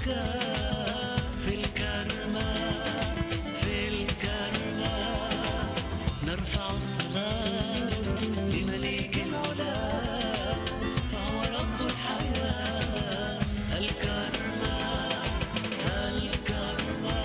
في الكرمة في الكرمة نرفع الصلاة لمليك العلا فهو رب الحياة الكرمة الكرمة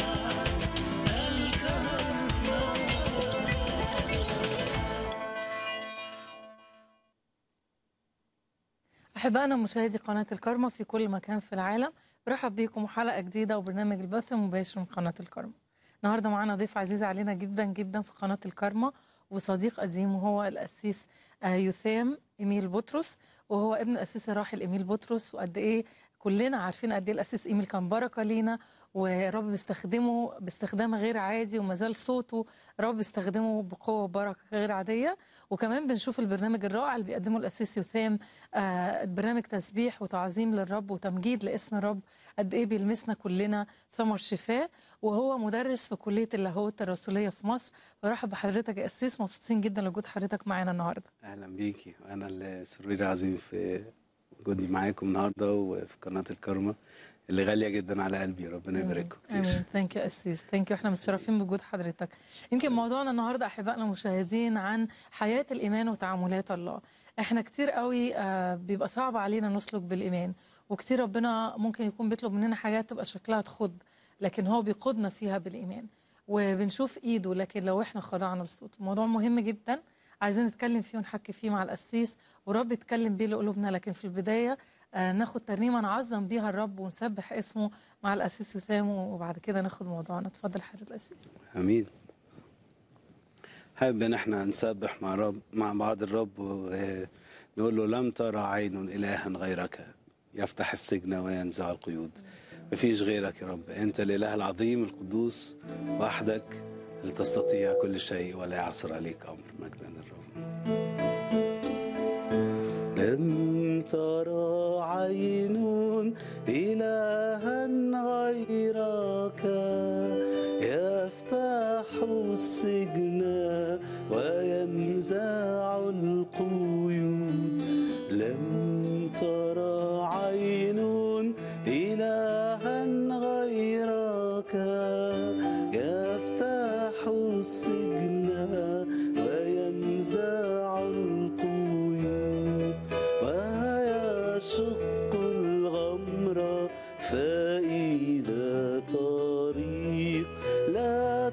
أحبائنا مشاهدي قناة الكرمة في كل مكان في العالم برحب بيكم حلقة جديدة وبرنامج البث المباشر من قناة الكرمة النهاردة معنا ضيف عزيز علينا جدا جدا في قناة الكرمة وصديق قديم وهو الأسيس آه، يثام إيميل بطرس وهو ابن الأسيس الراحل إيميل بطرس وقد إيه كلنا عارفين قد ايه الاسيس ايميل كان بركه لينا ورب بيستخدمه باستخدام غير عادي وما زال صوته رب بيستخدمه بقوه وبركه غير عاديه وكمان بنشوف البرنامج الرائع اللي بيقدمه الاسيس يثام آه برنامج تسبيح وتعظيم للرب وتمجيد لاسم الرب قد ايه بيلمسنا كلنا ثمر شفاء وهو مدرس في كليه اللاهوت الرسوليه في مصر برحب بحضرتك يا اسيس مبسوطين جدا لوجود حضرتك معانا النهارده اهلا بيكي وانا اللي سروري عظيم في وجودي معاكم النهارده وفي قناه الكرمه اللي غاليه جدا على قلبي ربنا يبارككم كتير امين ثانك يو اسيس ثانك يو احنا متشرفين بوجود حضرتك يمكن موضوعنا النهارده احبائنا المشاهدين عن حياه الايمان وتعاملات الله احنا كتير قوي آه، بيبقى صعب علينا نسلك بالايمان وكتير ربنا ممكن يكون بيطلب مننا حاجات تبقى شكلها تخض لكن هو بيقودنا فيها بالايمان وبنشوف ايده لكن لو احنا خضعنا لصوته موضوع مهم جدا عايزين نتكلم فيه ونحكي فيه مع القسيس ورب يتكلم بيه لقلوبنا لكن في البدايه آه، ناخد ترنيمه نعظم بيها الرب ونسبح اسمه مع القسيس وسام وبعد كده ناخد موضوعنا اتفضل حضرتك القسيس امين حابب ان احنا نسبح مع رب مع بعض الرب ونقول له لم ترى عين الها غيرك يفتح السجن وينزع القيود مفيش غيرك يا رب انت الاله العظيم القدوس وحدك اللي تستطيع كل شيء ولا يعصر عليك امر مجدا للرب لم ترى عين إلها غيرك يفتح السجن وينزع القيود لم ترى عين إلها غيرك يفتح السجن وينزع القيود ويشق الغمر فإذا طريق لا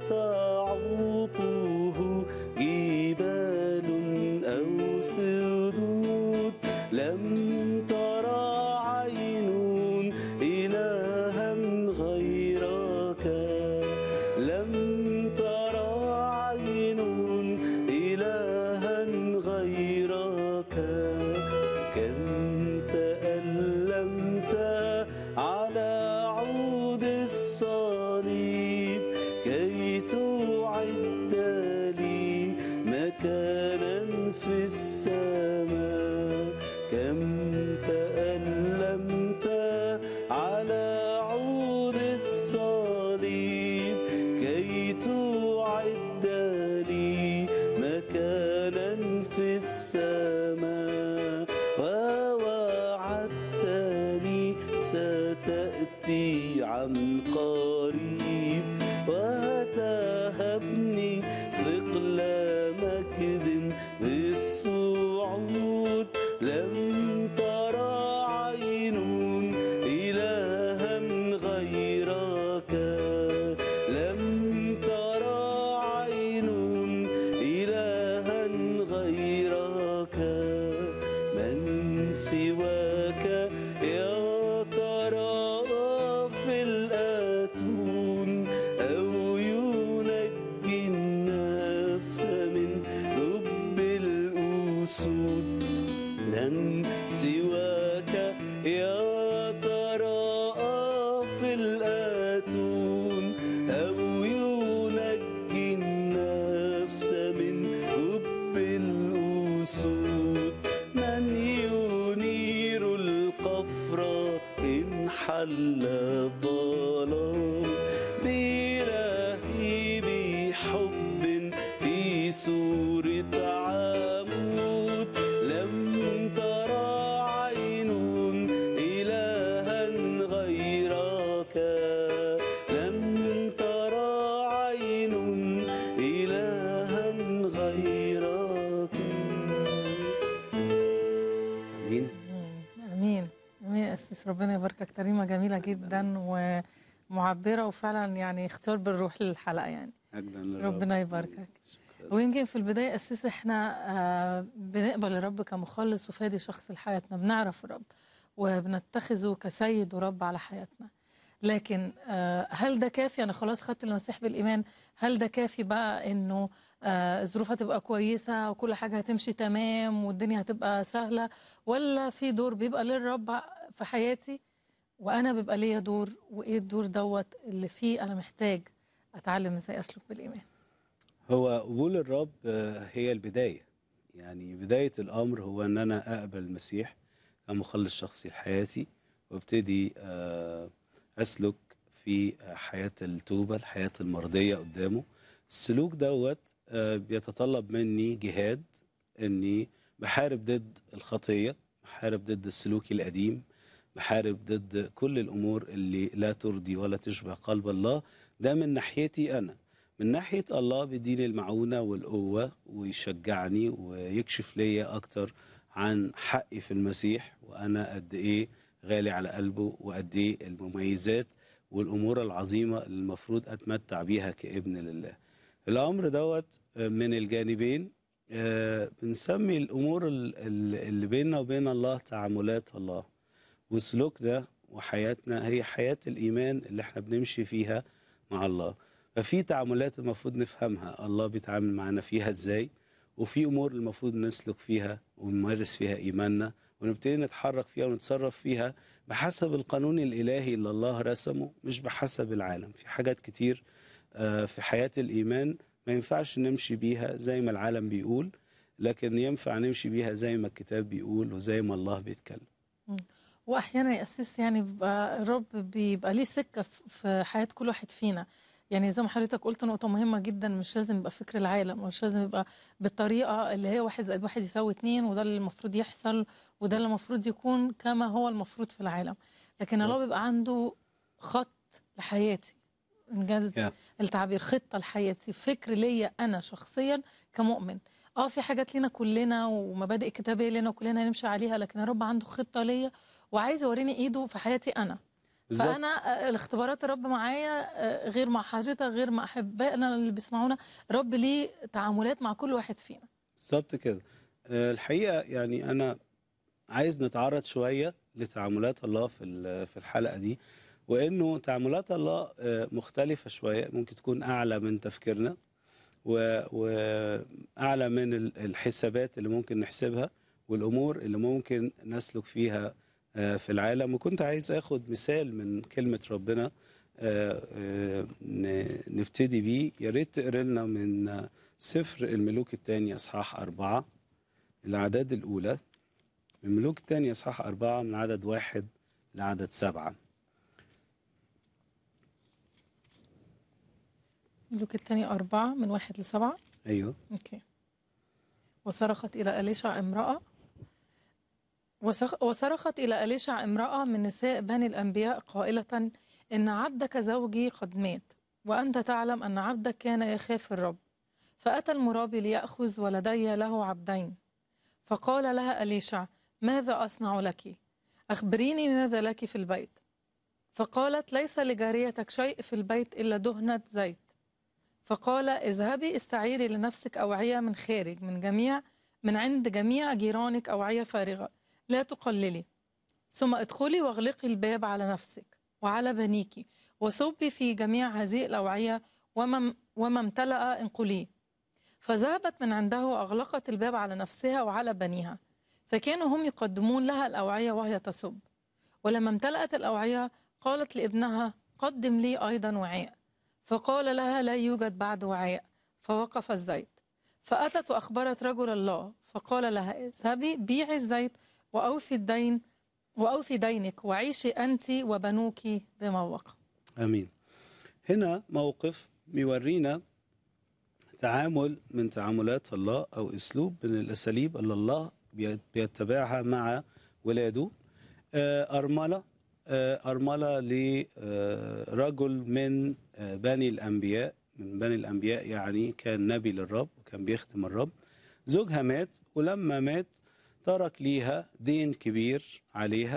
تعوقه جبال أو سدود لم ترى عين إلها غيرك لم ترى عين إلها غيرك كم تألمت على عود الصليب كي تعد لي مكانا في السماء كم تألمت على عود الصليب كي تعد لي مكانا في السماء ووعدتني ستأتي عن قريب وتهبني ثقل مجد بالصعود لم ترى عين إلها غيرك لم ترى عين إلها غيرك من سواك يا ترى في الأتون أو ينجي النفس من لب الأسود من سواك يا ترى في الأتون أو ينجي النفس من لب الأسود من ينير القفر إن حل الظلام برهيب حب في سورة عمود لم ترى عين إلها غيرك أسيس ربنا يباركك تريمة جميلة جدا ومعبرة وفعلا يعني اختيار بالروح للحلقة يعني مجدا للرب ربنا يباركك ويمكن في البداية أسيس احنا آه، بنقبل الرب كمخلص وفادي شخص لحياتنا بنعرف الرب وبنتخذه كسيد ورب على حياتنا لكن آه، هل ده كافي أنا خلاص خدت المسيح بالإيمان هل ده كافي بقى إنه آه، الظروف هتبقى كويسة وكل حاجة هتمشي تمام والدنيا هتبقى سهلة ولا في دور بيبقى للرب في حياتي وأنا بيبقى ليا دور وإيه الدور دوت اللي فيه أنا محتاج أتعلم إزاي أسلك بالإيمان هو قبول الرب آه، هي البداية يعني بداية الأمر هو أن أنا أقبل المسيح كمخلص شخصي لحياتي وابتدي آه، أسلك في حياة التوبة الحياة المرضية قدامه السلوك دوت آه، بيتطلب مني جهاد أني بحارب ضد الخطية بحارب ضد السلوك القديم بحارب ضد كل الأمور اللي لا ترضي ولا تشبه قلب الله ده من ناحيتي أنا من ناحية الله بيديني المعونة والقوة ويشجعني ويكشف ليا أكتر عن حقي في المسيح وأنا قد إيه غالي على قلبه وقد إيه المميزات والأمور العظيمة اللي المفروض أتمتع بيها كابن لله الأمر دوت من الجانبين آه، بنسمي الأمور ال- ال- اللي بيننا وبين الله تعاملات الله وسلوك ده وحياتنا هي حياة الإيمان اللي احنا بنمشي فيها مع الله ففي تعاملات المفروض نفهمها الله بيتعامل معنا فيها ازاي وفي امور المفروض نسلك فيها ونمارس فيها ايماننا ونبتدي نتحرك فيها ونتصرف فيها بحسب القانون الالهي اللي الله رسمه مش بحسب العالم في حاجات كتير آه، في حياة الايمان ما ينفعش نمشي بيها زي ما العالم بيقول لكن ينفع نمشي بيها زي ما الكتاب بيقول وزي ما الله بيتكلم واحيانا يأسس يعني بيبقى الرب بيبقى ليه سكه في- في حياه كل واحد فينا يعني زي ما حضرتك قلت نقطه مهمه جدا مش لازم يبقى فكر العالم مش لازم يبقى بالطريقه اللي هي واحد زائد واحد يساوي اتنين وده اللي المفروض يحصل وده اللي المفروض يكون كما هو المفروض في العالم لكن الله بالظبط. بيبقى عنده خط لحياتي انجاز Yeah. التعبير خطه لحياتي فكر ليا انا شخصيا كمؤمن اه في حاجات لينا كلنا ومبادئ كتابيه لينا كلنا نمشي عليها لكن الرب عنده خطه ليا وعايز يوريني ايده في حياتي انا بالظبط فانا آه، الاختبارات الرب معايا آه، غير مع حضرتك غير مع احبائنا اللي بيسمعونا الرب ليه تعاملات مع كل واحد فينا بالظبط كده آه، الحقيقة يعني أنا عايز نتعرض شوية لتعاملات الله في ال- في الحلقة دي وإنه تعاملات الله آه، مختلفة شوية ممكن تكون أعلى من تفكيرنا و- وأعلى من ال- الحسابات اللي ممكن نحسبها والأمور اللي ممكن نسلك فيها آه، في العالم وكنت عايز أخد مثال من كلمة ربنا آه، آه، ن- نبتدي بيه يا ريت تقرا لنا من آه، سفر الملوك الثاني أصحاح أربعة الأعداد الأولى من الملوك الثاني أصحاح أربعة من عدد واحد لعدد سبعة ملوك الثاني أربعة من واحد لسبعة أيوه أوكي وصرخت إلى أليشع امرأة وسخ- وصرخت إلى أليشع امرأة من نساء بني الأنبياء قائلة إن عبدك زوجي قد مات وأنت تعلم أن عبدك كان يخاف الرب فأتى المرابي ليأخذ ولدي له عبدين فقال لها أليشع ماذا أصنع لك أخبريني ماذا لك في البيت فقالت ليس لجاريتك شيء في البيت إلا دهنة زيت فقال اذهبي استعيري لنفسك أوعية من خارج من جميع من عند جميع جيرانك أوعية فارغة لا تقللي ثم ادخلي واغلقي الباب على نفسك وعلى بنيك وصبي في جميع هذه الأوعية وما وما امتلأ انقليه فذهبت من عنده وأغلقت الباب على نفسها وعلى بنيها فكانوا هم يقدمون لها الأوعية وهي تصب ولما امتلأت الأوعية قالت لابنها قدم لي أيضا وعاء فقال لها لا يوجد بعد وعاء فوقف الزيت فأتت وأخبرت رجل الله فقال لها اذهبي بيعي الزيت وأوفي الدين وأوفي دينك وعيشي أنت وبنوك بموقع امين هنا موقف بيورينا تعامل من تعاملات الله او اسلوب من الاساليب اللي الله بي- بيتبعها مع ولاده آه، ارمله آه، ارمله لرجل من آه، بني الانبياء من بني الانبياء يعني كان نبي للرب وكان بيخدم الرب زوجها مات ولما مات ترك ليها دين كبير عليها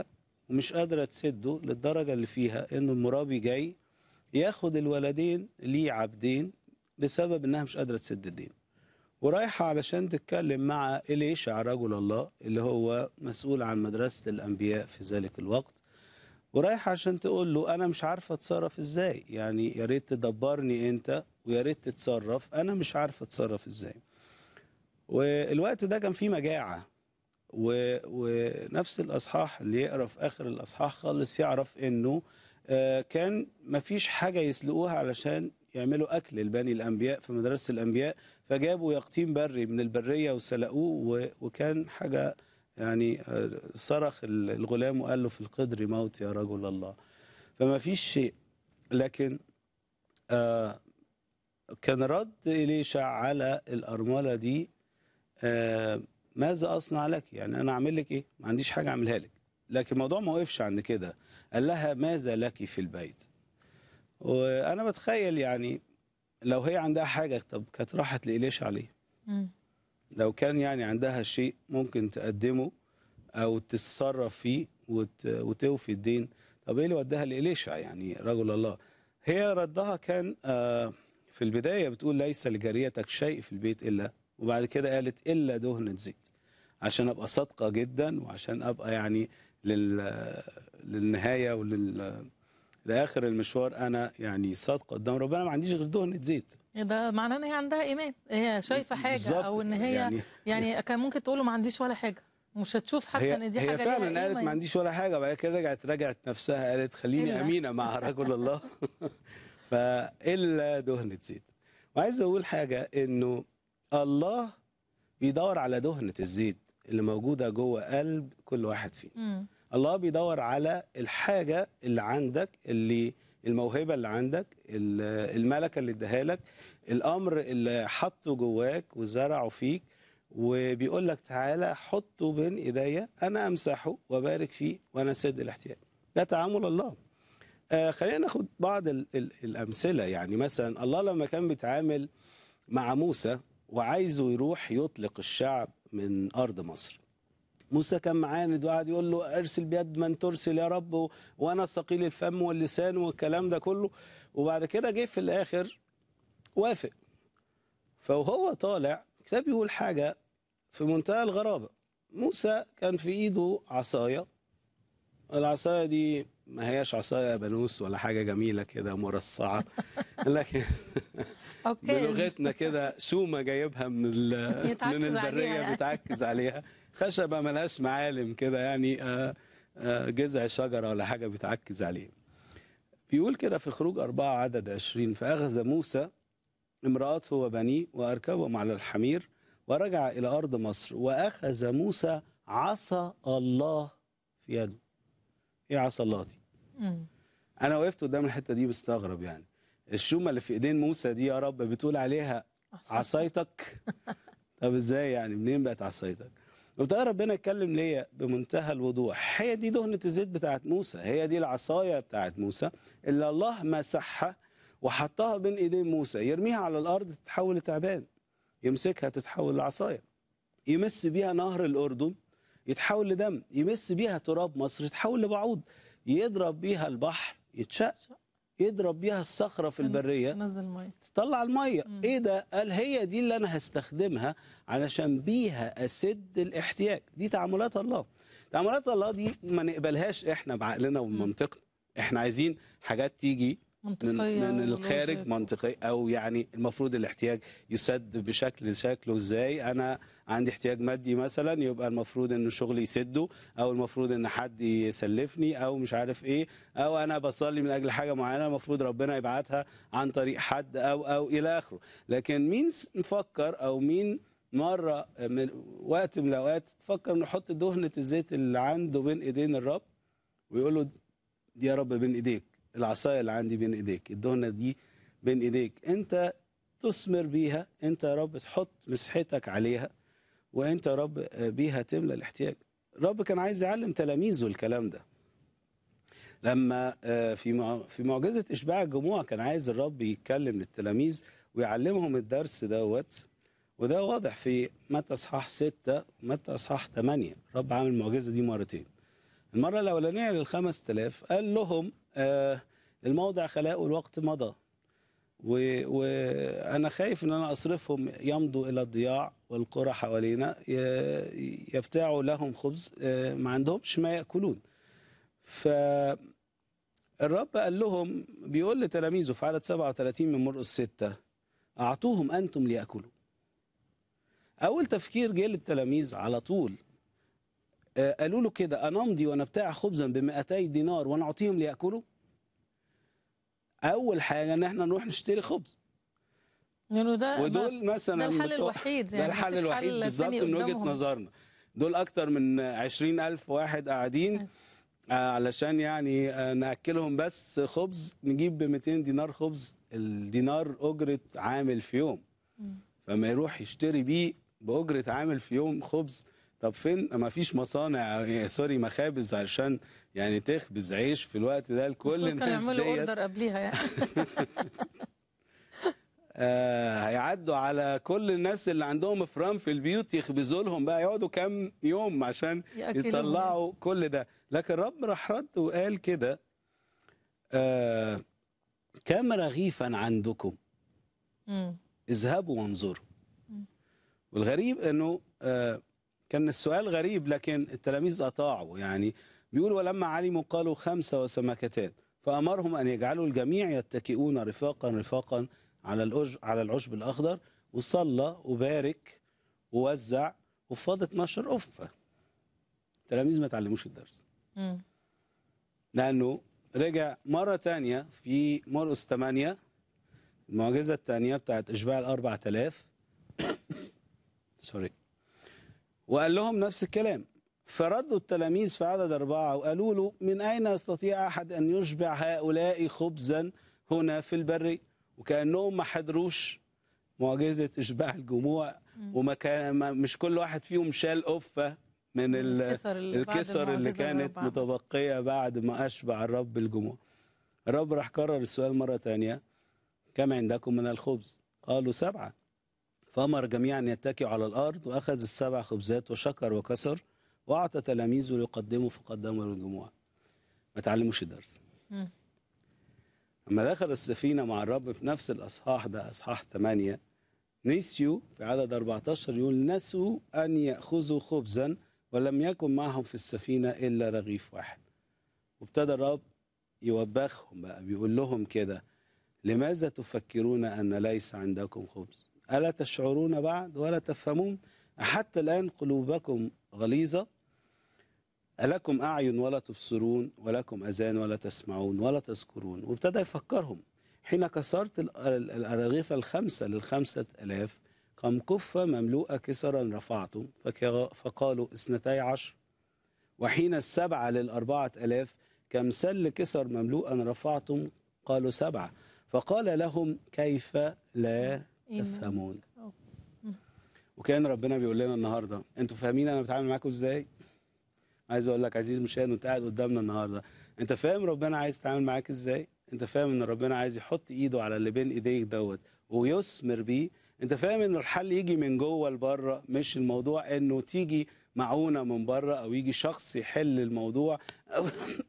ومش قادره تسده للدرجه اللي فيها ان المرابي جاي ياخد الولدين ليه عبدين بسبب انها مش قادره تسد الدين ورايحه علشان تتكلم مع إليشع رجل الله اللي هو مسؤول عن مدرسه الانبياء في ذلك الوقت ورايحه عشان تقول له انا مش عارفه اتصرف ازاي يعني يا ريت تدبرني انت ويا ريت تتصرف انا مش عارفه اتصرف ازاي والوقت ده كان فيه مجاعه و... ونفس الاصحاح اللي يقرا في اخر الاصحاح خالص يعرف انه آه، كان مفيش حاجه يسلقوها علشان يعملوا اكل لبني الانبياء في مدرسه الانبياء فجابوا يقطين بري من البريه وسلقوه و... وكان حاجه يعني آه، صرخ ال- الغلام وقال له في القدر موت يا رجل الله فما فيش شيء لكن آه كان رد إليشع على الأرملة دي آه ماذا أصنع لك يعني أنا أعمل لك إيه ما عنديش حاجة أعملها لك لكن الموضوع ما وقفش عند كده قال لها ماذا لك في البيت وأنا بتخيل يعني لو هي عندها حاجة طب كانت راحت لإليشع ليه مم. لو كان يعني عندها شيء ممكن تقدمه او تتصرف فيه وت... وتوفي الدين طب ايه اللي وداها لإليشع يعني رجل الله هي ردها كان آه، في البدايه بتقول ليس لجاريتك شيء في البيت الا وبعد كده قالت الا دهنه زيت عشان ابقى صادقه جدا وعشان ابقى يعني لل... للنهايه ولل لاخر المشوار انا يعني صادقه قدام ربنا ما عنديش غير دهنه زيت ده معناه ان هي عندها ايمان هي شايفه حاجه بالظبط. او ان هي يعني, يعني يعني كان ممكن تقول له ما عنديش ولا حاجه مش هتشوف حتى هي ان دي هي حاجه فعلا ليها قالت قيمه ما عنديش ولا حاجه بعد كده رجعت رجعت نفسها قالت خليني إلا. امينه مع رجل الله فالا دهنه زيت وعايز اقول حاجه انه الله بيدور على دهنه الزيت اللي موجوده جوه قلب كل واحد فينا مم. الله بيدور على الحاجه اللي عندك اللي الموهبه اللي عندك ال- الملكه اللي اداها لك الامر اللي حطه جواك وزرعه فيك وبيقول لك تعالى حطه بين ايديا انا امسحه وبارك فيه وانا سد الاحتياج ده تعامل الله آه خلينا ناخد بعض ال ال الامثله يعني مثلا الله لما كان بيتعامل مع موسى وعايزه يروح يطلق الشعب من ارض مصر موسى كان معاند وقعد يقول له ارسل بيد من ترسل يا رب و- وانا ثقيل الفم واللسان والكلام ده كله وبعد كده جه في الاخر وافق فوهو طالع الكتاب بيقول حاجه في منتهى الغرابه موسى كان في ايده عصايه العصايه دي ما هياش عصايه بنوس ولا حاجه جميله كده مرصعه لكن اوكي بلغتنا كده شومه جايبها من ال- يتعكز من عليها البريه يعني. بتعكز عليها خشبه ملهاش معالم كده يعني آه، آه، جذع شجره ولا حاجه بتعكز عليه بيقول كده في خروج أربعة عدد عشرين فأخذ موسى امرأته وبنيه وأركبهم على الحمير ورجع إلى أرض مصر وأخذ موسى عصا الله في يده إيه عصا الله دي؟ مم. أنا وقفت قدام الحتة دي بستغرب يعني الشومة اللي في إيدين موسى دي يا رب بتقول عليها أحسن. عصايتك طب ازاي يعني منين بقت عصايتك وبتاع ربنا اتكلم ليا بمنتهى الوضوح هي دي دهنة الزيت بتاعت موسى هي دي العصاية بتاعت موسى اللي الله مسحها وحطها بين ايدين موسى يرميها على الارض تتحول لتعبان يمسكها تتحول لعصاية يمس بيها نهر الاردن يتحول لدم يمس بيها تراب مصر يتحول لبعوض يضرب بيها البحر يتشق يضرب بيها الصخرة في البرية نزل ميه تطلع الميه مم. ايه ده قال هي دي اللي انا هستخدمها علشان بيها اسد الاحتياج دي تعاملات الله تعاملات الله دي ما نقبلهاش احنا بعقلنا ومنطقنا احنا عايزين حاجات تيجي من, منطقيه من الخارج ولوجيك. منطقي او يعني المفروض الاحتياج يسد بشكل شكله ازاي انا عندي احتياج مادي مثلا يبقى المفروض ان شغلي يسده او المفروض ان حد يسلفني او مش عارف ايه او انا بصلي من اجل حاجه معينه المفروض ربنا يبعتها عن طريق حد او او الى اخره لكن مين س- نفكر او مين مره من وقت من الاوقات فكر نحط دهنه الزيت اللي عنده بين ايدين الرب ويقول له دي يا رب بين ايديك العصايه اللي عندي بين ايديك الدهنه دي بين ايديك انت تثمر بيها انت يا رب تحط مسحتك عليها وانت يا رب بيها تملى الاحتياج الرب كان عايز يعلم تلاميذه الكلام ده لما آه، في مع- في معجزه اشباع الجموع كان عايز الرب يتكلم للتلاميذ ويعلمهم الدرس دوت وده واضح في متى اصحاح 6 ومتى اصحاح 8 الرب عامل المعجزه دي مرتين المرة الأولانية للخمس تلاف قال لهم آه الموضع خلاء والوقت مضى و- وأنا خايف إن أنا أصرفهم يمضوا إلى الضياع والقرى حوالينا ي- يبتاعوا لهم خبز آه ما عندهمش ما يأكلون فالرب قال لهم بيقول لتلاميذه في عدد 37 من مرقس 6 أعطوهم أنتم ليأكلوا أول تفكير جه للتلاميذ على طول آه، قالوا له كده أنا أمضي وأنا بتاع خبزا ب 200 دينار ونعطيهم ليأكلوا أول حاجة إن إحنا نروح نشتري خبز لانه ده ودول ما- مثلا ده الحل بتوع- الوحيد ده يعني الحل مفيش الوحيد حل بالظبط تاني من وجهة قدامهم. نظرنا دول أكتر من 20 ألف واحد قاعدين آه، علشان يعني آه، نأكلهم بس خبز نجيب ب 200 دينار خبز الدينار أجرة عامل في يوم فما يروح يشتري بيه بأجرة عامل في يوم خبز طب فين ما فيش مصانع آه، سوري مخابز علشان يعني تخبز عيش في الوقت ده لكل المفروض كانوا الناس يعملوا ديت اوردر قبليها يعني آه هيعدوا على كل الناس اللي عندهم افران في البيوت يخبزوا لهم بقى يقعدوا كام يوم عشان يأكلوهم. يطلعوا كل ده لكن الرب راح رد وقال كده آه كم رغيفا عندكم مم. اذهبوا وانظروا والغريب انه آه كان السؤال غريب لكن التلاميذ اطاعوا يعني بيقول ولما علموا قالوا خمسه وسمكتان فامرهم ان يجعلوا الجميع يتكئون رفاقا رفاقا على الأج... على العشب الاخضر وصلى وبارك ووزع وفاض 12 قفه التلاميذ ما تعلموش الدرس مم. لانه رجع مره تانية في مرقس 8 المعجزه الثانيه بتاعت اشباع ال 4000 سوري وقال لهم نفس الكلام فردوا التلاميذ في عدد أربعة وقالوا له من أين يستطيع أحد أن يشبع هؤلاء خبزا هنا في البر وكأنهم ما حضروش معجزة إشباع الجموع وما كان ما مش كل واحد فيهم شال قفة من ال- الكسر اللي بعد الكسر اللي المعجزة كانت الرب عملها. متبقية بعد ما أشبع الرب الجموع الرب راح كرر السؤال مرة تانية كم عندكم من الخبز قالوا سبعة فأمر جميعا يتكئوا على الأرض وأخذ السبع خبزات وشكر وكسر وأعطى تلاميذه ليقدموا فقدموا للجموع ما تعلموش الدرس مم. لما دخل السفينة مع الرب في نفس الأصحاح ده أصحاح 8 نسيوا في عدد 14 يقول نسوا أن يأخذوا خبزا ولم يكن معهم في السفينة إلا رغيف واحد وابتدى الرب يوبخهم بقى بيقول لهم كده لماذا تفكرون أن ليس عندكم خبز ألا تشعرون بعد ولا تفهمون حتى الآن قلوبكم غليظة ألكم أعين ولا تبصرون ولكم أذان ولا تسمعون ولا تذكرون وابتدى يفكرهم حين كسرت ال- ال- الأراغيف الخمسة للخمسة ألاف كم كفة مملوءة كسرا رفعتم فك- فقالوا اثنتي عشر وحين السبعة للأربعة ألاف كم سل كسر مملوءا رفعتم قالوا سبعة فقال لهم كيف لا إيمان. تفهمون أوه. وكان ربنا بيقول لنا النهارده انتوا فاهمين انا بتعامل معاكم ازاي عايز اقول لك عزيز مشاهد وانت قاعد قدامنا النهارده انت فاهم ربنا عايز يتعامل معاك ازاي انت فاهم ان ربنا عايز يحط ايده على اللي بين ايديك دوت ويثمر بيه انت فاهم ان الحل يجي من جوه لبره مش الموضوع انه تيجي معونه من بره او يجي شخص يحل الموضوع أو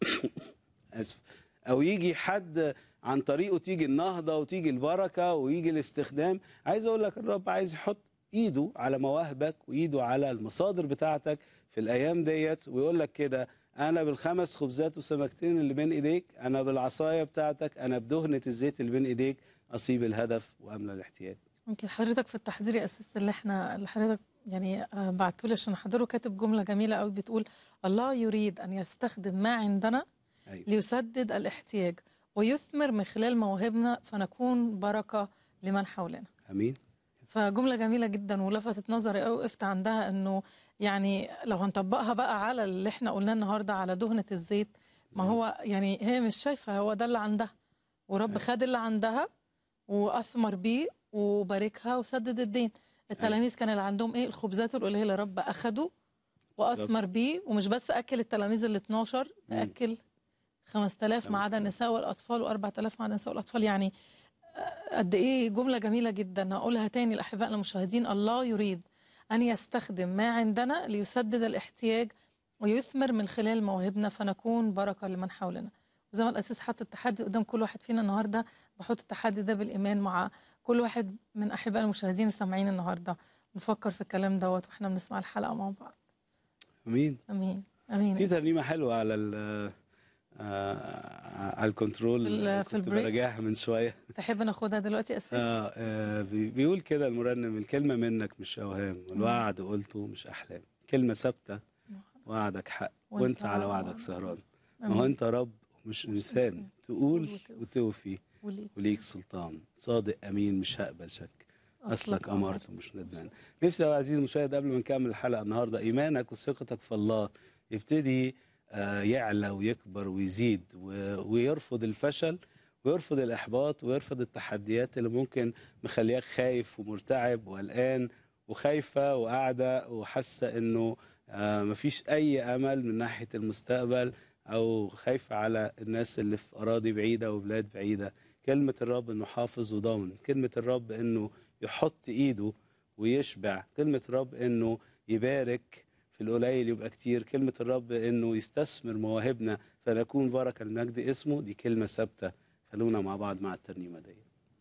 اسف او يجي حد عن طريقه تيجي النهضه وتيجي البركه ويجي الاستخدام عايز اقول لك الرب عايز يحط ايده على مواهبك وايده على المصادر بتاعتك في الايام ديت ويقول لك كده انا بالخمس خبزات وسمكتين اللي بين ايديك انا بالعصايه بتاعتك انا بدهنه الزيت اللي بين ايديك اصيب الهدف واملى الاحتياج يمكن حضرتك في التحضير يا اساس اللي احنا اللي حضرتك يعني بعته لي عشان احضره كاتب جمله جميله قوي بتقول الله يريد ان يستخدم ما عندنا ايوه ليسدد الاحتياج ويثمر من خلال مواهبنا فنكون بركه لمن حولنا امين فجمله جميله جدا ولفتت نظري قوي وقفت عندها انه يعني لو هنطبقها بقى على اللي احنا قلناه النهارده على دهنه الزيت ما هو يعني هي مش شايفه هو ده اللي عندها ورب أيوة. خد اللي عندها واثمر بيه وباركها وسدد الدين التلاميذ كان اللي عندهم ايه الخبزات القليله اللي رب اخده واثمر بيه ومش بس اكل التلاميذ ال 12 مم. اكل 5000 ما عدا 5000. النساء النساء والاطفال و4000 ما عدا النساء والاطفال يعني قد ايه جمله جميله جدا هقولها تاني لاحبائنا المشاهدين الله يريد ان يستخدم ما عندنا ليسدد الاحتياج ويثمر من خلال مواهبنا فنكون بركة لمن حولنا وزي ما الأسيس حط التحدي قدام كل واحد فينا النهاردة بحط التحدي ده بالإيمان مع كل واحد من أحباء المشاهدين السامعين النهاردة نفكر في الكلام دوت واحنا بنسمع الحلقة مع بعض امين أمين أمين في يا أسيس. ترنيمه حلوه على ال آه، على الكنترول في ال- في كنت البريك. براجعها من شويه تحب ناخدها دلوقتي يا أسيس آه آه بي- بيقول كده المرنم الكلمه منك مش اوهام والوعد قلته مش احلام كلمه ثابته وعدك حق وأنت وانت على على وعدك وعدك. سهران ما هو أمين. انت رب مش انسان تقول وتوفي. وتوفي وليك وليك سلطان صادق امين مش هقبل شك اصلك أمر. امرت ومش ندمان نفسي يا عزيزي المشاهد قبل ما نكمل الحلقه النهارده ايمانك وثقتك في الله يبتدي آه، يعلى ويكبر ويزيد و- ويرفض الفشل ويرفض الاحباط ويرفض التحديات اللي ممكن مخلياك خايف ومرتعب وقلقان وخايفه وقاعده وحاسه انه آه، مفيش اي امل من ناحيه المستقبل او خايفه على الناس اللي في اراضي بعيده وبلاد بعيده كلمه الرب انه حافظ وضامن كلمه الرب انه يحط ايده ويشبع كلمه الرب انه يبارك في القليل يبقى كتير كلمه الرب انه يستثمر مواهبنا فنكون بركه لمجد اسمه دي كلمه ثابته خلونا مع بعض مع الترنيمه دي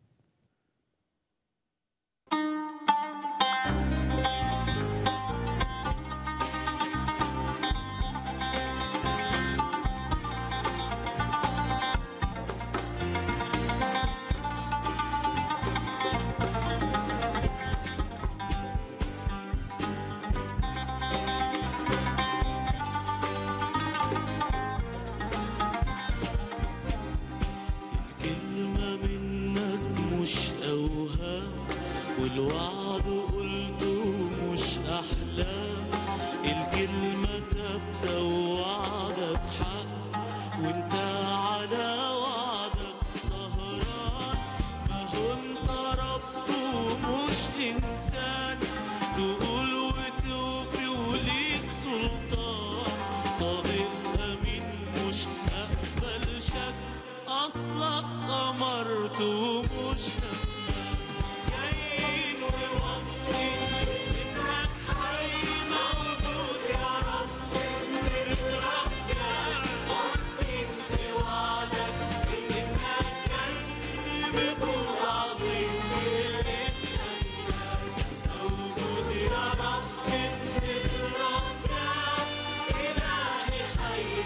الكلمة منك مش أوهام والوعد قلته مش أحلام الكلمة ثابتة ووعدك حق وانت على وعدك سهران ما هو انت رب ومش إنسان تقول وتوفي وليك سلطان صادق أمين مش أقبل شك أصلك أمرت ومش جايين ووصي إنك حي موجود يا رب بنترجى واثقين في وعدك إنك جاي بطول عظيم للإسلام موجود يا رب بنترجى إلهي حي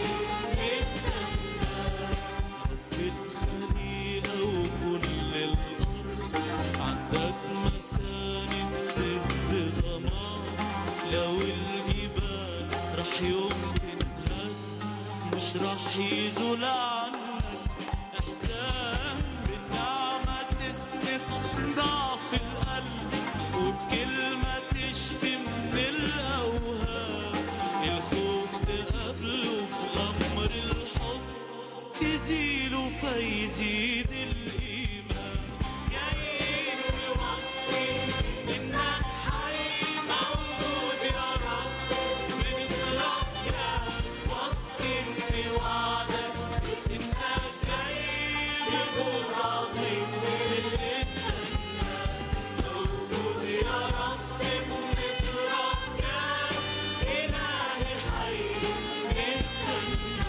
استنى الخليقة وكل الأرض عندك مساند ضد ضمان لو الجبال رح يوم تنهد مش رح يزول عنك إحسان بالنعمة تسند ضعف القلب وبكلمة تشفي من الأوهام الخوف تقابله بأمر الحب تزيله فيزيد الإيمان جايين وواثقين إنك حي موجود يا رب بنترجى واثقين في وعدك إنك جاي بجود عظيم للإسلام موجود يا رب بنترجى إلهي حي استنى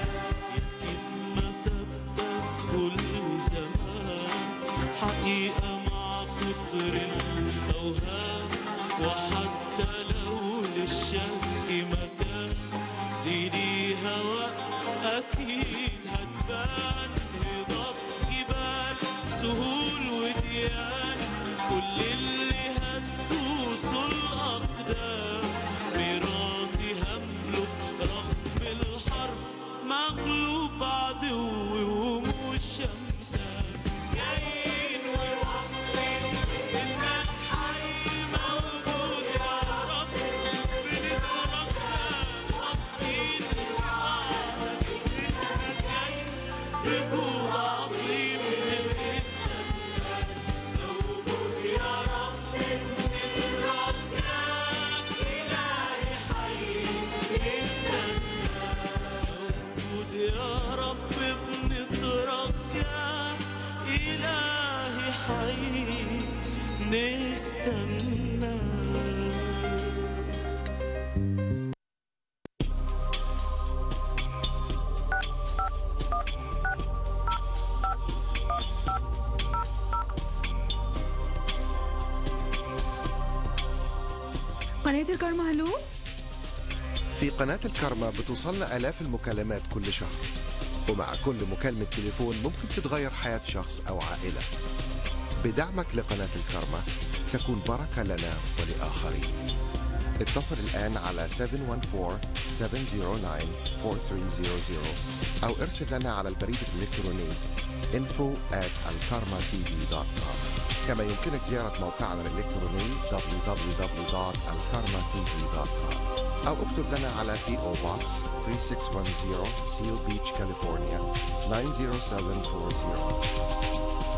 الكلمة ثابتة في كل زمان حقيقة مع كتر الأوهام وحتى لو للشك مكان دي ليها وقت أكيد هتبان هضاب جبال سهول وديان كل اللي هتدوسوا الأقدام ميراثي همله رغم الحرب مغلوب عدوي ومش شمتان جايين وواثقين إنك حي موجود يا رب بنترجى واثقين في وعدك إنك جاي بجود عظيم للاستناد موجود يا رب بنترجاك إلهي حي استنى موجود يا رب بنترجاك الكرمة هلو في قناة الكرمة بتوصلنا آلاف المكالمات كل شهر ومع كل مكالمة تليفون ممكن تتغير حياة شخص أو عائلة بدعمك لقناة الكرمة تكون بركة لنا ولآخرين اتصل الآن على 714-709-4300 أو ارسل لنا على البريد الإلكتروني info at alkarmatv.com كما يمكنك زيارة موقعنا الإلكتروني www.alkarmatv.com أو اكتب لنا على PO Box 3610 Seal Beach, California 90740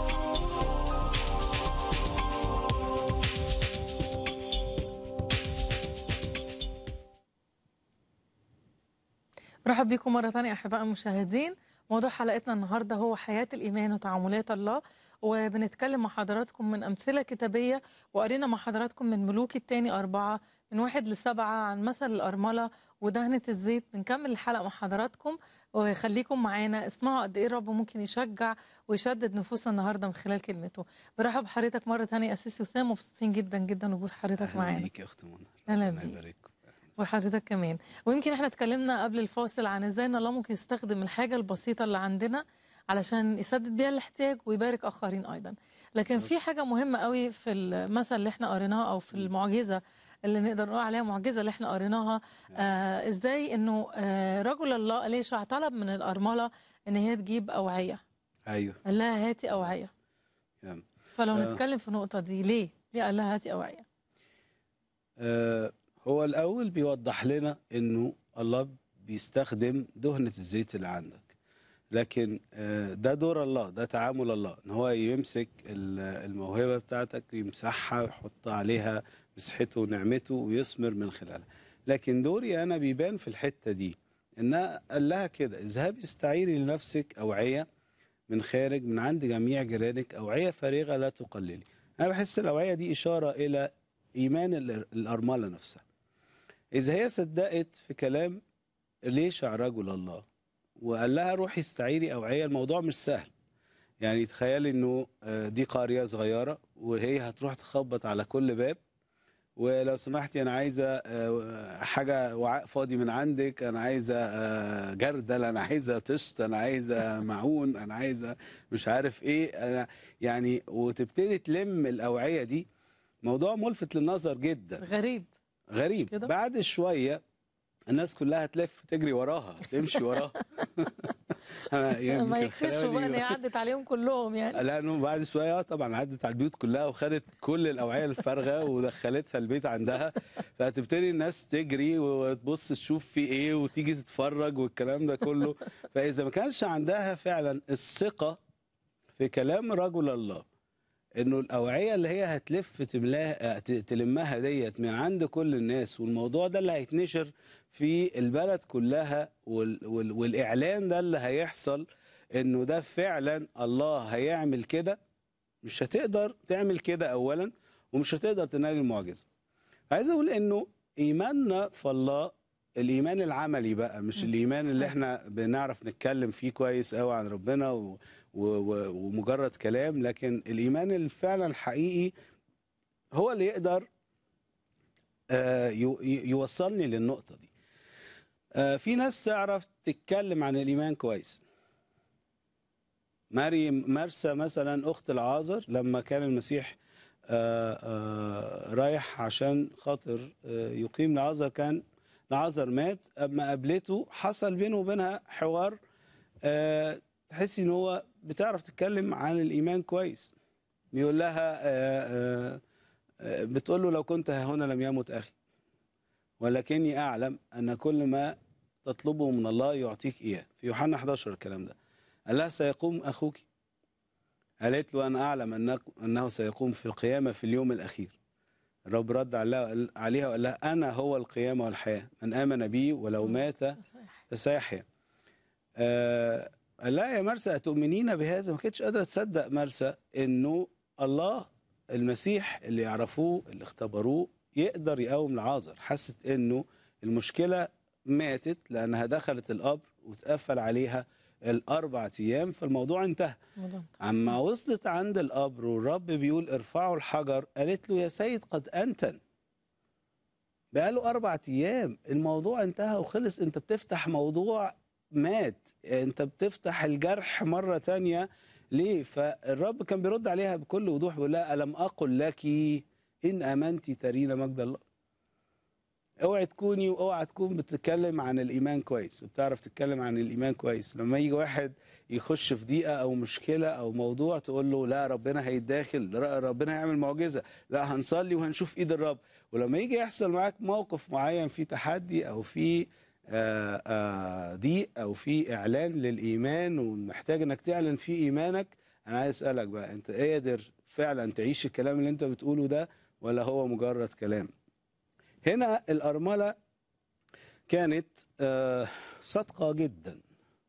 مرحب بكم مرة ثانية أحباء المشاهدين موضوع حلقتنا النهاردة هو حياة الإيمان وتعاملات الله وبنتكلم مع حضراتكم من أمثلة كتابية وقرينا مع حضراتكم من ملوك التاني أربعة من واحد لسبعة عن مثل الأرملة ودهنة الزيت بنكمل الحلقة مع حضراتكم وخليكم معانا اسمعوا قد إيه الرب ممكن يشجع ويشدد نفوسنا النهاردة من خلال كلمته برحب بحضرتك مرة ثانية أسيس وسام مبسوطين جدا جدا وجود حضرتك اهلا معانا بيك يا اخت منى أهلا ربنا بيك. يبارككم. وحضرتك كمان ويمكن احنا اتكلمنا قبل الفاصل عن ازاي ان الله ممكن يستخدم الحاجه البسيطه اللي عندنا علشان يسدد بيها الاحتياج ويبارك اخرين ايضا لكن في حاجه مهمه قوي في المثل اللي احنا قريناه او في المعجزه اللي نقدر نقول عليها معجزه اللي احنا قريناها آه ازاي انه آه رجل الله اليشع طلب من الارمله ان هي تجيب اوعيه ايوه قال لها هاتي اوعيه يلا. فلو آه. نتكلم في النقطه دي ليه ليه قال لها هاتي اوعيه آه هو الاول بيوضح لنا انه الله بيستخدم دهنه الزيت اللي عندك لكن آه ده دور الله ده تعامل الله ان هو يمسك ال- الموهبه بتاعتك يمسحها ويحط عليها مسحته ونعمته ويثمر من خلالها لكن دوري انا بيبان في الحته دي انها قال لها كده اذهبي استعيري لنفسك اوعيه من خارج من عند جميع جيرانك اوعيه فارغه لا تقللي انا بحس الاوعيه دي اشاره الى ايمان ال- الارمله نفسها اذا هي صدقت في كلام ليشع رجل الله وقال لها روحي استعيري اوعيه الموضوع مش سهل يعني تخيلي انه آه، دي قريه صغيره وهي هتروح تخبط على كل باب ولو سمحتي انا عايزه آه، حاجه وعاء فاضي من عندك انا عايزه آه، جردل انا عايزه طشت انا عايزه معون انا عايزه مش عارف ايه انا يعني وتبتدي تلم الاوعيه دي موضوع ملفت للنظر جدا غريب غريب كده؟ بعد شويه الناس كلها تلف تجري وراها تمشي وراها أنا يمكن ما يكفيش خيالي- بقى ان هي عدت عليهم كلهم يعني لانه بعد شويه طبعا عدت على البيوت كلها وخدت كل الاوعيه الفارغه ودخلتها البيت عندها فتبتدي الناس تجري وتبص تشوف في ايه وتيجي تتفرج والكلام ده كله فاذا ما كانش عندها فعلا الثقه في كلام رجل الله انه الاوعيه اللي هي هتلف تملاها ت- تلمها ديت من عند كل الناس والموضوع ده اللي هيتنشر في البلد كلها وال وال والاعلان ده اللي هيحصل انه ده فعلا الله هيعمل كده مش هتقدر تعمل كده اولا ومش هتقدر تنال المعجزه عايز اقول انه ايماننا في الله الايمان العملي بقى مش م. الايمان اللي أيوة. احنا بنعرف نتكلم فيه كويس قوي عن ربنا و و و ومجرد كلام لكن الايمان اللي فعلا الحقيقي هو اللي يقدر آه، يو- ي- يوصلني للنقطه دي آه، في ناس تعرف تتكلم عن الايمان كويس مريم مرسى مثلا اخت العازر لما كان المسيح آه، آه، رايح عشان خاطر آه، يقيم لعازر كان لعازر مات اما قابلته حصل بينه وبينها حوار آه، تحسي ان هو بتعرف تتكلم عن الايمان كويس بيقول لها آه، آه، آه، بتقول له لو كنت ها هنا لم يمت اخي ولكني اعلم ان كل ما تطلبه من الله يعطيك اياه في يوحنا 11 الكلام ده قال لها سيقوم اخوك قالت له انا اعلم انك انه سيقوم في القيامه في اليوم الاخير الرب رد عليها عليها وقال لها انا هو القيامه والحياه من امن بي ولو مم. مات صحيح. فسيحيا آه قال لها يا مرسى أتؤمنين بهذا ما كانتش قادرة تصدق مرسى إنه الله المسيح اللي يعرفوه اللي اختبروه يقدر يقوم العازر حست إنه المشكلة ماتت لأنها دخلت القبر واتقفل عليها الأربع أيام فالموضوع انتهى الموضوع عما وصلت عند القبر والرب بيقول ارفعوا الحجر قالت له يا سيد قد أنتن بقاله أربع أيام الموضوع انتهى وخلص أنت بتفتح موضوع مات أنت بتفتح الجرح مرة تانية ليه فالرب كان بيرد عليها بكل وضوح بيقول لها ألم أقل لك إن آمنت ترين مجد الله اوعي تكوني واوعى تكون بتتكلم عن الايمان كويس وبتعرف تتكلم عن الايمان كويس لما يجي واحد يخش في ضيقه او مشكله او موضوع تقول له لا ربنا هيتداخل لا ربنا هيعمل معجزه لا هنصلي وهنشوف ايد الرب ولما يجي يحصل معاك موقف معين في تحدي او في آه، آه، ضيق او في اعلان للايمان ومحتاج انك تعلن فيه ايمانك انا عايز اسالك بقى انت قادر فعلا تعيش الكلام اللي انت بتقوله ده ولا هو مجرد كلام هنا الأرملة كانت آه، صادقة جدا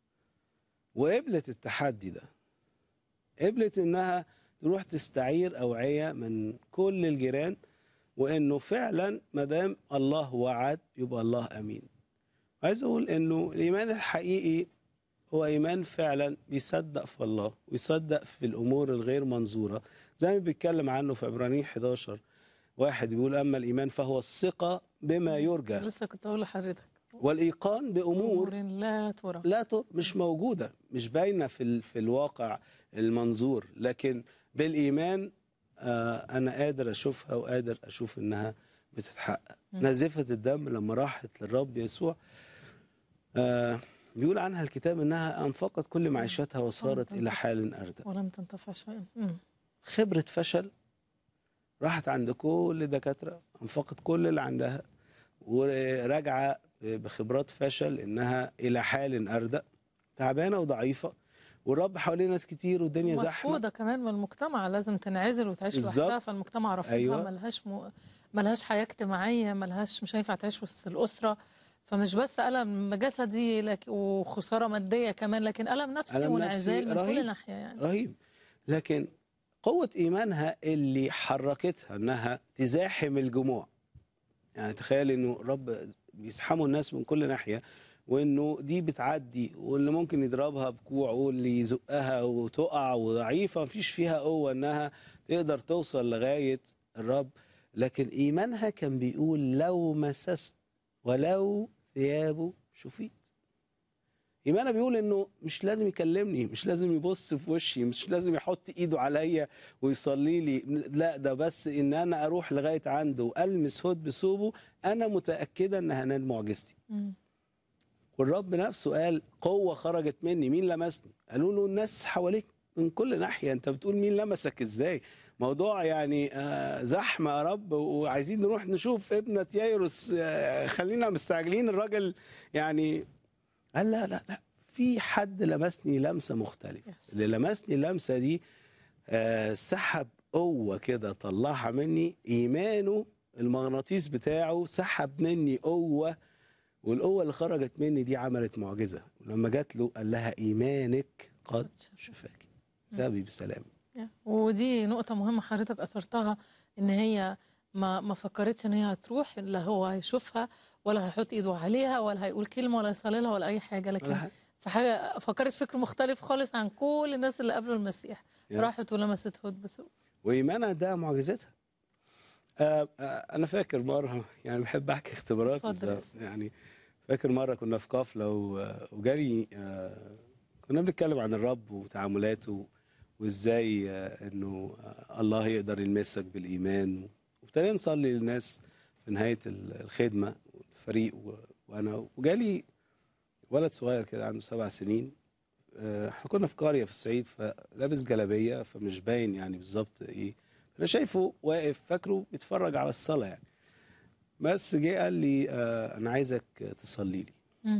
وقبلت التحدي ده قبلت انها تروح تستعير أوعية من كل الجيران وانه فعلا ما دام الله وعد يبقى الله امين عايز اقول انه الايمان الحقيقي هو ايمان فعلا بيصدق في الله ويصدق في الامور الغير منظوره زي ما بيتكلم عنه في عبرانيين 11 واحد بيقول اما الايمان فهو الثقه بما يرجى لسه كنت اقول لحضرتك والايقان بامور امور لا ترى لا ت- مش موجوده مش باينه في ال- في الواقع المنظور لكن بالايمان آه انا قادر اشوفها وقادر اشوف انها بتتحقق مم. نازفه الدم لما راحت للرب يسوع آه بيقول عنها الكتاب انها انفقت كل معيشتها وصارت الى حال اردى ولم تنتفع شيئا مم. خبرة فشل راحت عند كل الدكاترة انفقت كل اللي عندها وراجعة بخبرات فشل إنها إلى حال أردأ تعبانة وضعيفة والرب حواليه ناس كتير والدنيا زحمة مرفوضة كمان من المجتمع لازم تنعزل وتعيش بالظبط. لوحدها فالمجتمع رافضها أيوة. ملهاش م... ملهاش حياة اجتماعية ملهاش مش هينفع تعيش وسط الأسرة فمش بس ألم جسدي لك وخسارة مادية كمان لكن ألم نفسي ألم وانعزال نفسي من رهيب. كل ناحية يعني رهيب لكن قوة إيمانها اللي حركتها إنها تزاحم الجموع يعني تخيل إنه رب بيزحموا الناس من كل ناحية وإنه دي بتعدي واللي ممكن يضربها بكوع واللي يزقها وتقع وضعيفة مفيش فيها قوة إنها تقدر توصل لغاية الرب لكن إيمانها كان بيقول لو مسست ولو ثيابه شفيت ايمانها بيقول انه مش لازم يكلمني مش لازم يبص في وشي مش لازم يحط ايده عليا ويصلي لي لا ده بس ان انا اروح لغايه عنده والمس هود بثوبه انا متاكده ان هنال معجزتي مم. والرب نفسه قال قوه خرجت مني مين لمسني قالوا له الناس حواليك من كل ناحيه انت بتقول مين لمسك ازاي موضوع يعني آه، زحمه يا رب وعايزين نروح نشوف ابنه يايروس آه، خلينا مستعجلين الراجل يعني قال لا لا لا في حد لمسني لمسه مختلفه Yes. اللي لمسني اللمسه دي آه، سحب قوه كده طلعها مني ايمانه المغناطيس بتاعه سحب مني قوه والقوه اللي خرجت مني دي عملت معجزه ولما جات له قال لها ايمانك قد قد شفاك. شفاك ذهبي بسلام ودي نقطة مهمة حضرتك أثرتها إن هي ما ما فكرتش إن هي هتروح لا هو هيشوفها ولا هيحط إيده عليها ولا هيقول كلمة ولا يصلي لها ولا أي حاجة لكن ولا حاجة. في حاجة فكرت فكر مختلف خالص عن كل الناس اللي قبل المسيح يا. راحت ولمست هود بثوب وايمانها ده معجزتها آه آه انا فاكر مره يعني بحب احكي اختبارات اتفضل يا بالظبط. أستاذ. يعني فاكر مره كنا في قافله و- وجالي آه كنا بنتكلم عن الرب وتعاملاته وازاي آه انه آه الله يقدر يلمسك بالايمان وابتدينا نصلي للناس في نهايه ال- الخدمه والفريق و- وانا وجالي ولد صغير كده عنده سبع سنين آه، احنا كنا في قريه في الصعيد فلابس جلابيه فمش باين يعني بالظبط ايه انا شايفه واقف فاكره بيتفرج على الصلاه يعني بس جه قال لي آه انا عايزك تصلي لي مم.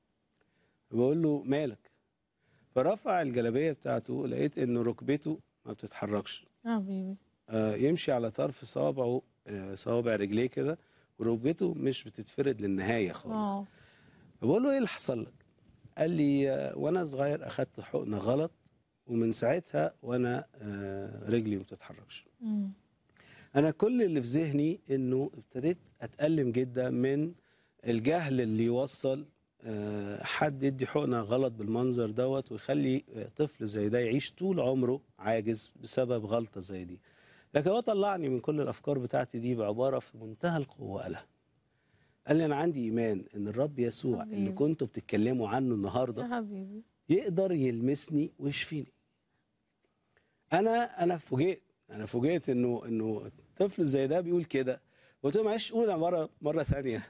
بقول له مالك فرفع الجلابيه بتاعته لقيت انه ركبته ما بتتحركش اه بيبي آه يمشي على طرف صوابعه آه صوابع رجليه كده وركبته مش بتتفرد للنهايه خالص واو بقول له ايه اللي حصل لك؟ قال لي آه، وانا صغير اخدت حقنه غلط ومن ساعتها وانا آه، رجلي ما بتتحركش. مم. انا كل اللي في ذهني انه ابتديت اتالم جدا من الجهل اللي يوصل آه، حد يدي حقنه غلط بالمنظر دوت ويخلي آه، طفل زي ده يعيش طول عمره عاجز بسبب غلطه زي دي. لكن هو طلعني من كل الافكار بتاعتي دي بعباره في منتهى القوه قالها. قال لي انا عندي ايمان ان الرب يسوع اللي حبيبي. كنتوا بتتكلموا عنه النهارده يا حبيبي يقدر يلمسني ويشفيني انا انا فوجئت انا فوجئت انه انه طفل زي ده بيقول كده قلت له معلش قولها مره مره ثانيه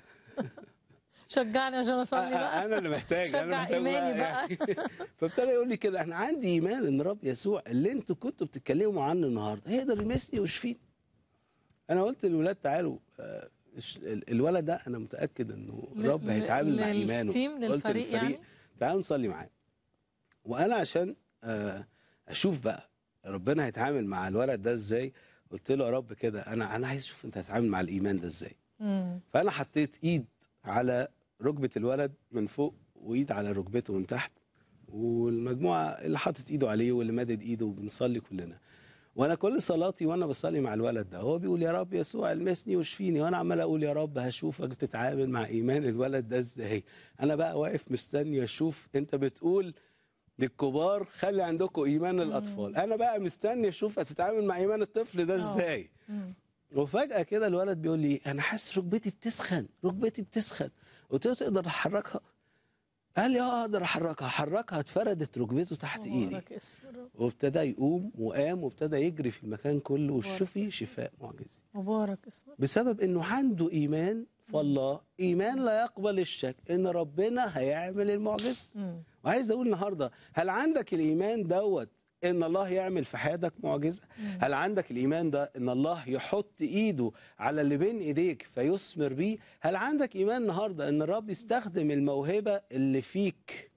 شجعني عشان اصلي بقى انا اللي محتاج شجع انا محتاج إيماني يعني. فابتدى يقول لي كده انا عندي ايمان ان الرب يسوع اللي انتوا كنتوا بتتكلموا عنه النهارده هيقدر يلمسني ويشفيني انا قلت للولاد تعالوا آه، الش- ال- الولد ده انا متاكد انه الرب ل- هيتعامل مع للتيم، ايمانه قلت للفريق يعني؟ تعالوا نصلي معاه وانا عشان آه، اشوف بقى ربنا هيتعامل مع الولد ده ازاي قلت له يا رب كده انا انا عايز اشوف انت هتتعامل مع الايمان ده ازاي مم. فانا حطيت ايد على ركبه الولد من فوق وايد على ركبته من تحت والمجموعه اللي حاطط ايده عليه واللي مادد ايده وبنصلي كلنا وانا كل صلاتي وانا بصلي مع الولد ده هو بيقول يا رب يسوع المسني واشفيني وانا عمال اقول يا رب هشوفك بتتعامل مع ايمان الولد ده ازاي انا بقى واقف مستني اشوف انت بتقول للكبار خلي عندكم ايمان الاطفال انا بقى مستني اشوف هتتعامل مع ايمان الطفل ده آه. ازاي مم. وفجأة كده الولد بيقول لي أنا حاسس ركبتي بتسخن ركبتي بتسخن قلت له تقدر تحركها؟ قال لي اه اقدر احركها حركها اتفردت ركبته تحت ايدي مبارك اسم الرب وابتدى يقوم وقام وابتدى يجري في المكان كله مبارك والشفي اسمه. شفاء معجزي مبارك اسم الرب. بسبب انه عنده ايمان فالله ايمان لا يقبل الشك ان ربنا هيعمل المعجزه مم. وعايز اقول النهارده هل عندك الايمان دوت ان الله يعمل في حياتك معجزه هل عندك الايمان ده ان الله يحط ايده على اللي بين ايديك فيثمر بيه هل عندك ايمان النهارده ان الرب يستخدم الموهبه اللي فيك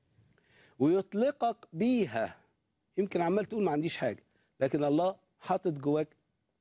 ويطلقك بيها يمكن عمال تقول ما عنديش حاجه لكن الله حاطط جواك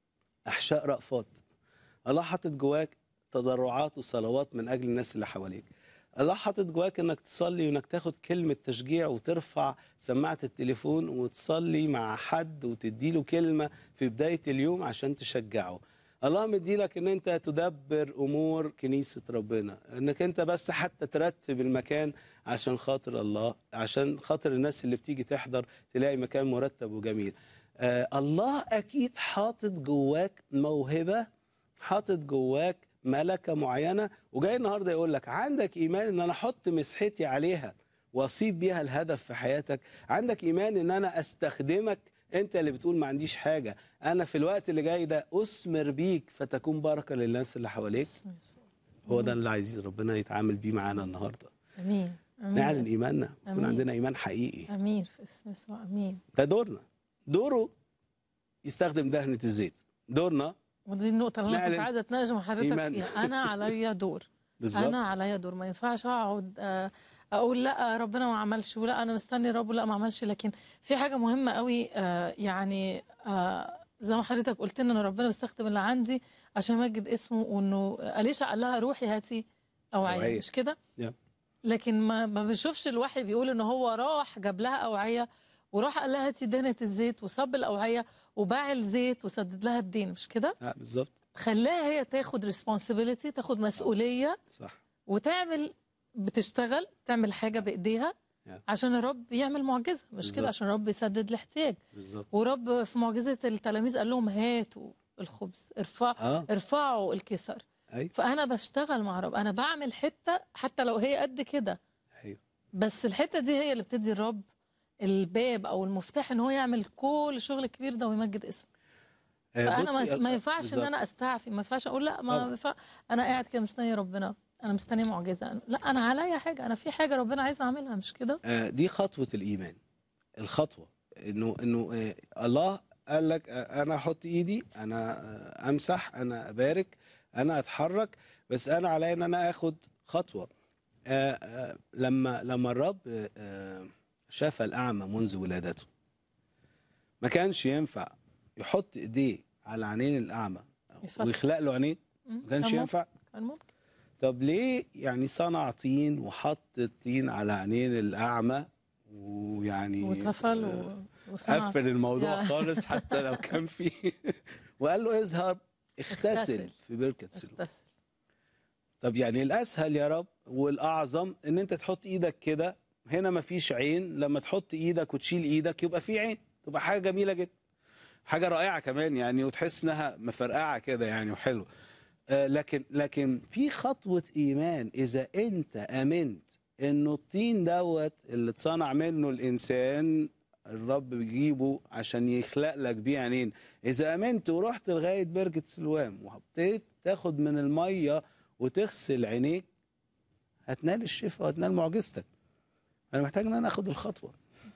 احشاء رأفات الله حاطط جواك تضرعات وصلوات من اجل الناس اللي حواليك الله حاطط جواك انك تصلي وانك تاخد كلمه تشجيع وترفع سماعه التليفون وتصلي مع حد وتديله كلمه في بدايه اليوم عشان تشجعه الله مديلك ان انت تدبر امور كنيسه ربنا انك انت بس حتى ترتب المكان عشان خاطر الله عشان خاطر الناس اللي بتيجي تحضر تلاقي مكان مرتب وجميل آه الله اكيد حاطط جواك موهبه حاطط جواك ملكه معينه وجاي النهارده يقول لك عندك ايمان ان انا احط مسحتي عليها واصيب بيها الهدف في حياتك عندك ايمان ان انا استخدمك انت اللي بتقول ما عنديش حاجه انا في الوقت اللي جاي ده اثمر بيك فتكون بركه للناس اللي حواليك اسم يسوع. هو ده اللي عايزين ربنا يتعامل بيه معانا النهارده امين امين نعلن باسم- ايماننا يكون أمين. عندنا ايمان حقيقي امين في اسم يسوع امين ده دورنا دوره يستخدم دهنه الزيت دورنا ودي النقطة اللي أنا كنت نعلن عايزة أتناقش مع حضرتك إيمان. فيها أنا عليا دور بالظبط أنا عليا دور ما ينفعش أقعد آه، أقول لا ربنا ما عملش ولا أنا مستني رب لا ما عملش لكن في حاجة مهمة قوي آه، يعني آه، زي ما حضرتك قلت لنا إن ربنا بيستخدم اللي عندي عشان يمجد اسمه وإنه أليشا قال لها روحي هاتي أوعية أوعية. مش كده؟ يب. لكن ما ما بنشوفش الوحي بيقول إن هو راح جاب لها أوعية وراح قال لها هاتي دهنة الزيت وصب الأوعية وباع الزيت وسدد لها الدين مش كده؟ آه بالظبط خلاها هي تاخد responsibility تاخد مسؤولية صح وتعمل بتشتغل تعمل حاجة بإيديها Yeah. عشان الرب يعمل معجزة مش بالظبط. كده عشان الرب يسدد الاحتياج بالظبط ورب في معجزة التلاميذ قال لهم هاتوا الخبز ارفع اه ارفعوا الكسر ايوه فأنا بشتغل مع رب أنا بعمل حتة حتى لو هي قد كده ايوه بس الحتة دي هي اللي بتدي الرب الباب أو المفتاح إن هو يعمل كل الشغل الكبير ده ويمجد اسمه آه، فانا ما, بصي، ما ينفعش ان بالظبط. انا استعفي ما ينفعش اقول لا ما طبعا. ينفع انا قاعد كده مستني ربنا انا مستني معجزه لا انا عليا حاجه انا في حاجه ربنا عايز اعملها مش كده آه، دي خطوة الإيمان الخطوة إنه إنه آه، الله قال لك آه، أنا أحط إيدي أنا آه، أمسح أنا أبارك أنا أتحرك بس أنا عليا إن أنا آخد خطوة آه، آه، لما لما الرب آه، آه، شاف الأعمى منذ ولادته ما كانش ينفع يحط إيديه على عينين الأعمى يفتح. ويخلق له عينين مم، ما كانش كان ينفع ممكن كان ممكن طب ليه يعني صنع طين وحط الطين على عينين الأعمى ويعني واتفل آه، و... وصنع قفل الموضوع يا. خالص حتى لو كان فيه وقال له اذهب اغتسل اغتسل. في بركة سلوم اغتسل. طب يعني الأسهل يا رب والأعظم إن أنت تحط إيدك كده هنا مفيش عين لما تحط إيدك وتشيل إيدك يبقى في عين تبقى حاجة جميلة جدا حاجة رائعة كمان يعني وتحس إنها مفرقعة كده يعني وحلو آه، لكن لكن في خطوه ايمان اذا انت امنت انه الطين دوت اللي اتصنع منه الانسان الرب بيجيبه عشان يخلق لك بيه عينين اذا امنت ورحت لغايه بركه سلوام وابتديت تاخد من الميه وتغسل عينيك هتنال الشفاء وهتنال معجزتك انا محتاج ان انا اخد الخطوه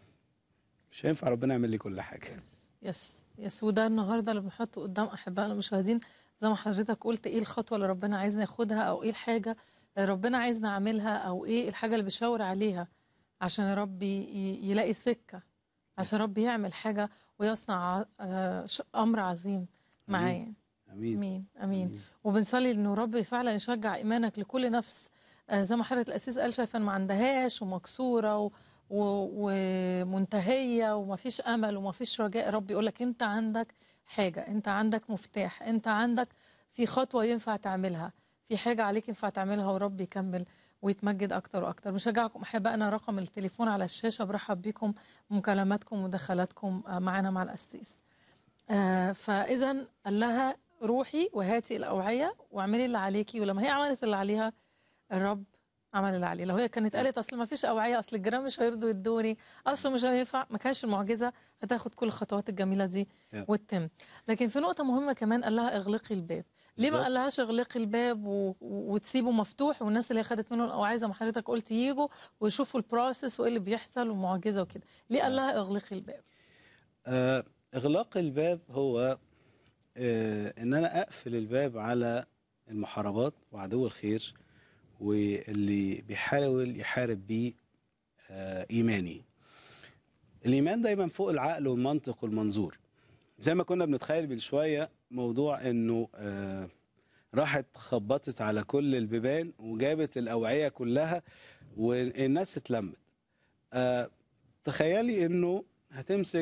مش هينفع ربنا يعمل لي كل حاجه يس يس وده النهارده اللي بنحطه قدام احبائنا المشاهدين زي ما حضرتك قلت ايه الخطوه اللي ربنا عايزنا ياخدها او ايه الحاجه اللي ربنا عايزنا نعملها او ايه الحاجه اللي بيشاور عليها عشان يا رب ي- يلاقي سكه عشان رب يعمل حاجه ويصنع آه، ش- امر عظيم معايا امين امين امين وبنصلي انه رب فعلا يشجع ايمانك لكل نفس آه، زي ما حضرة الاسيس قال شايفه ان ما عندهاش ومكسوره و... و... ومنتهيه وما فيش امل وما فيش رجاء رب يقول لك انت عندك حاجه انت عندك مفتاح انت عندك في خطوه ينفع تعملها في حاجه عليك ينفع تعملها ورب يكمل ويتمجد اكتر واكتر بشجعكم احبائنا رقم التليفون على الشاشه برحب بكم مكالماتكم ومداخلاتكم آه، معنا مع الاسيس آه، فاذا قال لها روحي وهاتي الاوعيه واعملي اللي عليكي ولما هي عملت اللي عليها الرب عمل اللي عليه لو هي كانت قالت اصل ما فيش اوعيه اصل الجيران مش هيرضوا يدوني اصل مش هينفع ما كانش المعجزه هتاخد كل الخطوات الجميله دي Yeah. وتتم لكن في نقطه مهمه كمان قال لها اغلقي الباب ليه ما بالظبط. قالهاش اغلقي الباب و... و- وتسيبه مفتوح والناس اللي هي خدت منه الاوعيه زي ما حضرتك قلت يجوا ويشوفوا البروسيس وايه اللي بيحصل والمعجزه وكده ليه قال لها اغلقي الباب آه، اغلاق الباب هو آه، ان انا اقفل الباب على المحاربات وعدو الخير واللي بيحاول يحارب بيه آه، ايماني الايمان دايما فوق العقل والمنطق والمنظور زي ما كنا بنتخيل من شويه موضوع انه آه، راحت خبطت على كل البيبان وجابت الاوعيه كلها والناس اتلمت آه، تخيلي انه هتمسك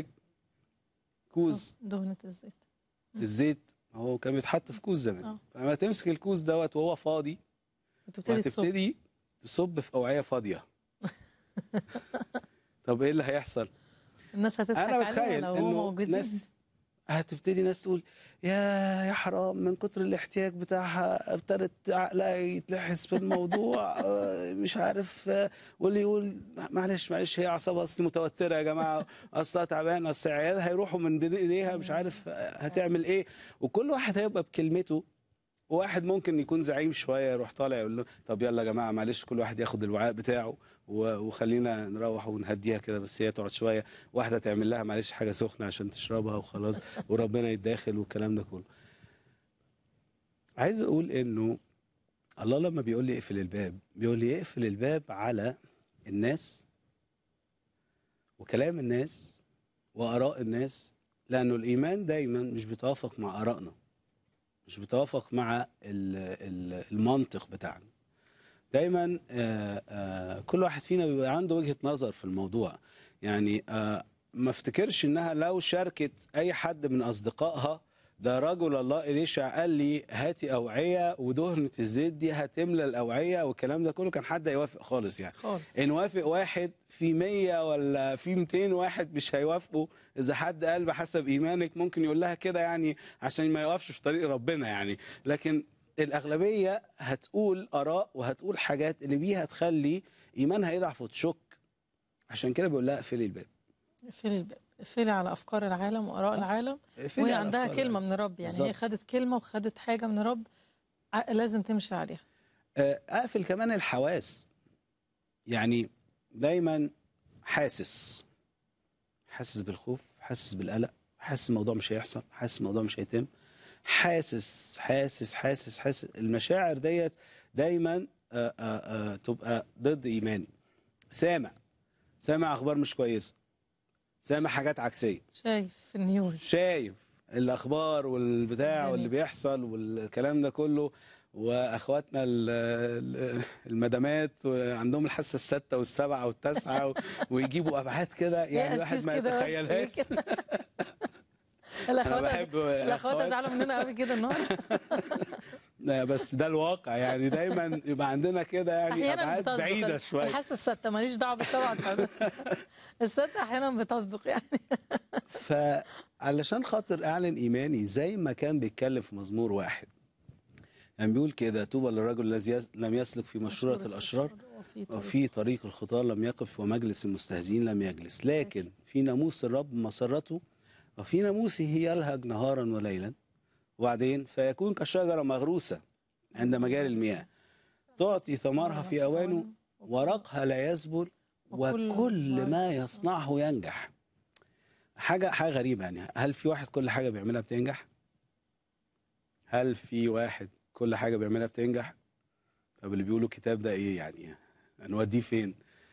كوز دهنه الزيت مم. الزيت هو كان بيتحط في كوز زمان آه. فلما تمسك الكوز دوت وهو فاضي وتبتدي تصب وهتبتدي تصب في اوعيه فاضيه طب ايه اللي هيحصل الناس هتضحك انا عليها بتخيل لو هم انه موجودين ناس هتبتدي ناس تقول يا يا حرام من كتر الاحتياج بتاعها ابتدت عقلها يتلحس في الموضوع آه، مش عارف آه، واللي يقول معلش معلش هي اعصابها اصل متوتره يا جماعه اصلها تعبان اصل عيالها هيروحوا من بين ايديها مش عارف آه، هتعمل ايه وكل واحد هيبقى بكلمته وواحد ممكن يكون زعيم شويه يروح طالع يقول له طب يلا يا جماعه معلش كل واحد ياخد الوعاء بتاعه و- وخلينا نروح ونهديها كده بس هي تقعد شويه واحده تعمل لها معلش حاجه سخنه عشان تشربها وخلاص وربنا يتداخل والكلام ده كله. عايز اقول انه الله لما بيقول لي اقفل الباب بيقول لي اقفل الباب على الناس وكلام الناس واراء الناس لانه الايمان دايما مش بيتوافق مع ارائنا مش بيتوافق مع ال- ال- المنطق بتاعنا دايما آه، آه، كل واحد فينا بيبقى عنده وجهة نظر في الموضوع يعني آه، ما افتكرش انها لو شاركت اي حد من اصدقائها ده رجل الله إليشع قال لي هاتي أوعية ودهنة الزيت دي هتملى الأوعية والكلام ده كله كان حد هيوافق خالص يعني خالص ان وافق واحد في 100 ولا في 200 واحد مش هيوافقوا اذا حد قال بحسب ايمانك ممكن يقول لها كده يعني عشان ما يوقفش في طريق ربنا يعني لكن الاغلبيه هتقول اراء وهتقول حاجات اللي بيها تخلي ايمانها يضعف وتشك عشان كده بيقول لها اقفلي الباب اقفلي الباب اقفلي على افكار العالم واراء آه. العالم اقفلي وهي على عندها أفكار كلمه من رب يعني هي بالظبط. خدت كلمه وخدت حاجه من رب ع- لازم تمشي عليها آه، اقفل كمان الحواس يعني دايما حاسس حاسس بالخوف حاسس بالقلق حاسس الموضوع مش هيحصل حاسس الموضوع مش هيتم حاسس حاسس حاسس حاسس المشاعر ديت دايما آه، آه، آه، تبقى ضد ايماني سامع سامع اخبار مش كويسه سامع حاجات عكسيه شايف في النيوز شايف الاخبار والبتاع الدنيا. واللي بيحصل والكلام ده كله واخواتنا ال- ال- المدامات عندهم الحاسه السادسه والسابعه والتاسعه و- ويجيبوا ابعاد كده يعني الواحد أسيس ما كده بس يتخيلهاش ليه كده؟ انا الاخوات بحب الاخوات ازعلوا مننا قوي كده النهارده لا، بس ده الواقع يعني دايما يبقى عندنا كده يعني احيانا ابعاد بتصدق بعيده شويه الحاسه السادسه ماليش دعوه بالسبعه بس السادسه احيانا بتصدق يعني فعلشان خاطر اعلن ايماني زي ما كان بيتكلم في مزمور واحد يعني بيقول كده طوبى للرجل الذي يس- لم يسلك في مشورة الأشرار وفي طريق وفي طريق الخطاة لم يقف ومجلس المستهزئين لم يجلس لكن في ناموس الرب مسرته وفي ناموسه يلهج نهارا وليلا وبعدين فيكون كشجرة مغروسة عند مجاري المياه تعطي ثمرها في أوانه ورقها لا يذبل وكل وكل ما ما يصنعه ينجح حاجة حاجة غريبة يعني هل في واحد كل حاجة بيعملها بتنجح؟ هل في واحد كل حاجة بيعملها بتنجح؟ طب اللي بيقولوا الكتاب ده ايه يعني؟ هنوديه فين؟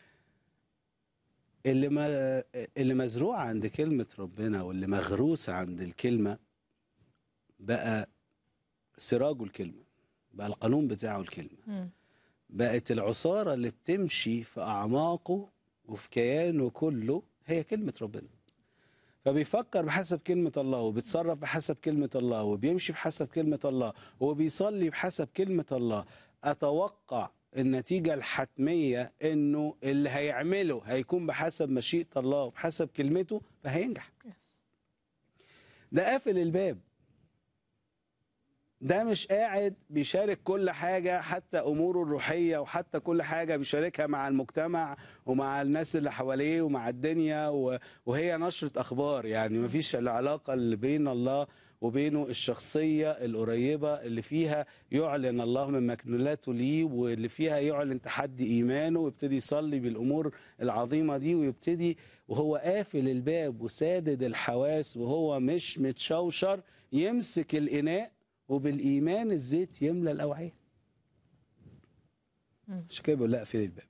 اللي ما اللي مزروع عند كلمة ربنا واللي مغروسة عند الكلمة بقى سراجه الكلمة بقى القانون بتاعه الكلمة مم. بقت العصارة اللي بتمشي في أعماقه وفي كيانه كله هي كلمة ربنا فبيفكر بحسب كلمة الله وبيتصرف بحسب كلمة الله وبيمشي بحسب كلمة الله وبيصلي بحسب كلمة الله أتوقع النتيجة الحتمية إنه اللي هيعمله هيكون بحسب مشيئة الله وبحسب كلمته فهينجح يس. ده قافل الباب ده مش قاعد بيشارك كل حاجة حتى أموره الروحية وحتى كل حاجة بيشاركها مع المجتمع ومع الناس اللي حواليه ومع الدنيا و- وهي نشرة أخبار يعني مفيش العلاقة اللي بين الله وبينه الشخصية القريبة اللي فيها يعلن الله من مكنولاته ليه واللي فيها يعلن تحدي إيمانه ويبتدي يصلي بالأمور العظيمة دي ويبتدي وهو قافل الباب وسادد الحواس وهو مش متشوشر يمسك الإناء وبالإيمان الزيت يملى الأوعية مم. عشان كده بيقول لا اقفل الباب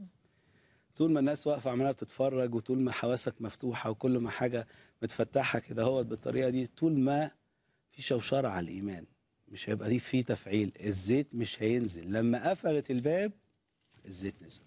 طول ما الناس واقفة عمالة بتتفرج وطول ما حواسك مفتوحة وكل ما حاجة متفتحة كده هو بالطريقة دي طول ما في شوشرة على الإيمان مش هيبقى دي في تفعيل الزيت مش هينزل لما قفلت الباب الزيت نزل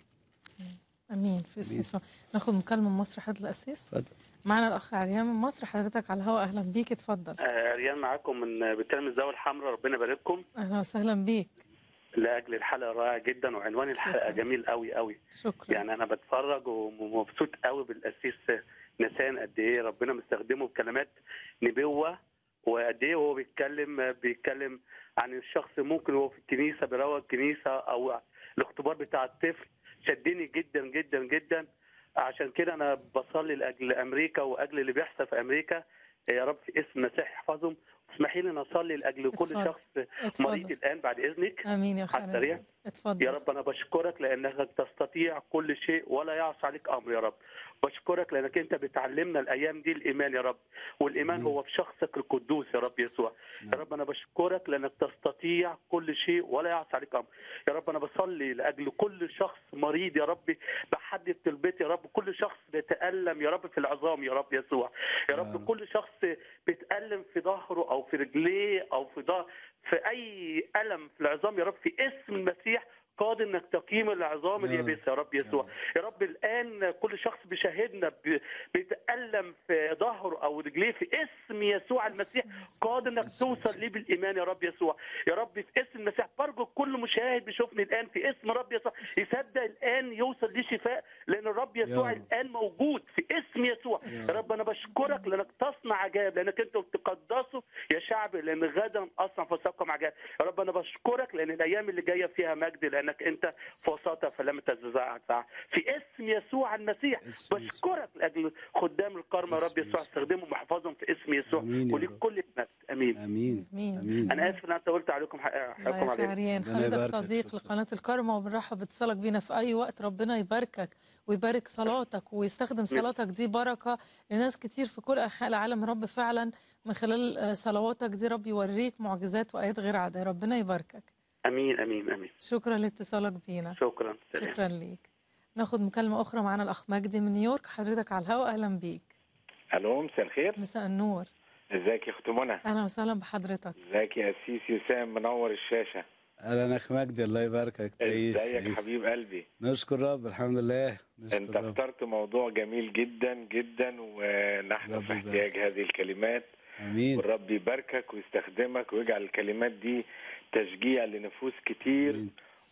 امين في اسم أمين. يسوع ناخد مكالمه من مصر حضرتك الاسيس اتفضل معنا الاخ عريان من مصر حضرتك على الهواء اهلا بيك اتفضل آه، ريان معاكم من بتلم الزاوية الحمراء ربنا يبارككم اهلا وسهلا بيك لاجل الحلقه رائعه جدا وعنوان الحلقه شكراً. جميل قوي قوي شكرا يعني انا بتفرج ومبسوط قوي بالاسيس نسان قد ايه ربنا مستخدمه بكلمات نبوه وقد ايه وهو بيتكلم بيتكلم عن الشخص ممكن هو في الكنيسه بيروج الكنيسه او الاختبار بتاع الطفل شدني جدا جدا جدا عشان كده انا بصلي لاجل امريكا واجل اللي بيحصل في امريكا يا رب في اسم المسيح يحفظهم اسمحي لي ان اصلي لاجل كل اتفضل. شخص مريض اتفضل الان بعد اذنك امين يا اخ على السريع. عريان اتفضل يا رب انا بشكرك لانك تستطيع كل شيء ولا يعصى عليك امر يا رب بشكرك لانك انت بتعلمنا الايام دي الايمان يا رب والايمان آمين. هو في شخصك القدوس يا رب يسوع يا رب انا بشكرك لانك تستطيع كل شيء ولا يعصى عليك امر يا رب انا بصلي لاجل كل شخص مريض يا رب بحدد طلبتي يا رب كل شخص بيتالم يا رب في العظام يا رب يسوع يا رب آمين. كل شخص بيتالم في ظهره او في رجليه او في ظهر في اي الم في العظام يا رب في اسم المسيح قادر انك تقيم العظام يا اليابسه يا رب يسوع يا رب الان كل شخص بيشاهدنا بي- بيتالم في ظهره او رجليه في اسم يسوع المسيح قادر انك توصل ليه بالايمان يا رب يسوع يا رب في اسم المسيح برجو كل مشاهد بيشوفني الان في اسم رب يسوع يصدق الان يوصل ليه شفاء لان الرب يسوع يا رب. الان موجود في اسم يسوع يا رب انا بشكرك لانك تصنع عجائب لانك انت بتقدسه يا شعب لان غدا اصنع فساقكم عجائب يا رب انا بشكرك لان الايام اللي جايه فيها مجد لانك انت في وسطها فلم تزعزع في اسم يسوع المسيح اسم يسوع. بشكرك لاجل خدام الكرمه يا رب اسم يسوع يسوع. استخدمهم واحفظهم في اسم يسوع آمين يا وليك رب. كل المجد امين امين امين امين انا اسف ان انا طولت عليكم حق- الله حقكم يا أخ علينا عريان ربنا حضرتك يباركك. صديق شكراً. لقناة الكرمة وبنرحب باتصالك بينا في أي وقت ربنا يباركك ويبارك صلاتك ويستخدم صلاتك دي بركة لناس كتير في كل أنحاء العالم رب فعلا من خلال آه، صلواتك دي رب يوريك معجزات وآيات غير عادية ربنا يباركك امين امين امين شكرا لاتصالك بينا شكرا سلام. شكرا ليك ناخد مكالمة أخرى معنا الأخ مجدي من نيويورك حضرتك على الهواء أهلا بيك الو مساء الخير مساء النور ازيك يا اخت منى أهلا وسهلا بحضرتك ازيك يا اسيس يسام منور الشاشه اهلا اخ مجدي الله يباركك تعيش ازيك تعيش. حبيب قلبي نشكر رب الحمد لله نشكر انت رب اخترت موضوع جميل جدا جدا ونحن رب في يبارك. احتياج هذه الكلمات امين والرب يباركك ويستخدمك ويجعل الكلمات دي تشجيع لنفوس كتير آمين.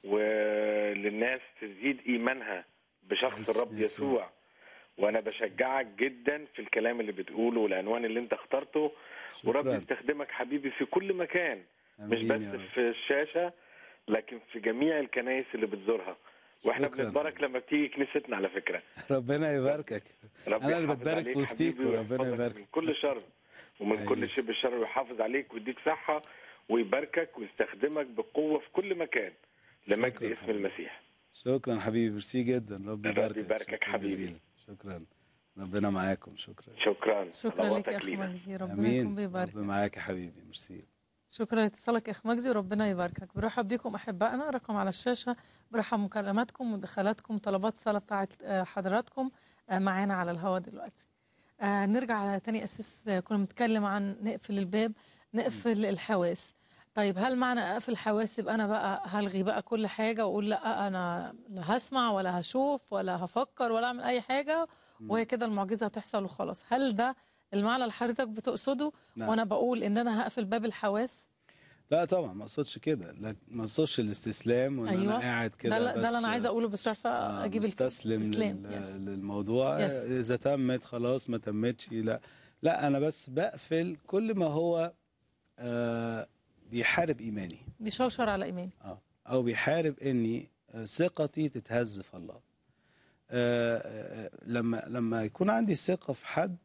وللناس تزيد ايمانها بشخص باسم الرب يسوع. يسوع وانا بشجعك جدا في الكلام اللي بتقوله والعنوان اللي انت اخترته ورب شكرا يستخدمك حبيبي في كل مكان مش آمين بس يا رب. في الشاشه لكن في جميع الكنائس اللي بتزورها واحنا شكراً. بنتبارك لما بتيجي كنيستنا على فكره ربنا يباركك ربنا أنا اللي يحافظ بتبارك عليك في وسطيك حبيبي وربنا ويحفظك يبارك. من كل شر ومن كل أيوة. شبه شر ويحافظ عليك ويديك صحه ويباركك ويستخدمك بقوه في كل مكان لمجد شكراً اسم حبيبي. المسيح شكرا حبيبي ميرسي جدا رب رب يباركك يباركك شكراً حبيبي. جزيلاً. شكرا ربنا معاكم شكرا شكرا شكرا على لك يا وقتك اخ لينا. مجدي ربنا يكون امين بيبارك رب معاك يا حبيبي ميرسي شكرا لاتصالك يا اخ مجدي وربنا يباركك برحب بكم احبائنا رقم على الشاشه برحب مكالماتكم مداخلاتكم طلبات صلاه بتاعت آه، حضراتكم آه، معانا على الهواء دلوقتي آه، نرجع على تاني اساس آه، كنا بنتكلم عن نقفل الباب نقفل الحواس طيب هل معنى اقفل الحواس يبقى انا بقى هلغي بقى كل حاجه واقول لا انا لا هسمع ولا هشوف ولا هفكر ولا اعمل اي حاجه وهي كده المعجزه هتحصل وخلاص هل ده المعنى اللي حضرتك بتقصده نعم. وانا بقول ان انا هقفل باب الحواس لا طبعا ما اقصدش كده لا ما اقصدش الاستسلام وان أيوة. انا قاعد ده, كده لا- بس ده اللي انا عايزه اقوله بس مش عارفه آه، اجيب مستسلم الاستسلام لل... يس. للموضوع يس. اذا تمت خلاص ما تمتش لا لا انا بس بقفل كل ما هو آه بيحارب ايماني بيشوشر على ايماني اه او بيحارب اني آه، ثقتي تتهز في الله آه، آه، لما لما يكون عندي ثقه في حد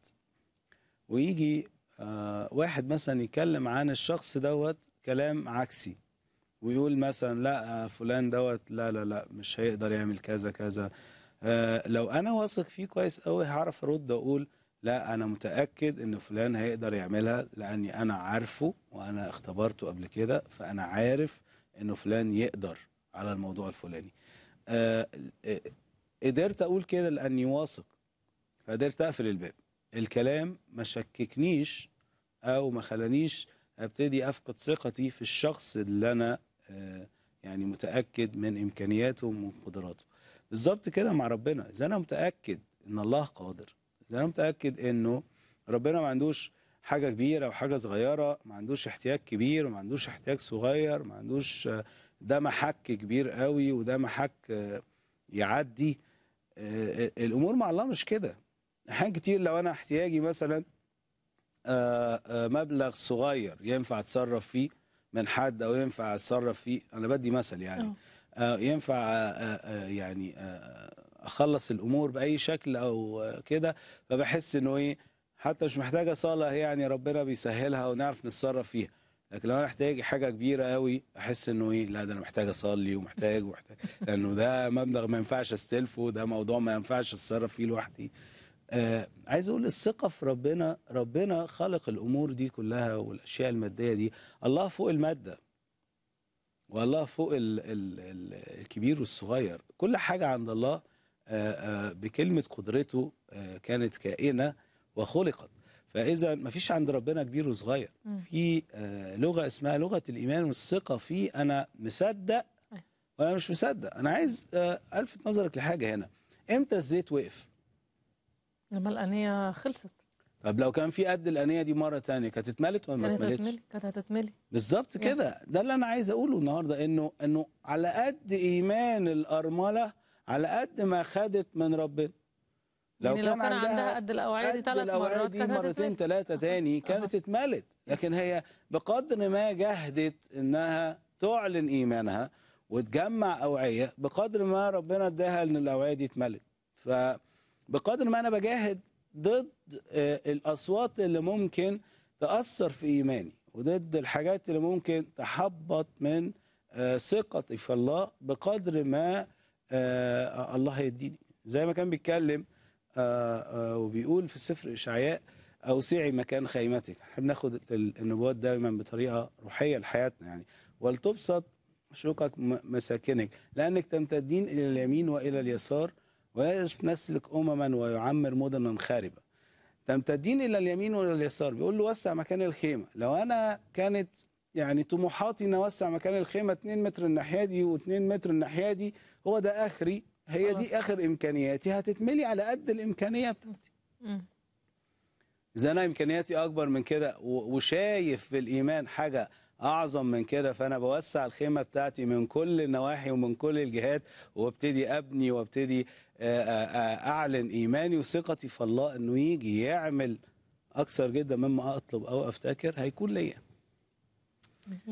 ويجي آه، واحد مثلا يتكلم عن الشخص دوت كلام عكسي ويقول مثلا لا آه، فلان دوت لا لا لا مش هيقدر يعمل كذا كذا آه، لو انا واثق فيه كويس قوي هعرف ارد واقول لا انا متاكد ان فلان هيقدر يعملها لاني انا عارفه وانا اختبرته قبل كده فانا عارف انه فلان يقدر على الموضوع الفلاني آه، آه، قدرت اقول كده لاني واثق فقدرت اقفل الباب الكلام ما شككنيش او ما خلانيش ابتدي افقد ثقتي في الشخص اللي انا آه، يعني متاكد من امكانياته ومن قدراته بالظبط كده مع ربنا اذا انا متاكد ان الله قادر اذا انا متاكد انه ربنا ما عندوش حاجه كبيره وحاجه صغيره ما عندوش احتياج كبير وما عندوش احتياج صغير ما عندوش آه، ده محك كبير قوي وده محك آه، يعدي آه، الامور مع الله مش كده احيان كتير لو انا احتياجي مثلا آه، آه، مبلغ صغير ينفع اتصرف فيه من حد او ينفع اتصرف فيه انا بدي مثل يعني آه. آه، ينفع آه، آه، يعني آه، اخلص الامور باي شكل او آه، كده فبحس انه ايه حتى مش محتاجه صلاه يعني ربنا بيسهلها ونعرف نتصرف فيها لكن لو انا احتاج حاجه كبيره قوي احس انه ايه لا ده انا محتاج اصلي ومحتاج ومحتاج لانه ده مبلغ ما ينفعش استلفه ده موضوع ما ينفعش اتصرف فيه لوحدي آه عايز اقول الثقه في ربنا ربنا خلق الامور دي كلها والاشياء الماديه دي الله فوق الماده والله فوق ال ال ال الكبير والصغير كل حاجه عند الله آه آه بكلمه قدرته آه كانت كائنه وخلقت فاذا ما فيش عند ربنا كبير وصغير مم. في آه لغه اسمها لغه الايمان والثقه في انا مصدق أيوة. ولا مش مصدق انا عايز آه الفت نظرك لحاجه هنا امتى الزيت وقف لما الانيه خلصت طب لو كان في قد الانيه دي مره تانية كانت اتملت ولا ما كانت اتملتش هتتملي كانت هتتملي بالظبط يا. كده ده اللي انا عايز اقوله النهارده انه انه على قد ايمان الارمله على قد ما خدت من ربنا يعني لو كان عندها قد الاوعيه دي قد ثلاث الأوعية مرات دي كانت مرتين هتتملي ثلاثه تاني كانت اتملت لكن يس. هي بقدر ما جهدت انها تعلن ايمانها وتجمع اوعيه بقدر ما ربنا اداها ان الاوعيه دي اتملت فبقدر ما انا بجاهد ضد آه، الاصوات اللي ممكن تاثر في ايماني وضد الحاجات اللي ممكن تحبط من آه، ثقتي في الله بقدر ما آه، الله هيديني زي ما كان بيتكلم آه، آه، وبيقول في سفر اشعياء اوسعي مكان خيمتك احنا بناخد ال- النبوات دايما بطريقه روحيه لحياتنا يعني ولتبسط شقق م- مساكنك لانك تمتدين الى اليمين والى اليسار ويسلك امما ويعمر مدنا خاربه تمتدين الى اليمين والى اليسار بيقول له وسع مكان الخيمه لو انا كانت يعني طموحاتي ان اوسع مكان الخيمه 2 متر الناحيه دي و2 متر الناحيه دي هو ده اخري هي خلاص. دي اخر امكانياتي هتتملي على قد الامكانيه بتاعتي مم. اذا انا امكانياتي اكبر من كده و- وشايف في الايمان حاجه اعظم من كده فانا بوسع الخيمه بتاعتي من كل النواحي ومن كل الجهات وابتدي ابني وابتدي آه، آه، آه، اعلن ايماني وثقتي في الله انه يجي يعمل اكثر جدا مما اطلب او افتكر هيكون ليا امين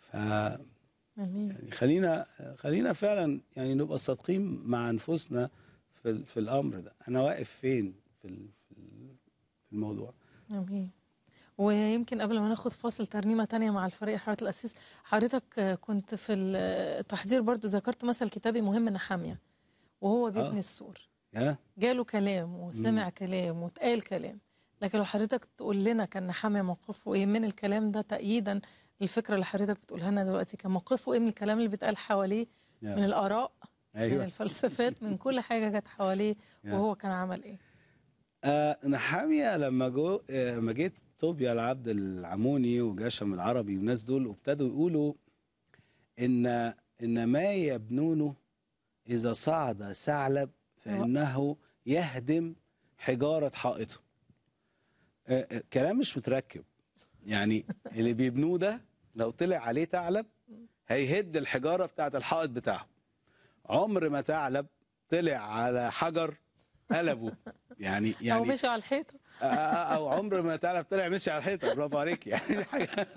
ف امين يعني خلينا خلينا فعلا يعني نبقى صادقين مع انفسنا في ال- في الامر ده انا واقف فين في ال- في ال- في الموضوع امين ويمكن قبل ما ناخد فاصل ترنيمه تانية مع الفريق حضرتك الاسيس حضرتك آه، كنت في التحضير برضو ذكرت مثل كتابي مهم نحاميه وهو بيبني آه. السور يا جاله كلام وسمع كلام واتقال كلام لكن لو حضرتك تقول لنا كان نحاميه موقفه ايه من الكلام ده تأييدا الفكره اللي حضرتك بتقولها لنا دلوقتي كان موقفه ايه من الكلام اللي بيتقال حواليه من يا الاراء من ايوه الفلسفات من كل حاجه كانت حواليه يا. وهو كان عمل ايه آه نحامية لما جو آه، لما جيت طوبيا العبد العموني وجشم العربي والناس دول وابتدوا يقولوا ان ان ما يبنونه اذا صعد ثعلب فانه يهدم حجاره حائطه آه، آه، كلام مش متركب يعني اللي بيبنوه ده لو طلع عليه ثعلب هيهد الحجاره بتاعت الحائط بتاعه عمر ما ثعلب طلع على حجر قلبه يعني او يعني مشي على الحيطه آه، آه، او عمر ما تعرف طلع مشي على الحيطه برافو عليك يعني دي حاجه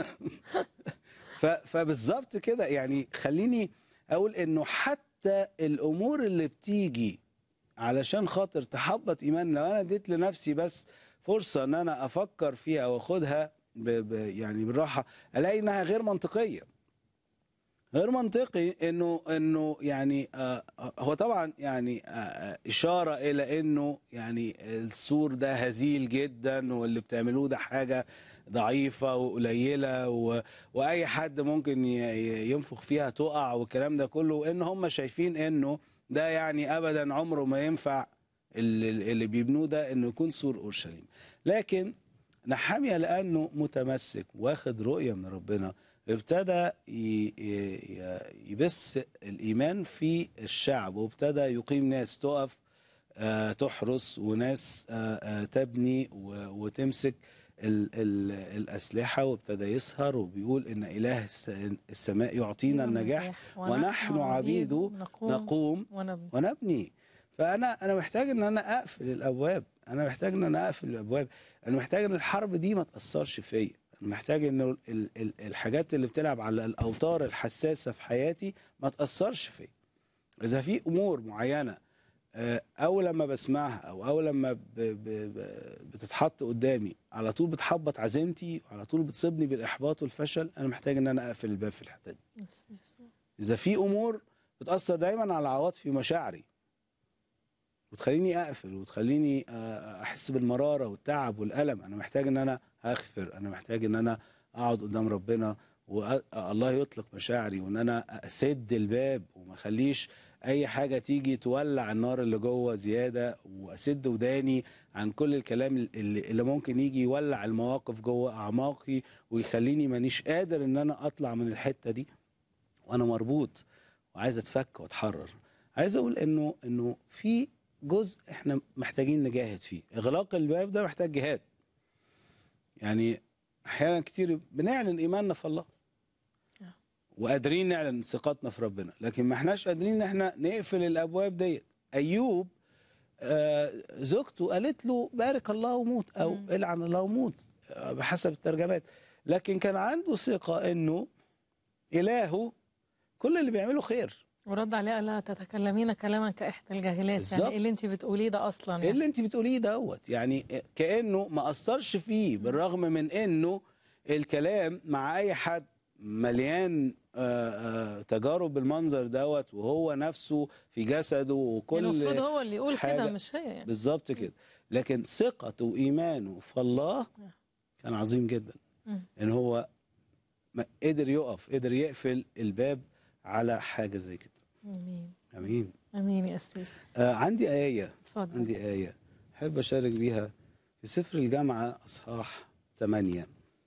ف- فبالظبط كده يعني خليني اقول انه حتى الامور اللي بتيجي علشان خاطر تحبط ايمان لو انا اديت لنفسي بس فرصه ان انا افكر فيها واخدها ب ب يعني بالراحه الاقي انها غير منطقيه غير منطقي انه انه يعني آه آه، هو طبعا يعني آه آه، اشاره الى انه يعني السور ده هزيل جدا واللي بتعملوه ده حاجه ضعيفه وقليله و... واي حد ممكن ي... ي- ينفخ فيها تقع والكلام ده كله وان هم شايفين انه ده يعني ابدا عمره ما ينفع اللي, اللي بيبنوه ده انه يكون سور اورشليم لكن نحاميه لانه متمسك واخد رؤيه من ربنا ابتدى ي- ي- يبث الايمان في الشعب وابتدى يقيم ناس تقف آه، تحرس وناس آه، آه، تبني و- وتمسك ال- ال- الاسلحه وابتدى يسهر وبيقول ان اله الس- السماء يعطينا النجاح ونحن عبيده نقوم, نقوم ونبني ونبني فانا انا محتاج ان انا اقفل الابواب انا محتاج ان انا اقفل الابواب انا محتاج ان الحرب دي ما تاثرش فيا انا محتاج ان ال- ال- الحاجات اللي بتلعب على الاوتار الحساسه في حياتي ما تاثرش فيا اذا في امور معينه آه، اول لما بسمعها او اول لما ب- ب- ب- بتتحط قدامي على طول بتحبط عزيمتي وعلى طول بتصيبني بالاحباط والفشل انا محتاج ان انا اقفل الباب في الحته دي بسم يسوع. اذا في امور بتاثر دايما على عواطفي ومشاعري وتخليني اقفل وتخليني آه، احس بالمراره والتعب والالم انا محتاج ان انا اغفر انا محتاج ان انا اقعد قدام ربنا والله يطلق مشاعري وان انا اسد الباب وما اخليش اي حاجه تيجي تولع النار اللي جوه زياده واسد وداني عن كل الكلام اللي, اللي ممكن يجي يولع المواقف جوه اعماقي ويخليني مانيش قادر ان انا اطلع من الحته دي وانا مربوط وعايز اتفك واتحرر عايز اقول انه انه في جزء احنا محتاجين نجاهد فيه اغلاق الباب ده محتاج جهاد يعني احيانا كتير بنعلن ايماننا في الله وقادرين نعلن ثقتنا في ربنا لكن ما احناش قادرين ان احنا نقفل الابواب ديت ايوب آه زوجته قالت له بارك الله وموت او مم. العن الله وموت آه بحسب الترجمات لكن كان عنده ثقه انه الهه كل اللي بيعمله خير ورد عليها قال لها تتكلمين كلاما كإحدى الجاهلات بالظبط. يعني ايه اللي انت بتقوليه ده اصلا ايه يعني اللي انت بتقوليه دوت يعني كانه ما اثرش فيه بالرغم من انه الكلام مع اي حد مليان آه، آه، تجارب بالمنظر دوت وهو نفسه في جسده وكل يعني المفروض هو اللي يقول كده حاجة- مش هي يعني بالظبط كده لكن ثقته وايمانه في الله كان عظيم جدا مم. ان هو ما- قدر يقف قدر يقفل الباب على حاجه زي كده امين امين امين يا استاذ آه عندي ايه اتفضل عندي آية أحب أشارك بيها في سفر الجامعة أصحاح 8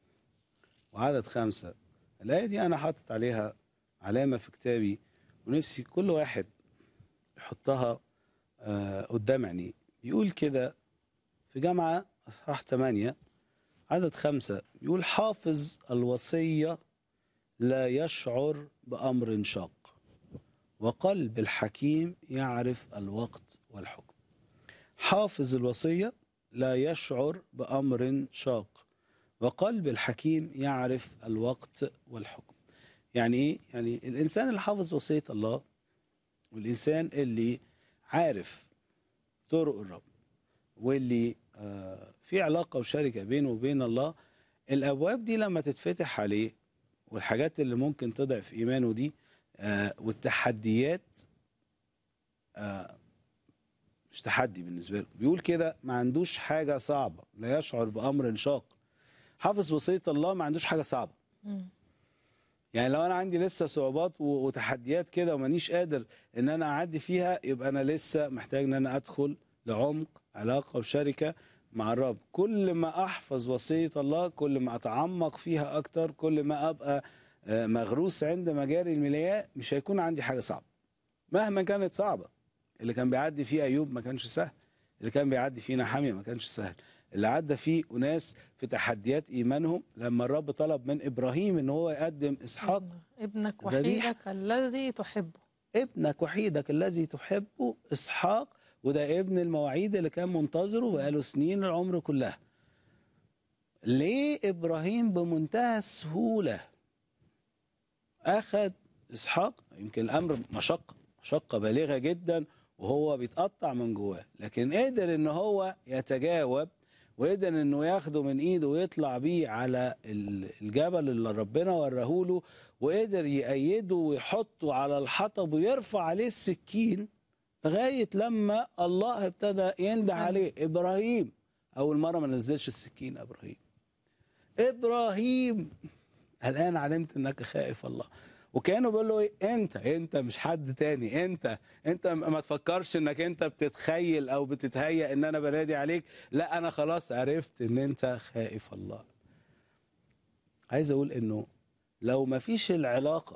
وعدد خمسة الآية دي أنا حاطط عليها علامة في كتابي ونفسي كل واحد يحطها آه قدام عينيه يقول كده في جامعة أصحاح 8 عدد خمسة يقول حافظ الوصية لا يشعر بأمر شاق وقلب الحكيم يعرف الوقت والحكم حافظ الوصية لا يشعر بأمر شاق وقلب الحكيم يعرف الوقت والحكم يعني ايه يعني الانسان اللي حافظ وصيه الله والانسان اللي عارف طرق الرب واللي آه، في علاقه وشركه بينه وبين الله الابواب دي لما تتفتح عليه والحاجات اللي ممكن تضعف ايمانه دي آه، والتحديات آه، مش تحدي بالنسبه له بيقول كده ما عندوش حاجه صعبه لا يشعر بامر شاق حافظ وصيه الله ما عندوش حاجه صعبه مم. يعني لو انا عندي لسه صعوبات و- وتحديات كده ومانيش قادر ان انا اعدي فيها يبقى انا لسه محتاج ان انا ادخل لعمق علاقه وشركه مع الرب كل ما احفظ وصيه الله كل ما اتعمق فيها اكتر كل ما ابقى آه، مغروس عند مجاري المياه مش هيكون عندي حاجه صعبه مهما كانت صعبه اللي كان بيعدي فيه ايوب ما كانش سهل اللي كان بيعدي فيه نحاميه ما كانش سهل اللي عدى فيه اناس في تحديات ايمانهم لما الرب طلب من ابراهيم ان هو يقدم اسحاق ابن- ابنك ذبيحة. وحيدك الذي تحبه ابنك وحيدك الذي تحبه اسحاق وده ابن المواعيد اللي كان منتظره بقاله سنين العمر كلها ليه ابراهيم بمنتهى السهوله اخذ اسحاق يمكن الامر مشقه مشقه بالغه جدا وهو بيتقطع من جواه لكن قدر ان هو يتجاوب وقدر انه ياخده من ايده ويطلع بيه على ال- الجبل اللي ربنا وراه له وقدر يأيده ويحطه على الحطب ويرفع عليه السكين لغايه لما الله ابتدى ينده أمين. عليه ابراهيم اول مره ما نزلش السكين ابراهيم ابراهيم الان علمت انك خائف الله وكانوا بيقولوا ايه انت انت مش حد تاني انت انت م- ما تفكرش انك انت بتتخيل او بتتهيأ ان انا بنادي عليك لا انا خلاص عرفت ان انت خائف الله عايز اقول انه لو ما فيش العلاقة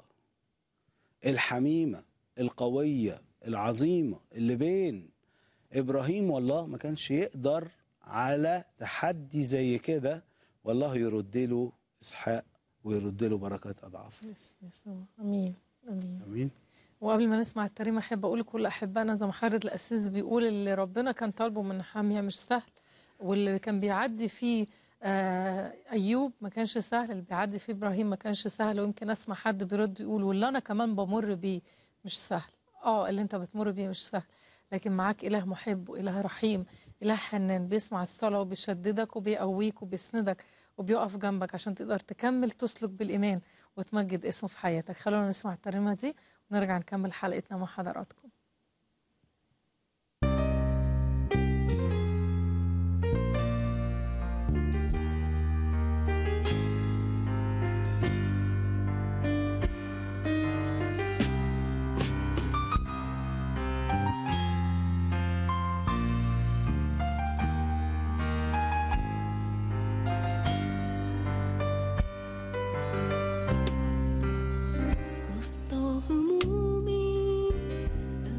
الحميمة القوية العظيمة اللي بين إبراهيم والله ما كانش يقدر على تحدي زي كده والله يرد له إسحاق ويرد له بركات أضعاف يس يسوع امين امين أمين وقبل ما نسمع التريمة أحب أقول لكل أحبائنا زي ما حضرة الأسيس بيقول اللي ربنا كان طالبه من نحامية مش سهل واللي كان بيعدي فيه آه أيوب ما كانش سهل اللي بيعدي فيه إبراهيم ما كانش سهل ويمكن أسمع حد بيرد يقول واللي أنا كمان بمر بيه مش سهل آه اللي أنت بتمر بيه مش سهل لكن معاك إله محب وإله رحيم إله حنان بيسمع الصلاة وبيشددك وبيقويك وبيسندك وبيقف جنبك عشان تقدر تكمل تسلك بالإيمان وتمجد اسمه في حياتك خلونا نسمع الترنيمة دي ونرجع نكمل حلقتنا مع حضراتكم وسط همومي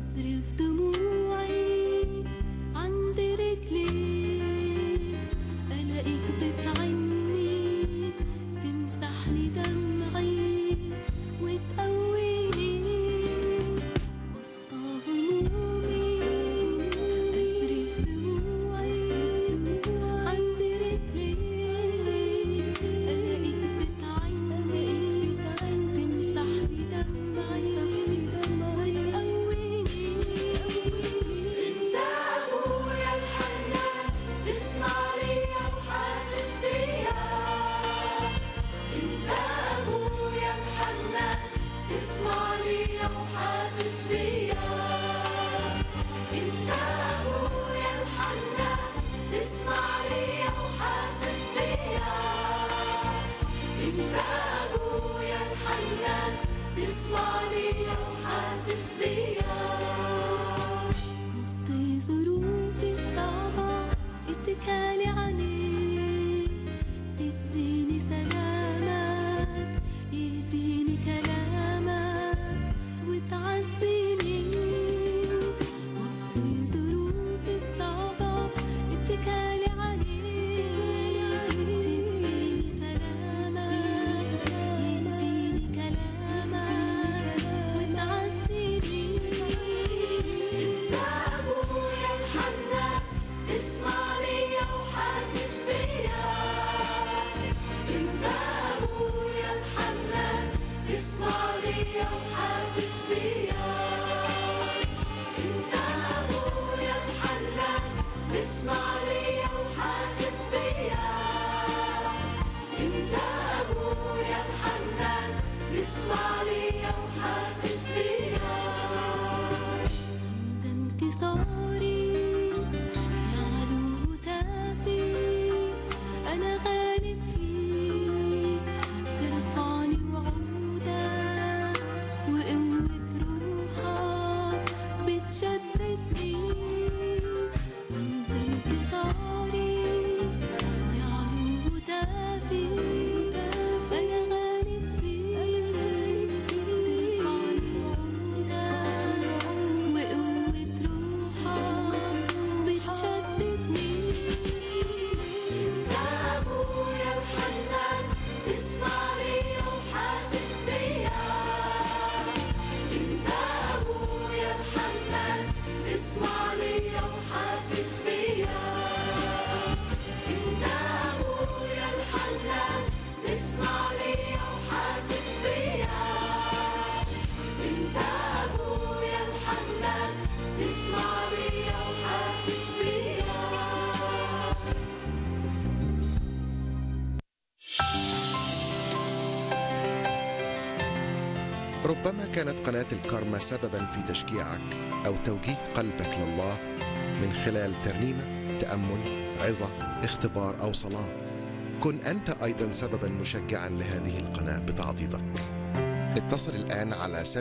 ربما كانت قناة الكارما سببا في تشجيعك أو توجيه قلبك لله من خلال ترنيمة تأمل عظة اختبار أو صلاة كن أنت أيضا سببا مشجعا لهذه القناة بتعضيدك اتصل الآن على 714-709-4300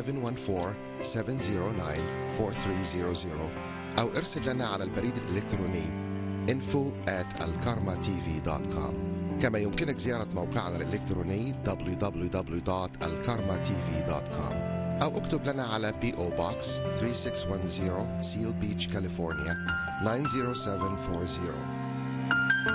أو ارسل لنا على البريد الإلكتروني info at alkarmatv.com كما يمكنك زيارة موقعنا الإلكتروني www.alkarmatv.com أو اكتب لنا على P.O. Box 3610 Seal Beach, California 90740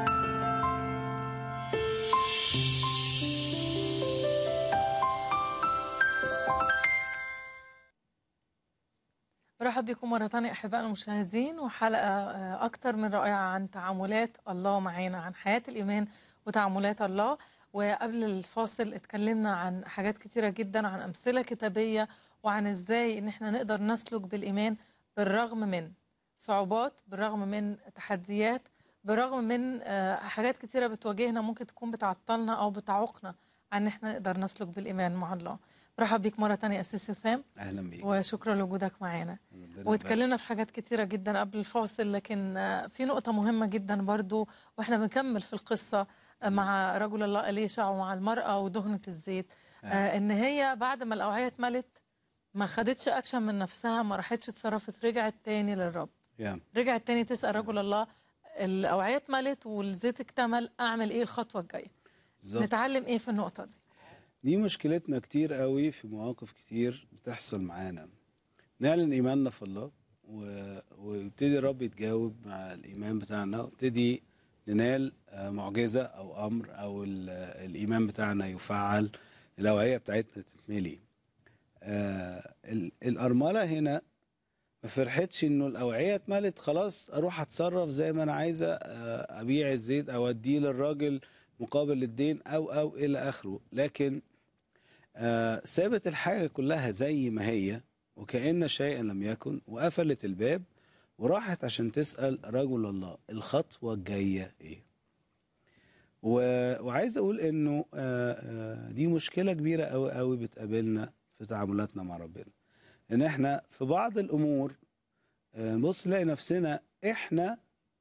برحب بكم مرة تانية أحبائنا المشاهدين وحلقة آه، أكتر من رائعة عن تعاملات الله معانا عن حياة الإيمان وتعاملات الله وقبل الفاصل اتكلمنا عن حاجات كتيرة جدا عن أمثلة كتابية وعن إزاي إن إحنا نقدر نسلك بالإيمان بالرغم من صعوبات بالرغم من تحديات بالرغم من آه، حاجات كتيرة بتواجهنا ممكن تكون بتعطلنا أو بتعوقنا عن إن إحنا نقدر نسلك بالإيمان مع الله برحب بيك مرة تانية أسيس يثام اهلا بيك وشكرا لوجودك معانا ربنا يبارك. واتكلمنا في حاجات كتيرة جدا قبل الفاصل لكن آه، في نقطة مهمة جدا برضو واحنا بنكمل في القصة آه، مع رجل الله إليشع ومع المرأة ودهنة الزيت آه، ان هي بعد ما الأوعية اتملت ما خدتش أكشن من نفسها ما راحتش اتصرفت رجعت تاني للرب يا رجعت تاني تسأل رجل الله الأوعية اتملت والزيت اكتمل أعمل إيه الخطوة الجاية بالظبط نتعلم إيه في النقطة دي دي مشكلتنا كتير قوي في مواقف كتير بتحصل معانا نعلن ايماننا في الله و... ويبتدي الرب يتجاوب مع الايمان بتاعنا ويبتدي ننال آه، معجزه او امر او ال... الايمان بتاعنا يفعل الاوعيه بتاعتنا تتملي آه، ال- الارمله هنا ما فرحتش انه الاوعيه اتملت خلاص اروح اتصرف زي ما انا عايزه آه، ابيع الزيت او اديه للراجل مقابل الدين او او الى اخره لكن آه، سابت الحاجه كلها زي ما هي وكأن شيئا لم يكن وقفلت الباب وراحت عشان تسأل رجل الله الخطوة الجاية ايه و... وعايز اقول انه آه، آه، دي مشكلة كبيرة قوي قوي بتقابلنا في تعاملاتنا مع ربنا ان احنا في بعض الامور آه، نبص نلاقي نفسنا احنا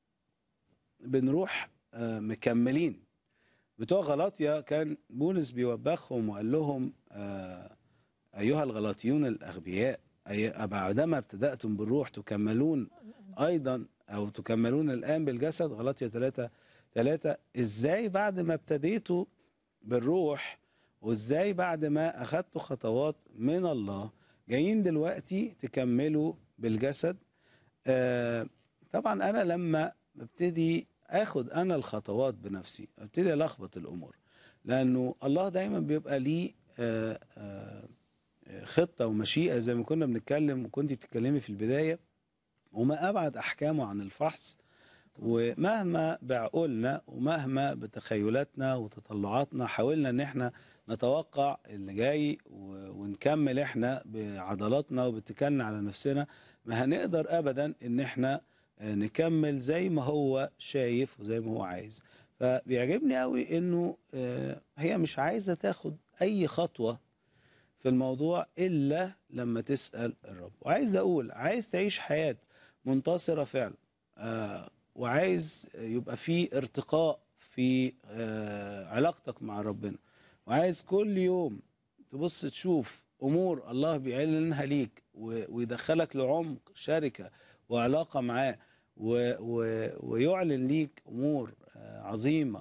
بنروح آه، مكملين بتوع غلاطيا كان بولس بيوبخهم وقال لهم آه، أيها الغلاطيون الأغبياء أي بعدما ابتدأتم بالروح تكملون أيضا أو تكملون الآن بالجسد غلاطيا ثلاثة ثلاثة إزاي بعد ما ابتديتوا بالروح وإزاي بعد ما أخدتوا خطوات من الله جايين دلوقتي تكملوا بالجسد آه طبعا أنا لما ابتدي اخد انا الخطوات بنفسي ابتدي الخبط الامور لانه الله دايما بيبقى ليه آه، آه، خطه ومشيئه زي ما كنا بنتكلم وكنت بتتكلمي في البدايه وما ابعد احكامه عن الفحص ومهما بعقولنا ومهما بتخيلاتنا وتطلعاتنا حاولنا ان احنا نتوقع اللي جاي و- ونكمل احنا بعضلاتنا وباتكالنا على نفسنا ما هنقدر ابدا ان احنا آه، نكمل زي ما هو شايف وزي ما هو عايز فبيعجبني قوي انه آه، هي مش عايزه تاخد اي خطوه في الموضوع الا لما تسال الرب وعايز اقول عايز تعيش حياه منتصره فعلا آه، وعايز يبقى في ارتقاء في آه، علاقتك مع ربنا وعايز كل يوم تبص تشوف امور الله بيعلنها ليك و- ويدخلك لعمق شركه وعلاقه معاه و و ويعلن ليك امور آه، عظيمه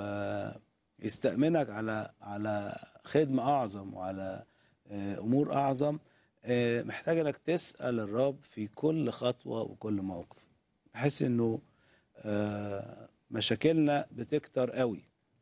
ويستأمنك على على خدمه اعظم وعلى آه، امور اعظم آه، محتاج انك تسأل الرب في كل خطوه وكل موقف بحيث انه آه، مشاكلنا بتكتر قوي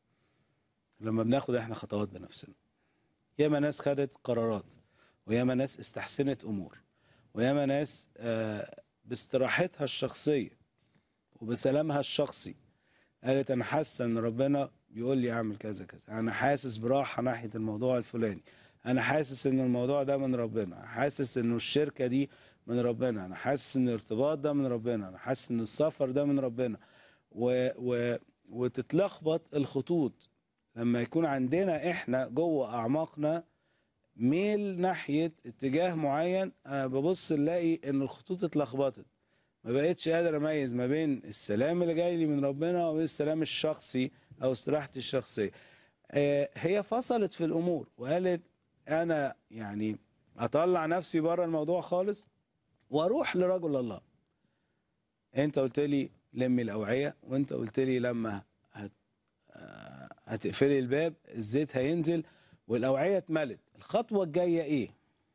لما بناخد احنا خطوات بنفسنا ياما ناس خدت قرارات وياما ناس استحسنت امور وياما ناس آه، باستراحتها الشخصيه وبسلامها الشخصي قالت انا حاسه ان ربنا بيقول لي اعمل كذا كذا انا حاسس براحه ناحيه الموضوع الفلاني انا حاسس ان الموضوع ده من ربنا حاسس انه الشركه دي من ربنا انا حاسس ان الارتباط ده من ربنا انا حاسس ان السفر ده من ربنا و و وتتلخبط الخطوط لما يكون عندنا احنا جوه اعماقنا ميل ناحيه اتجاه معين انا ببص نلاقي ان الخطوط اتلخبطت ما بقتش قادر اميز ما بين السلام اللي جاي لي من ربنا وبين السلام الشخصي او استراحتي الشخصيه آه، هي فصلت في الامور وقالت انا يعني اطلع نفسي بره الموضوع خالص واروح لرجل الله انت قلت لي لمي الاوعيه وانت قلت لي لما هت آه، هتقفلي الباب الزيت هينزل والاوعيه اتملت الخطوه الجايه ايه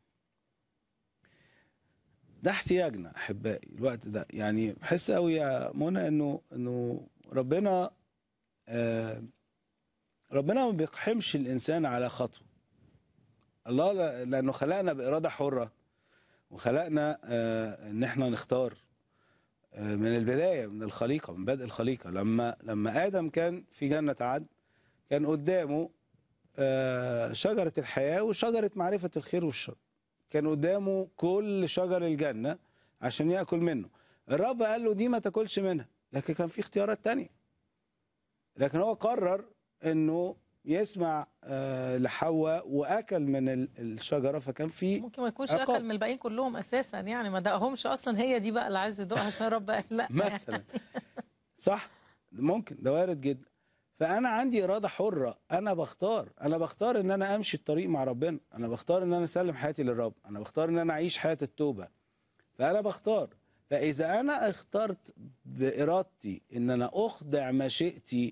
ده احتياجنا احبائي الوقت ده يعني بحس قوي يا منى انه انه ربنا آه ربنا ما بيقحمش الانسان على خطوه الله ل- لانه خلقنا باراده حره وخلقنا آه ان احنا نختار آه من البدايه من الخليقه من بدء الخليقه لما لما ادم كان في جنه عدن كان قدامه آه شجره الحياه وشجره معرفه الخير والشر كان قدامه كل شجر الجنه عشان ياكل منه الرب قال له دي ما تاكلش منها لكن كان في اختيارات تانية لكن هو قرر انه يسمع آه لحواء واكل من ال- الشجره فكان في ممكن ما يكونش عقاب. اكل من الباقيين كلهم اساسا يعني ما دقهمش اصلا هي دي بقى اللي عايز يدوقها عشان رب قال لا مثلا صح ممكن ده وارد جدا فانا عندي اراده حره انا بختار انا بختار ان انا امشي الطريق مع ربنا انا بختار ان انا اسلم حياتي للرب انا بختار ان انا اعيش حياه التوبه فانا بختار فاذا انا اخترت بارادتي ان انا اخضع مشيئتي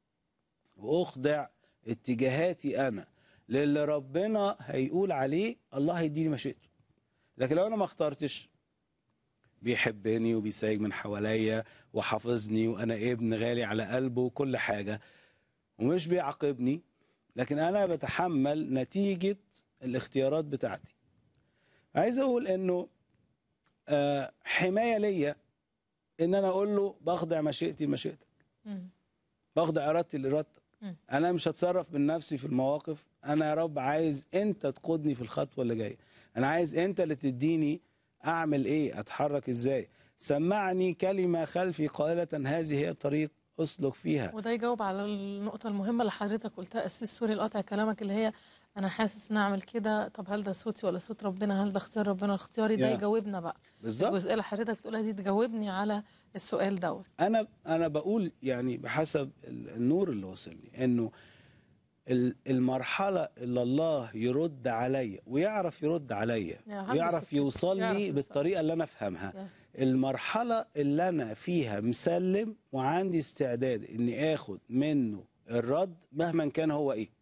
واخضع اتجاهاتي انا للي ربنا هيقول عليه الله هيديني مشيئته لكن لو انا ما اخترتش بيحبني وبيسايق من حواليا وحافظني وانا ابن غالي على قلبه وكل حاجه ومش بيعاقبني لكن انا بتحمل نتيجه الاختيارات بتاعتي عايز اقول انه آه، حمايه ليا ان انا اقول له بخضع مشيئتي لمشيئتك مم. بخضع ارادتي لارادتك مم. انا مش هتصرف من نفسي في المواقف انا يا رب عايز انت تقودني في الخطوه اللي جايه انا عايز انت اللي تديني اعمل ايه اتحرك ازاي سمعني كلمه خلفي قائله هذه هي الطريق اسلك فيها وده يجاوب على النقطة المهمة اللي حضرتك قلتها أسيس سوري القطع كلامك اللي هي أنا حاسس إن أعمل كده طب هل ده صوتي ولا صوت ربنا هل ده اختيار ربنا اختياري ده يا. يجاوبنا بقى بالظبط الجزئية اللي حضرتك بتقولها دي تجاوبني على السؤال دوت انا انا بقول يعني بحسب ال- النور اللي وصلني انه ال- المرحله اللي الله يرد عليا ويعرف يرد عليا يا عنده ويعرف سكة. يوصل يعرف لي يوصل. بالطريقه اللي انا افهمها يا. المرحله اللي انا فيها مسلم وعندي استعداد اني اخد منه الرد مهما كان هو ايه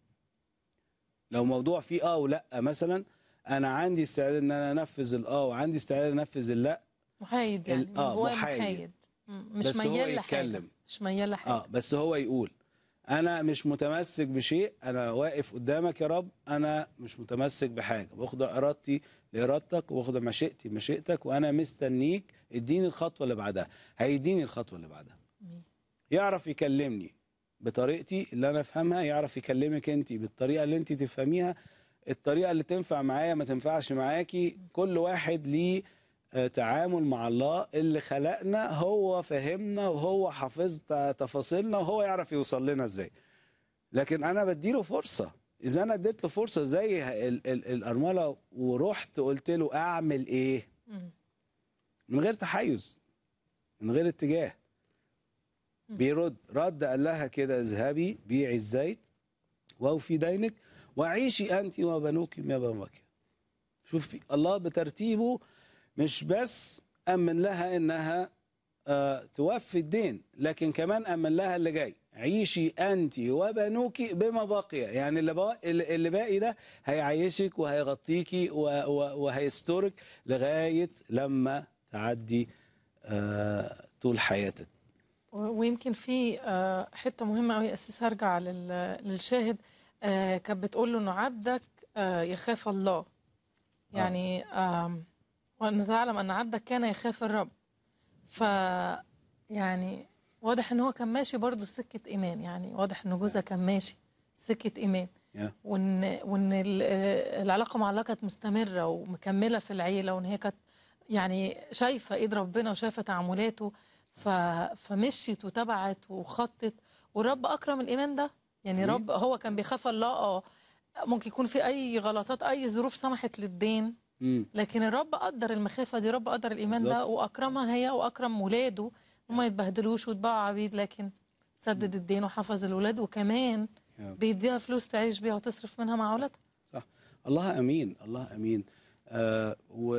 لو موضوع فيه اه ولا مثلا انا عندي استعداد ان انا انفذ الاه وعندي استعداد انفذ اللا محايد يعني ال- من آه، جوايا محايد. محايد مم. مش بس هو ميال لحاجة يتكلم. مش ميال لحاجة اه بس هو يقول انا مش متمسك بشيء انا واقف قدامك يا رب انا مش متمسك بحاجه باخدع ارادتي لارادتك وباخدع مشيئتي مشيئتك وانا مستنيك اديني الخطوه اللي بعدها هيديني الخطوه اللي بعدها مم. يعرف يكلمني بطريقتي اللي انا افهمها يعرف يكلمك انت بالطريقه اللي انت تفهميها الطريقه اللي تنفع معايا ما تنفعش معاكي كل واحد ليه آه، تعامل مع الله اللي خلقنا هو فهمنا وهو حافظ ت- تفاصيلنا وهو يعرف يوصل لنا ازاي لكن انا بديله فرصه اذا انا اديت له فرصه زي ال- ال- الارمله ورحت قلت له اعمل ايه مم. من غير تحيز من غير اتجاه مم. بيرد رد قال لها كده اذهبي بيعي الزيت واوفي دينك وعيشي انت وبنوك يا بنوك شوفي الله بترتيبه مش بس امن لها انها آه توفي الدين لكن كمان امن لها اللي جاي عيشي انت وبنوك بما بقي يعني اللي باقي, اللي باقي ده هيعيشك وهيغطيكي و- و- وهيسترك لغايه لما تعدي آه طول حياتك و- ويمكن في آه، حته مهمه قوي اساس هرجع لل- للشاهد آه، كانت بتقول له انه عبدك آه، يخاف الله يعني آم، وان تعلم ان عبدك كان يخاف الرب ف يعني واضح ان هو كان ماشي برضه في سكه ايمان يعني واضح ان جوزها كان ماشي سكه ايمان يا. وان وان ال- آه، العلاقه مع الله كانت مستمره ومكمله في العيله وان هي كانت يعني شايفه ايد ربنا وشايفه تعاملاته ف... فمشيت وتبعت وخطت والرب اكرم الايمان ده يعني مم. رب هو كان بيخاف الله اه ممكن يكون في اي غلطات اي ظروف سمحت للدين مم. لكن الرب قدر المخافه دي رب قدر الايمان ده بالظبط. واكرمها هي واكرم ولاده وما يتبهدلوش ويتباعوا عبيد لكن سدد الدين وحفظ الولاد وكمان يا. بيديها فلوس تعيش بيها وتصرف منها مع اولادها صح الله امين الله امين آه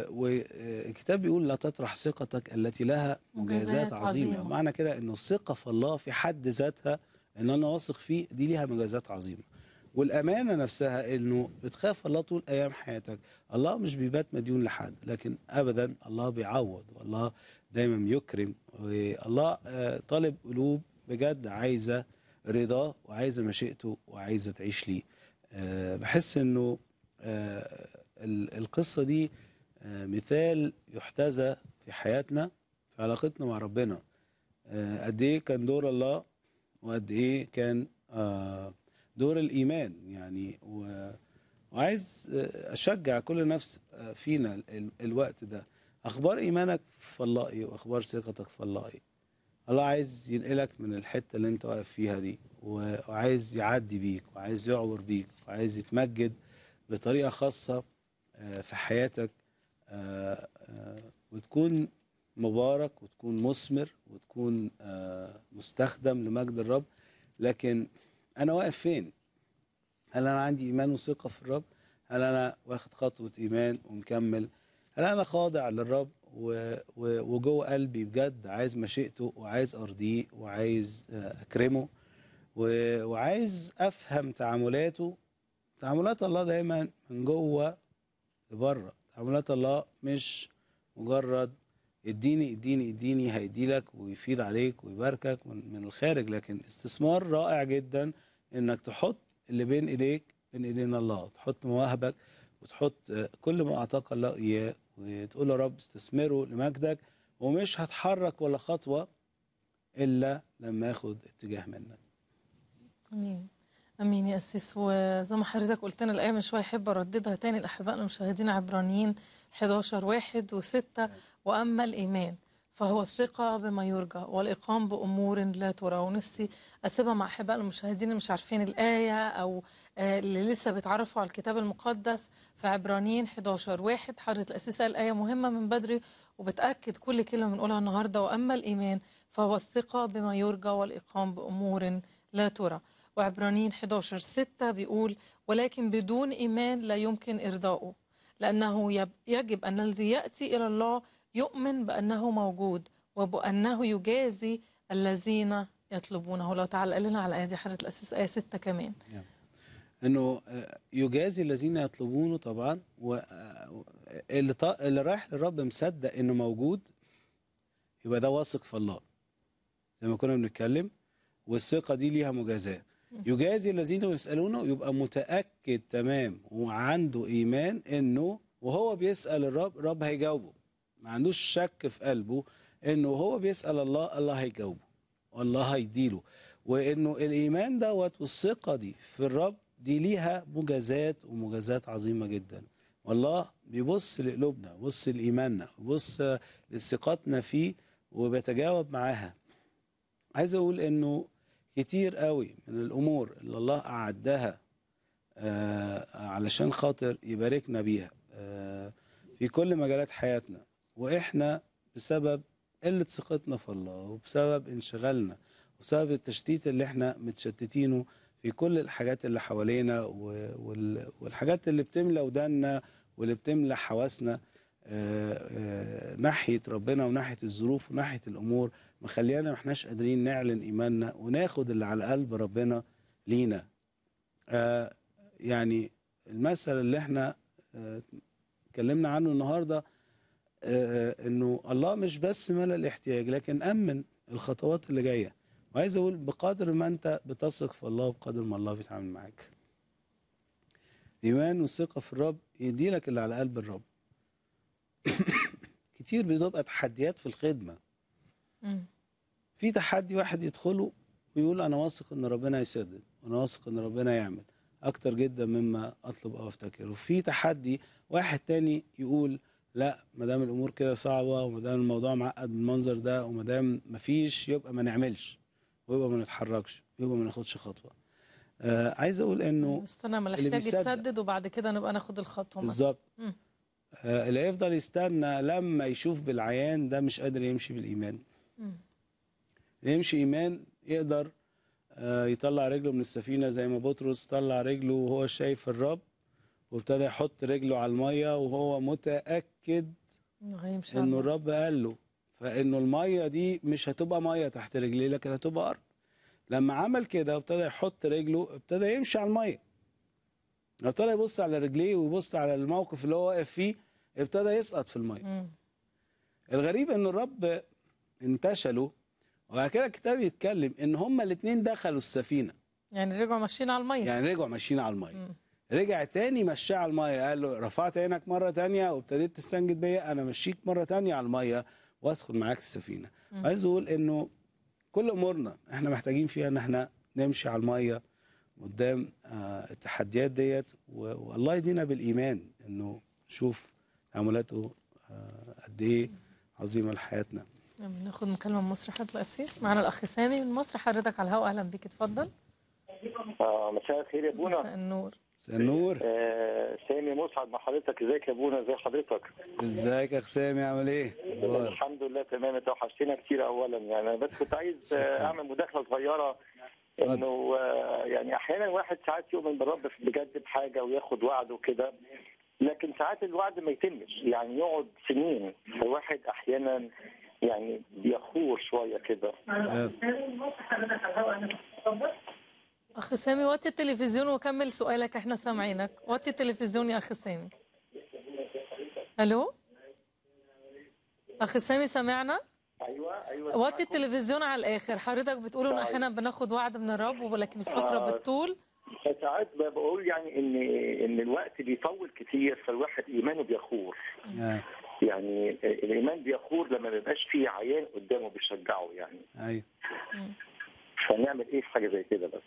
والكتاب بيقول لا تطرح ثقتك التي لها مجازات مجازات عظيمه, عظيمة. معنى كده انه الثقه في الله في حد ذاتها ان انا واثق فيه دي ليها مجازات عظيمه والامانه نفسها انه بتخاف الله طول ايام حياتك الله مش بيبات مديون لحد لكن ابدا الله بيعوض والله دايما بيكرم والله آه، طالب قلوب بجد عايزه رضاه وعايزه مشيئته وعايزه تعيش ليه آه، بحس انه آه، ال- القصه دي آه، مثال يحتذى في حياتنا في علاقتنا مع ربنا آه، قد ايه كان دور الله وقد ايه كان آه، دور الايمان يعني و- وعايز آه، اشجع كل نفس آه، فينا ال- ال- الوقت ده اخبار ايمانك في الله ايه واخبار ثقتك في الله ايه الله عايز ينقلك من الحته اللي انت واقف فيها دي و- وعايز يعدي بيك وعايز يعبر بيك وعايز يتمجد بطريقه خاصه آه، في حياتك آه، آه، وتكون مبارك وتكون مثمر وتكون آه، مستخدم لمجد الرب لكن انا واقف فين هل انا عندي ايمان وثقه في الرب هل انا واخد خطوه ايمان ومكمل هل انا خاضع للرب و- و- وجوه قلبي بجد عايز مشيئته وعايز ارضيه وعايز آه، اكرمه و- وعايز افهم تعاملاته تعاملات الله دايما من جوه لبره تعاملات الله مش مجرد اديني اديني اديني هيديلك ويفيد عليك ويباركك من, من الخارج لكن استثمار رائع جدا انك تحط اللي بين ايديك بين ايدين الله تحط مواهبك وتحط آه، كل ما اعطاك الله اياه وتقول يا رب استثمره لمجدك ومش هتحرك ولا خطوه الا لما ياخد اتجاه منك امين امين يا اسيس وزي ما حضرتك قلت لنا الايه من شويه احب ارددها تاني لاحبائنا المشاهدين عبرانيين 11 واحد وستة واما الايمان فهو الثقة بما يرجى والإقام بأمور لا ترى ونفسي أسيبها مع أحبائنا المشاهدين اللي مش عارفين الآية أو آه، اللي لسه بيتعرفوا على الكتاب المقدس في عبرانيين 11 واحد حضرة الأسيس قال آية مهمة من بدري وبتأكد كل كلمة بنقولها النهاردة وأما الإيمان فهو الثقة بما يرجى والإقام بأمور لا ترى وعبرانيين 11 6 بيقول ولكن بدون إيمان لا يمكن إرضاؤه لأنه يب- يجب أن الذي يأتي إلى الله يؤمن بأنه موجود وبأنه يجازي الذين يطلبونه لو تعال قال لنا على الآية دي حضرة الأساس آية 6 كمان انه آه، يجازي الذين يطلبونه طبعا و آه، اللي ط- اللي رايح للرب مصدق انه موجود يبقى ده واثق في الله زي ما كنا بنتكلم والثقه دي ليها مجازاه يجازي الذين يسالونه يبقى متاكد تمام وعنده ايمان انه وهو بيسال الرب الرب هيجاوبه ما عندوش شك في قلبه انه هو بيسال الله الله هيجاوبه والله هيديله وانه الايمان دوت والثقه دي في الرب دي ليها مجازات ومجازات عظيمه جدا والله بيبص لقلوبنا بيبص لايماننا بيبص لثقتنا فيه وبيتجاوب معاها عايز اقول انه كتير قوي من الامور اللي الله اعدها آه علشان خاطر يباركنا بيها آه في كل مجالات حياتنا واحنا بسبب قله ثقتنا في الله وبسبب انشغالنا وبسبب التشتيت اللي احنا متشتتينه في كل الحاجات اللي حوالينا و- وال- والحاجات اللي بتملى وداننا واللي بتملى حواسنا آه، آه، ناحيه ربنا وناحيه الظروف وناحيه الامور مخليانا ما احناش قادرين نعلن ايماننا وناخد اللي على قلب ربنا لينا آه، يعني المثل اللي احنا آه، اتكلمنا عنه النهارده آه، انه الله مش بس ملى الاحتياج لكن امن الخطوات اللي جايه وعايز اقول بقدر ما انت بتثق في الله بقدر ما الله بيتعامل معاك ايمان وثقه في الرب يدي لك اللي على قلب الرب كتير بتبقى تحديات في الخدمه مم. في تحدي واحد يدخله ويقول انا واثق ان ربنا يسدد وانا واثق ان ربنا يعمل اكتر جدا مما اطلب او افتكر وفي تحدي واحد تاني يقول لا ما دام الامور كده صعبه وما دام الموضوع معقد بالمنظر ده وما دام مفيش يبقى ما نعملش ويبقى ما نتحركش ويبقى ما ناخدش خطوه آه عايز اقول انه استنى ما اللي الاحتياج بيصدق. يتسدد وبعد كده نبقى ناخد الخطوه مثلا بالظبط مم. آه اللي يفضل يستنى لما يشوف بالعيان ده مش قادر يمشي بالايمان مم. اللي يمشي ايمان يقدر آه يطلع رجله من السفينه زي ما بطرس طلع رجله وهو شايف الرب وابتدى يحط رجله على الميه وهو متاكد انه هيمشي على انه المية. الرب قال له فانه الميه دي مش هتبقى ميه تحت رجليه لكن هتبقى ارض لما عمل كده وابتدى يحط رجله ابتدى يمشي على الميه ابتدى يبص على رجليه ويبص على الموقف اللي هو واقف فيه ابتدى يسقط في الميه مم. الغريب ان الرب انتشلوا وبعد كده الكتاب يتكلم ان هما الاثنين دخلوا السفينه يعني رجعوا ماشيين على الميه يعني رجعوا ماشيين على الميه مم. رجع تاني مشاه على الميه قال له رفعت عينك مره تانية وابتديت تستنجد بيا انا مشيك مره تانية على الميه وادخل معاك السفينه مم. عايز اقول انه كل امورنا احنا محتاجين فيها ان احنا نمشي على الميه قدام آه، التحديات ديت و- والله يدينا بالايمان انه نشوف تعاملاته آه، قد ايه عظيمه لحياتنا نعم، ناخد مكالمه من مصر حضرتك القسيس معانا الاخ سامي من مصر حضرتك على الهواء اهلا بيك اتفضل آه مساء الخير يا بونا مساء النور مساء النور آه سامي مسعد مع حضرتك ازيك يا بونا ازي حضرتك ازيك يا اخ سامي عامل ايه؟ أخبارك؟ الحمد لله تمام انت وحشتنا كتير اولا يعني انا بس كنت عايز آه اعمل مداخله صغيره انه آه يعني احيانا الواحد ساعات يؤمن بالرب في- بجد بحاجه وياخد وعد وكده لكن ساعات الوعد ما يتمش يعني يقعد سنين الواحد احيانا يعني بيخور شويه كده آه، اخ سامي وطي التلفزيون وكمل سؤالك احنا سامعينك وطي التلفزيون يا اخ سامي الو اخ سامي سامعنا ايوه ايوه وطي التلفزيون على الاخر حضرتك بتقول ان احيانا بناخد وعد من الرب ولكن الفتره آه. بتطول ساعات بقول يعني ان ان الوقت بيطول كتير فالواحد ايمانه بيخور آه، يعني الايمان بيخور لما ما بيبقاش فيه عيان قدامه بيشجعه يعني ايوه فنعمل ايه في حاجه زي كده بس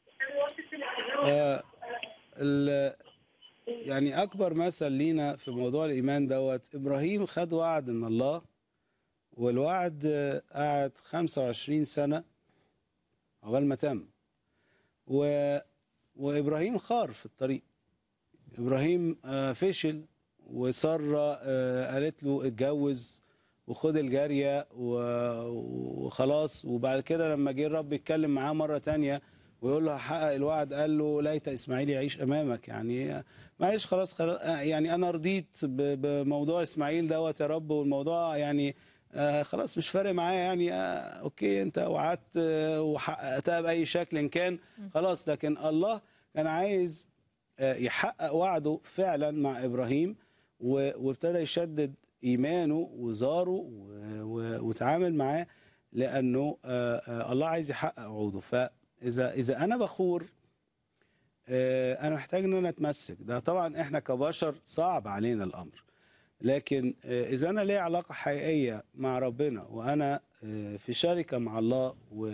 آه، ال- يعني اكبر مثل لينا في موضوع الايمان دوت ابراهيم خد وعد من الله والوعد آه، قعد 25 سنه عقبال ما تم و وابراهيم خار في الطريق ابراهيم آه، فشل وساره آه، قالت له اتجوز وخد الجاريه و- وخلاص وبعد كده لما جه الرب يتكلم معاه مره تانية ويقول له هحقق الوعد قال له ليت اسماعيل يعيش امامك يعني معلش خلاص, خلاص يعني انا رضيت ب- بموضوع اسماعيل دوت يا رب والموضوع يعني آه خلاص مش فارق معايا يعني آه اوكي انت وعدت آه وحققتها باي شكل إن كان خلاص لكن الله كان عايز آه يحقق وعده فعلا مع ابراهيم و- وابتدى يشدد ايمانه وزاره و- و- وتعامل معاه لانه آه آه الله عايز يحقق وعوده فاذا اذا انا بخور آه، انا محتاج ان انا اتمسك ده طبعا احنا كبشر صعب علينا الامر لكن آه، اذا انا ليا علاقه حقيقيه مع ربنا وانا آه، في شركه مع الله و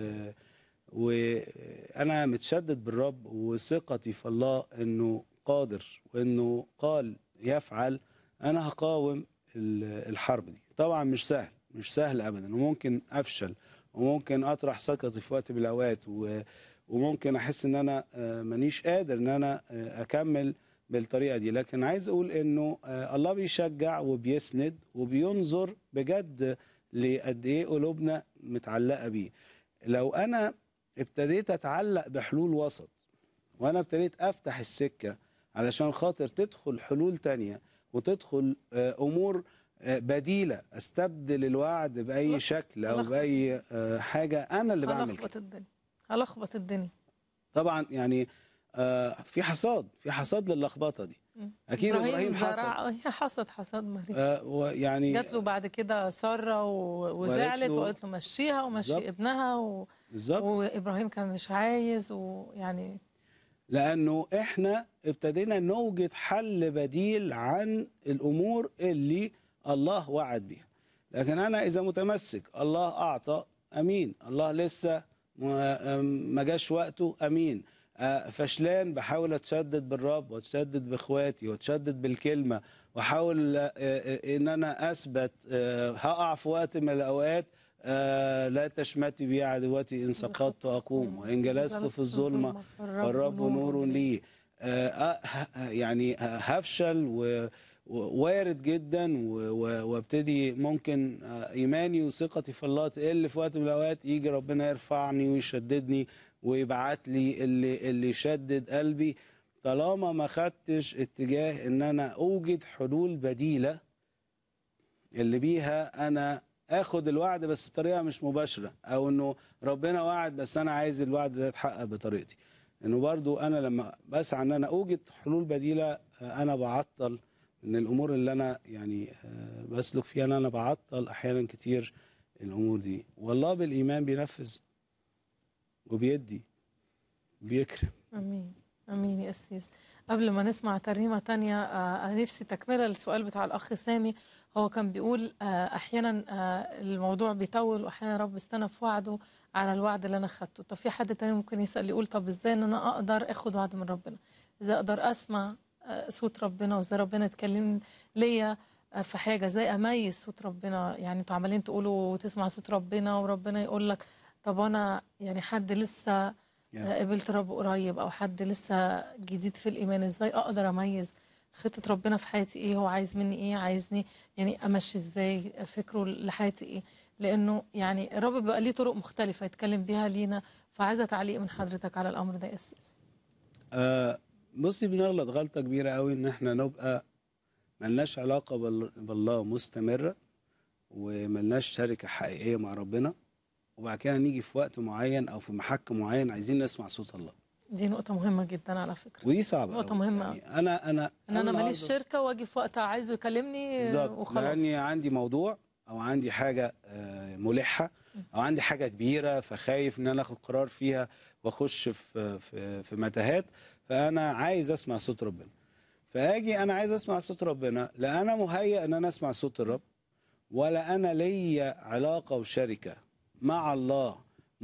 وانا متشدد بالرب وثقتي في الله انه قادر وانه قال يفعل انا هقاوم ال- الحرب دي طبعا مش سهل مش سهل ابدا وممكن افشل وممكن اطرح ثقتي في وقت من الاوقات و وممكن احس ان انا آه، مانيش قادر ان انا آه، اكمل بالطريقه دي لكن عايز اقول انه آه، الله بيشجع وبيسند وبينظر بجد لقد ايه قلوبنا متعلقه بيه لو انا ابتديت اتعلق بحلول وسط وانا ابتديت افتح السكه علشان خاطر تدخل حلول تانية وتدخل آه، امور آه، بديله استبدل الوعد باي هلخبط- شكل او هلخبط. باي آه، حاجه انا اللي بعمل كده هلخبط الدنيا هلخبط الدنيا طبعا يعني آه في حصاد في حصاد للخبطه دي مم. اكيد ابراهيم حصد زرع هي حصد حصاد مريم آه ويعني جات له بعد كده ساره و- وزعلت له- وقالت له مشيها ومشي بالظبط. ابنها و... بالظبط وابراهيم كان مش عايز ويعني لانه احنا ابتدينا نوجد حل بديل عن الامور اللي الله وعد بيها لكن انا اذا متمسك الله اعطى امين الله لسه ما ما جاش وقته امين آه، فشلان بحاول اتشدد بالرب واتشدد باخواتي واتشدد بالكلمه واحاول آه، آه، ان انا اثبت آه، هقع في وقت من الاوقات آه لا تشمتي بي عدوتي ان سقطت اقوم وان جلست في الظلمه فالرب نور لي آه، آه، ه- يعني هفشل و- ووارد جدا و- و- وابتدي ممكن آه، ايماني وثقتي في الله تقل في وقت من الاوقات يجي ربنا يرفعني ويشددني ويبعت لي اللي اللي يشدد قلبي طالما ما خدتش اتجاه ان انا اوجد حلول بديله اللي بيها انا اخد الوعد بس بطريقه مش مباشره او انه ربنا وعد بس انا عايز الوعد ده يتحقق بطريقتي انه برضو انا لما بسعى ان انا اوجد حلول بديله آه، انا بعطل من الامور اللي انا يعني آه، بسلك فيها ان انا بعطل احيانا كتير الامور دي والله بالايمان بينفذ وبيدي بيكرم امين امين يا اسيس قبل ما نسمع ترنيمه تانية آه أنا نفسي تكمله للسؤال بتاع الاخ سامي هو كان بيقول آه احيانا آه الموضوع بيطول واحيانا رب استنى في وعده على الوعد اللي انا خدته طب في حد تاني ممكن يسال يقول طب ازاي ان انا اقدر اخد وعد من ربنا ازاي اقدر اسمع آه صوت ربنا وازاي ربنا يتكلم ليا آه، في حاجه ازاي اميز صوت ربنا يعني انتوا عمالين تقولوا تسمع صوت ربنا وربنا يقول لك طب انا يعني حد لسه يعني قابلت رب قريب او حد لسه جديد في الايمان ازاي اقدر اميز خطه ربنا في حياتي ايه هو عايز مني ايه عايزني يعني امشي ازاي فكره لحياتي ايه لانه يعني الرب بيبقى ليه طرق مختلفه يتكلم بيها لينا فعايزه تعليق من حضرتك على الامر ده يا اساس آه بصي بنغلط غلطة كبيرة قوي ان احنا نبقى ملناش علاقة بال- بالله مستمرة وملناش شركة حقيقية مع ربنا وبعد كده نيجي في وقت معين او في محك معين عايزين نسمع صوت الله دي نقطه مهمه جدا على فكره ودي صعبة نقطة أوي. مهمة يعني انا انا ان انا ماليش النهاردة- شركه واجي في وقت عايزه يكلمني بالظبط وخلاص لاني عندي موضوع او عندي حاجه آه، ملحه او عندي حاجه كبيره فخايف ان انا اخد قرار فيها واخش في في في متاهات فانا عايز اسمع صوت ربنا فاجي انا عايز اسمع صوت ربنا لا انا مهيئ ان انا اسمع صوت الرب ولا انا ليا علاقه وشركه مع الله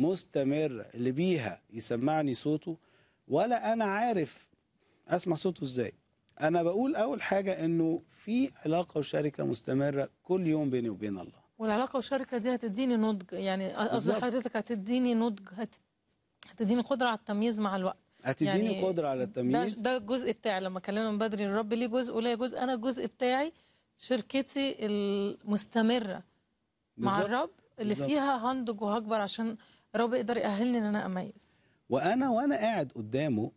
مستمره اللي بيها يسمعني صوته ولا انا عارف اسمع صوته ازاي انا بقول اول حاجه انه في علاقه وشركه مستمره كل يوم بيني وبين الله والعلاقه والشركه دي هتديني نضج يعني قصدي بالظبط. حضرتك هتديني نضج هت... هتديني قدره على التمييز مع الوقت هتديني يعني قدره على ده التمييز ده الجزء بتاعي لما كلمنا من بدري الرب ليه جزء وليا جزء انا الجزء بتاعي شركتي المستمره مع بالظبط. الرب اللي بالظبط. فيها هنضج وهكبر عشان الرب يقدر يأهلني ان انا اميز وانا وانا قاعد قدامه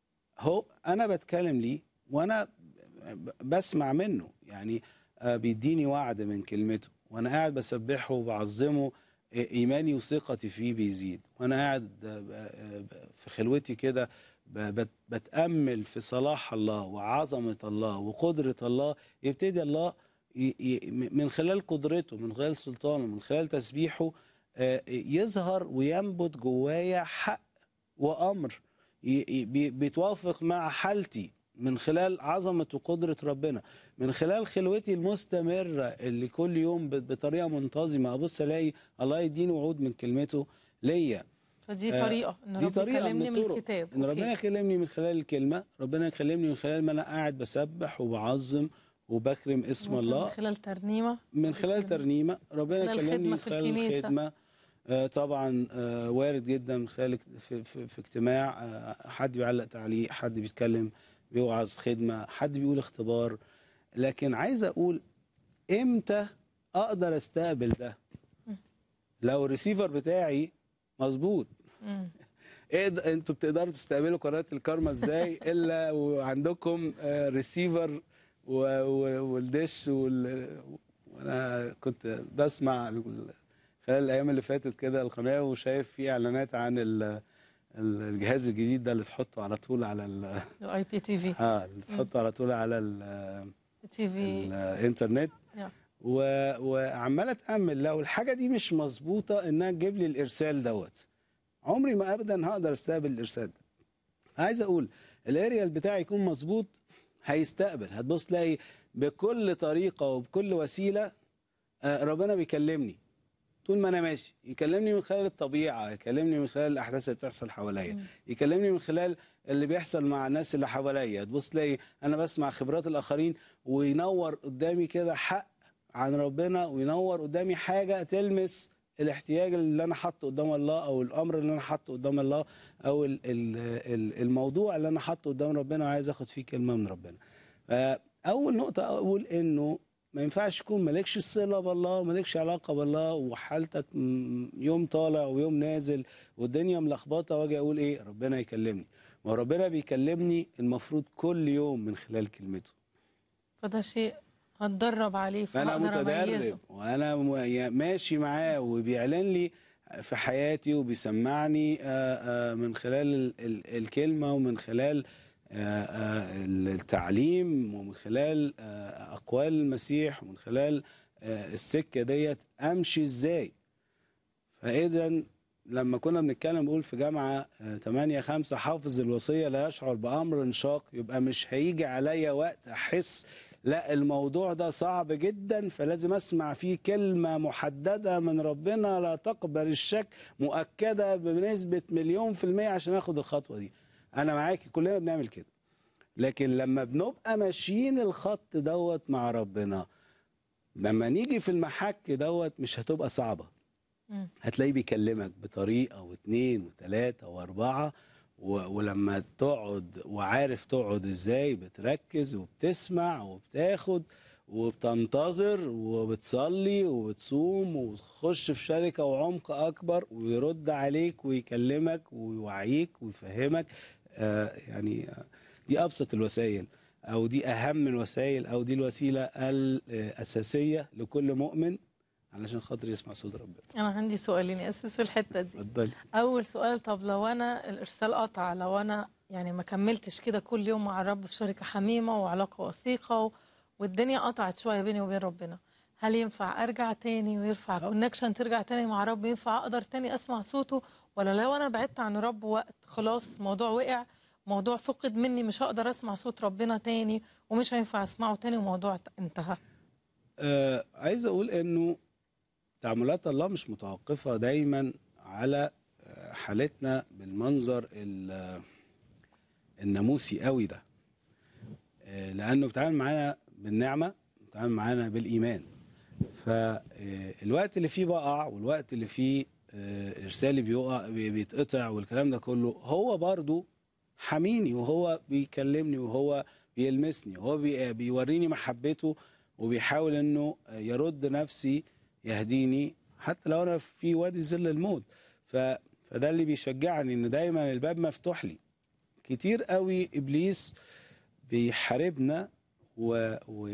هو انا بتكلم ليه وانا ب- بسمع منه يعني آه، بيديني وعد من كلمته وانا قاعد بسبحه وبعظمه إي- ايماني وثقتي فيه بيزيد وانا قاعد آه، ب- آه، ب- في خلوتي كده ب- بت- بتامل في صلاح الله وعظمه الله وقدره الله يبتدي الله ي- ي- من خلال قدرته من خلال سلطانه من خلال تسبيحه آه، يظهر وينبت جوايا حق وامر ي- ي- بي- بيتوافق مع حالتي من خلال عظمه وقدره ربنا من خلال خلوتي المستمره اللي كل يوم ب- بطريقه منتظمه ابص الاقي الله يديني وعود من كلمته ليا فدي آه، طريقه ان دي رب طريقه يكلمني من من الطرق الكتاب ان أوكي. ربنا يكلمني من خلال الكلمه ربنا يكلمني من خلال ما انا قاعد بسبح وبعظم وبكرم اسم ممكن الله من خلال ترنيمه من خلال يكلمني. ترنيمه ربنا خلال يكلمني خدمة من في خلال الكنيسة. الخدمه آه، طبعا آه، وارد جدا من خلال اجت- في, في, في اجتماع آه، حد بيعلق تعليق حد بيتكلم بيوعظ خدمه حد بيقول اختبار لكن عايز اقول امتى اقدر استقبل ده لو الريسيفر بتاعي مظبوط مم. ايه ده- انتوا بتقدروا تستقبلوا قناه الكارما ازاي الا وعندكم آه، ريسيفر و- و- والدش وال... وانا كنت بسمع ال- خلال الايام اللي فاتت كده القناه وشايف في اعلانات عن ال- ال- الجهاز الجديد ده اللي تحطه على طول على ال... الاي بي تي في اه اللي تحطه على طول على ال... تي في الانترنت يا. و... وعمال اتامل لو الحاجه دي مش مظبوطه انها تجيب لي الارسال دوت عمري ما ابدا هقدر استقبل الارسال ده عايز اقول الاريال بتاعي يكون مظبوط هيستقبل هتبص تلاقي بكل طريقه وبكل وسيله آه، ربنا بيكلمني طول ما انا ماشي يكلمني من خلال الطبيعه يكلمني من خلال الاحداث اللي بتحصل حواليا يكلمني من خلال اللي بيحصل مع الناس اللي حواليا تبص تلاقي انا بسمع خبرات الاخرين وينور قدامي كده حق عن ربنا وينور قدامي حاجه تلمس الاحتياج اللي انا حاطه قدام الله او الامر اللي انا حاطه قدام الله او ال- ال- ال- الموضوع اللي انا حاطه قدام ربنا وعايز اخد فيه كلمه من ربنا فاول نقطه اقول انه ما ينفعش يكون مالكش صله بالله ومالكش علاقه بالله وحالتك م- يوم طالع ويوم نازل والدنيا ملخبطه واجي اقول ايه ربنا يكلمني ما هو ربنا بيكلمني المفروض كل يوم من خلال كلمته فده شيء هتدرب عليه فانا فهقدر متدرب اميزه وانا م- يا- ماشي معاه وبيعلن لي في حياتي وبيسمعني آه، آه، من خلال ال- ال- الكلمه ومن خلال آه، آه، التعليم ومن خلال آه، اقوال المسيح ومن خلال آه، السكه ديت امشي ازاي فاذا لما كنا بنتكلم بقول في جامعه 8 5 حافظ الوصيه لا يشعر بامر شاق يبقى مش هيجي عليا وقت احس لا الموضوع ده صعب جدا فلازم اسمع فيه كلمه محدده من ربنا لا تقبل الشك مؤكده بنسبه مليون في الميه عشان اخد الخطوه دي انا معاكي كلنا بنعمل كده لكن لما بنبقى ماشيين الخط دوت مع ربنا لما نيجي في المحك دوت مش هتبقى صعبه مم. هتلاقيه بيكلمك بطريقه واثنين وثلاثه واربعه و- ولما تقعد وعارف تقعد ازاي بتركز وبتسمع وبتاخد وبتنتظر وبتصلي وبتصوم وتخش في شركة وعمق أكبر ويرد عليك ويكلمك ويوعيك ويفهمك آه يعني آه، دي أبسط الوسائل أو دي أهم الوسائل أو دي الوسيلة الأساسية لكل مؤمن علشان خاطر يسمع صوت ربنا انا عندي سؤالين ياسسوا الحته دي اتفضلي اول سؤال طب لو انا الارسال قطع لو انا يعني ما كملتش كده كل يوم مع الرب في شركه حميمه وعلاقه وثيقه و... والدنيا قطعت شويه بيني وبين ربنا هل ينفع ارجع تاني ويرفع آه. كونكشن ترجع تاني مع رب ينفع اقدر تاني اسمع صوته ولا لو انا بعدت عن الرب وقت خلاص موضوع وقع موضوع فقد مني مش هقدر اسمع صوت ربنا تاني ومش هينفع اسمعه تاني وموضوع انتهى آه عايز اقول انه تعاملات الله مش متوقفه دايما على آه، حالتنا بالمنظر ال- آه، الناموسي قوي ده آه، لانه بيتعامل معانا بالنعمه بيتعامل معانا بالايمان فالوقت اللي فيه بقع والوقت اللي فيه آه، ارسالي بيقع بي- بيتقطع والكلام ده كله هو برضو حميني وهو بيكلمني وهو بيلمسني وهو بي- بيوريني محبته وبيحاول انه يرد نفسي يهديني حتى لو انا في وادي ظل الموت ف... فده اللي بيشجعني ان دايما الباب مفتوح لي كتير قوي ابليس بيحاربنا و... و...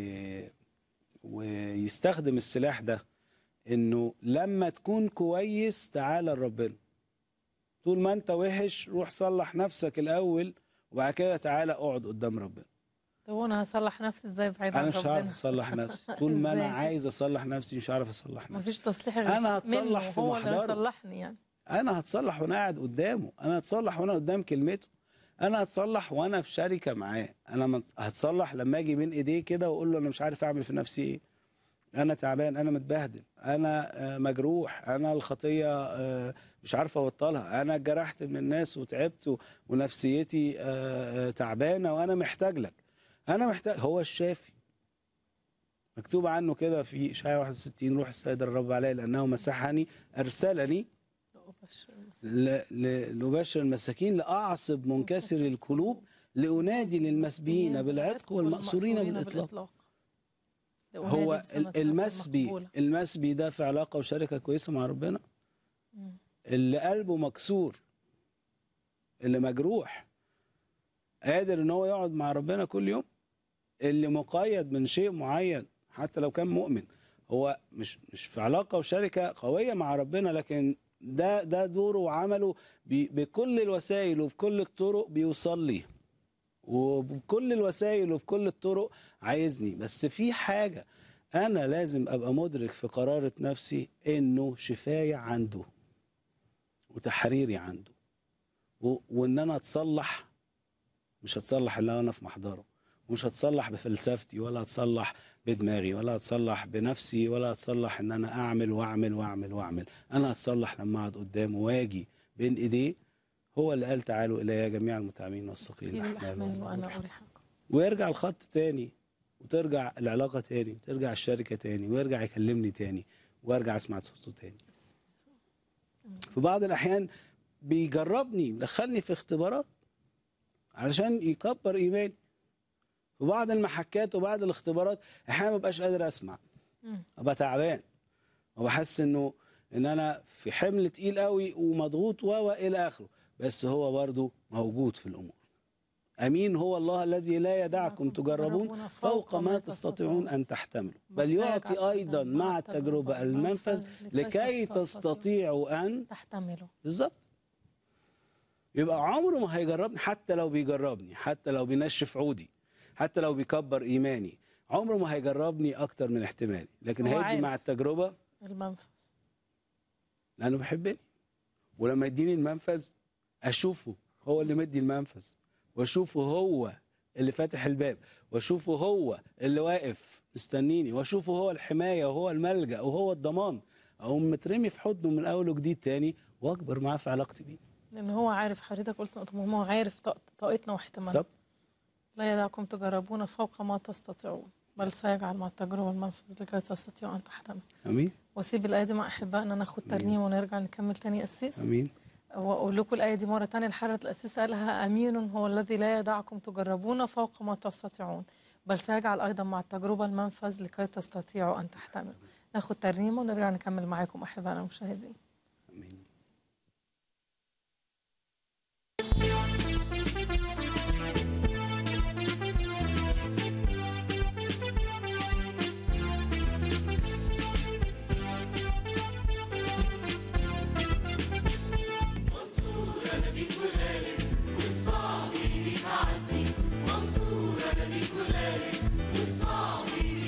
ويستخدم السلاح ده انه لما تكون كويس تعالى لربنا طول ما انت وحش روح صلح نفسك الاول وبعد كده تعالى اقعد قدام ربنا طب وانا هصلح نفسي ازاي بعيد انا عن مش ربنا هعرف اصلح نفسي طول ما انا إزاي؟ عايز اصلح نفسي مش عارف اصلح نفسي مفيش تصليح غير أنا هتصلح منه في هو اللي محضره. هيصلحني يعني انا هتصلح وانا قاعد قدامه انا هتصلح وانا قدام كلمته انا هتصلح وانا في شركه معاه انا مت- هتصلح لما اجي بين ايديه كده واقول له انا مش عارف اعمل في نفسي ايه انا تعبان انا متبهدل انا آه، مجروح انا الخطيه آه، مش عارف ابطلها انا اتجرحت من الناس وتعبت و- ونفسيتي آه، آه، تعبانه وانا محتاج لك انا محتاج هو الشافي مكتوب عنه كده في اشعياء 61 روح السيد الرب علي لانه مسحني ارسلني أبشر المسيح. ل- ل- لأبشر المساكين لأعصب منكسر القلوب لأنادي للمسبيين بالعتق والمأسورين بالإطلاق لأنادي هو بسنة ال- رب المسبي مقبولة. المسبي ده في علاقة وشركة كويسة مع ربنا مم. اللي قلبه مكسور اللي مجروح قادر ان هو يقعد مع ربنا كل يوم اللي مقيد من شيء معين حتى لو كان مؤمن هو مش مش في علاقه وشركه قويه مع ربنا لكن ده ده دوره وعمله بي- بكل الوسائل وبكل الطرق بيوصل لي وبكل الوسائل وبكل الطرق عايزني بس في حاجه انا لازم ابقى مدرك في قراره نفسي انه شفاية عنده وتحريري عنده و... وان انا اتصلح مش هتصلح الا انا في محضره ومش هتصلح بفلسفتي ولا هتصلح بدماغي ولا هتصلح بنفسي ولا هتصلح ان انا اعمل واعمل واعمل واعمل انا هتصلح لما اقعد قدامه واجي بين ايديه هو اللي قال تعالوا الي جميع المتعبين والثقيل في الاحمال الأحمال والمريح. وأنا أريحكم ويرجع الخط تاني وترجع العلاقة تاني وترجع الشركة تاني ويرجع يكلمني تاني وارجع اسمع صوته تاني في بعض الاحيان بيجربني دخلني في اختبارات علشان يكبر ايماني في بعض المحكات وبعض الاختبارات احيانا ما ببقاش قادر اسمع مم. ابقى تعبان وبحس انه ان انا في حمل تقيل قوي ومضغوط و و الى اخره بس هو برضو موجود في الامور امين هو الله الذي لا يدعكم تجربون فوق ما تستطيعون ان تحتملوا بل يعطي ايضا مع التجربه المنفذ لكي تستطيعوا ان تحتملوا بالظبط يبقى عمره ما هيجربني حتى لو بيجربني حتى لو بينشف عودي حتى لو بيكبر ايماني عمره ما هيجربني اكتر من احتمالي لكن هو هيدي عارف. مع التجربه المنفذ لانه بيحبني ولما يديني المنفذ اشوفه هو اللي مدي المنفذ واشوفه هو اللي فاتح الباب واشوفه هو اللي واقف مستنيني واشوفه هو الحمايه وهو الملجا وهو الضمان اقوم مترمي في حضنه من اول وجديد تاني واكبر معاه في علاقتي بيه لان هو عارف حضرتك قلت نقطه مهمه هو عارف طاق- طاقتنا واحتمالنا بالظبط لا يدعكم تجربون فوق ما تستطيعون بل سيجعل مع التجربه المنفذ لكي تستطيعوا ان تحتملوا امين واسيب الايه دي مع احبائنا ناخد ترنيمه ونرجع نكمل تاني اسيس امين واقول لكم الايه دي مره تانية الحرة الاسيس قالها امين هو الذي لا يدعكم تجربون فوق ما تستطيعون بل سيجعل ايضا مع التجربه المنفذ لكي تستطيعوا ان تحتملوا ناخد ترنيمه ونرجع نكمل معاكم احبائنا المشاهدين امين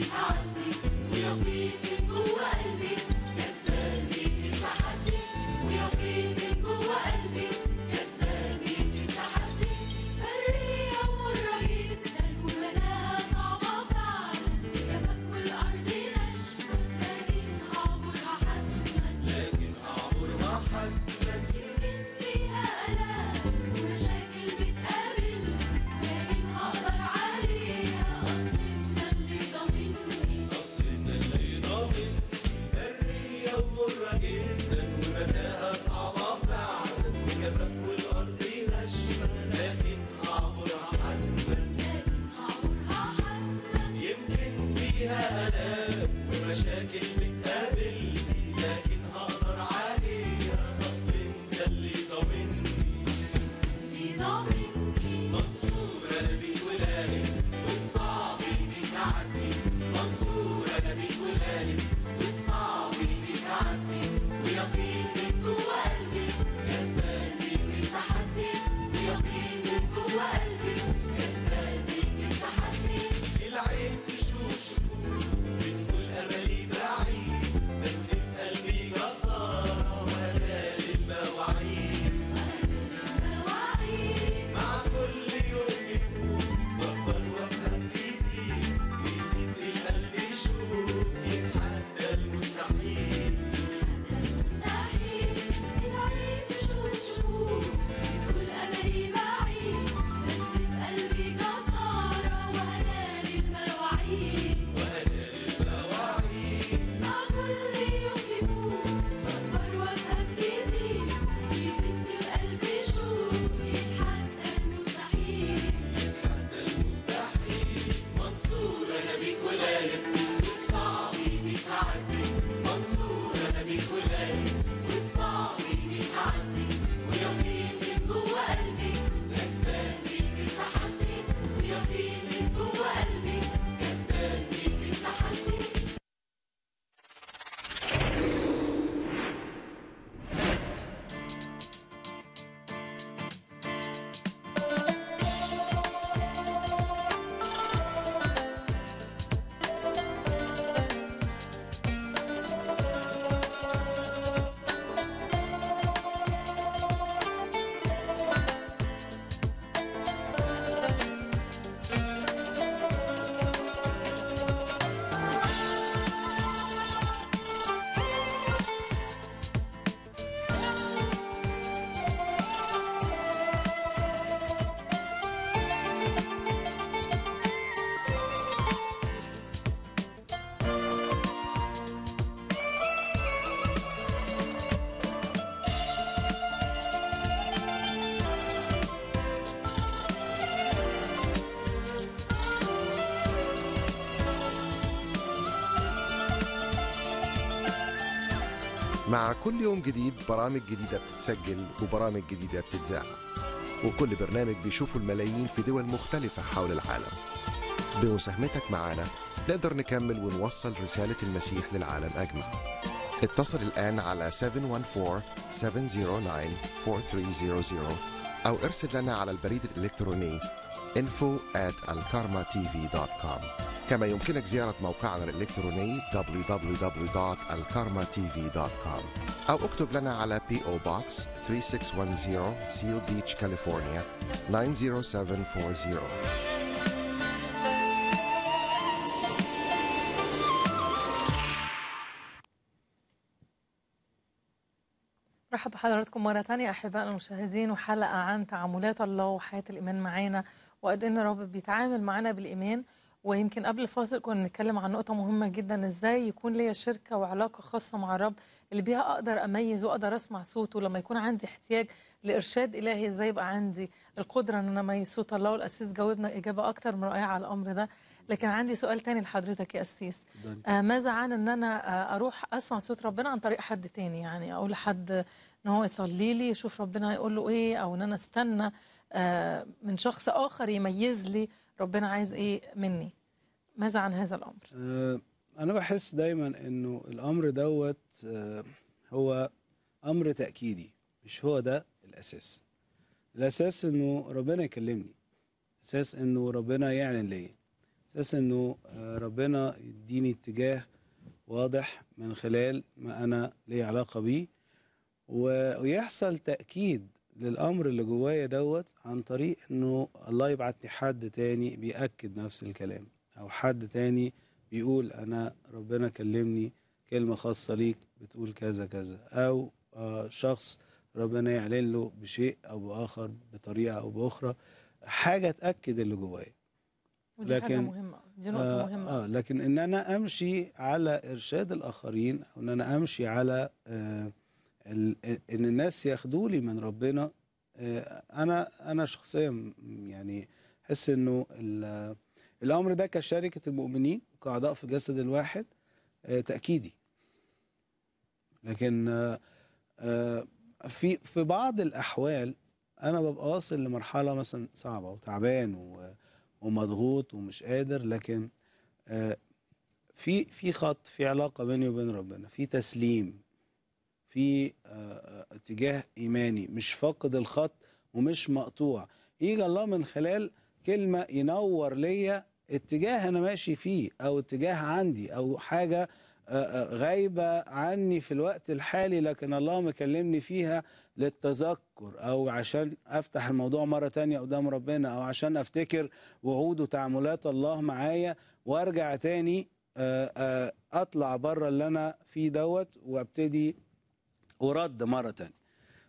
ويقين من جوه قلبي كسبان بيك التحدي مع كل يوم جديد برامج جديدة بتتسجل وبرامج جديدة بتتذاع وكل برنامج بيشوفه الملايين في دول مختلفة حول العالم بمساهمتك معنا نقدر نكمل ونوصل رسالة المسيح للعالم أجمع اتصل الآن على 714-709-4300 أو ارسل لنا على البريد الإلكتروني info at alkarmatv.com كما يمكنك زيارة موقعنا الإلكتروني www.alkarmatv.com أو اكتب لنا على P.O. Box 3610 Seal Beach, California 90740 مرحبا بحضراتكم مرة تانية أحبائنا المشاهدين وحلقة عن تعاملات الله وحياة الإيمان معانا وقد إن الرب بيتعامل معانا بالإيمان ويمكن قبل الفاصل كنا بنتكلم عن نقطة مهمة جدا إزاي يكون ليا شركة وعلاقة خاصة مع الرب اللي بيها أقدر أميز وأقدر أسمع صوته لما يكون عندي احتياج لإرشاد إلهي إزاي يبقى عندي القدرة إن أنا أميز صوت الله والأسيس جاوبنا إجابة أكتر من رائعة على الأمر ده لكن عندي سؤال تاني لحضرتك يا أسيس آه ماذا عن ان انا آه اروح اسمع صوت ربنا عن طريق حد تاني يعني اقول لحد ان هو يصلي لي يشوف ربنا هيقول له ايه او ان انا استنى آه من شخص اخر يميز لي ربنا عايز ايه مني ماذا عن هذا الامر آه، أنا بحس دايما إنه الأمر دوت آه، هو أمر تأكيدي مش هو ده الأساس الأساس إنه ربنا يكلمني أساس إنه ربنا يعلن ليا أساس إنه آه، ربنا يديني اتجاه واضح من خلال ما أنا لي علاقة بيه و- ويحصل تأكيد للأمر اللي جوايا دوت عن طريق إنه الله يبعت لي حد تاني بيأكد نفس الكلام أو حد تاني بيقول أنا ربنا كلمني كلمة خاصة ليك بتقول كذا كذا أو آه، شخص ربنا يعلن له بشيء أو بآخر بطريقة أو بأخرى حاجة تأكد اللي جوايا ودي حاجه لكن- مهمه دي نقطه آه مهمه آه لكن ان انا امشي على ارشاد الاخرين او ان انا امشي على آه ال- ان الناس ياخدوا لي من ربنا آه انا انا شخصيا م- يعني احس انه ال- الامر ده كشركه المؤمنين كاعضاء في جسد الواحد آه تاكيدي لكن آه آه في في بعض الاحوال انا ببقى واصل لمرحله مثلا صعبه وتعبان و ومضغوط ومش قادر لكن آه، في في خط في علاقه بيني وبين ربنا في تسليم في آه، آه، اتجاه ايماني مش فاقد الخط ومش مقطوع يجي الله من خلال كلمه ينور ليا اتجاه انا ماشي فيه او اتجاه عندي او حاجه آه، آه، غايبه عني في الوقت الحالي لكن الله مكلمني فيها للتذكر او عشان افتح الموضوع مره تانية قدام ربنا او عشان افتكر وعود وتعاملات الله معايا وارجع تاني آه، آه، اطلع بره اللي انا فيه دوت وابتدي ورد مره تانية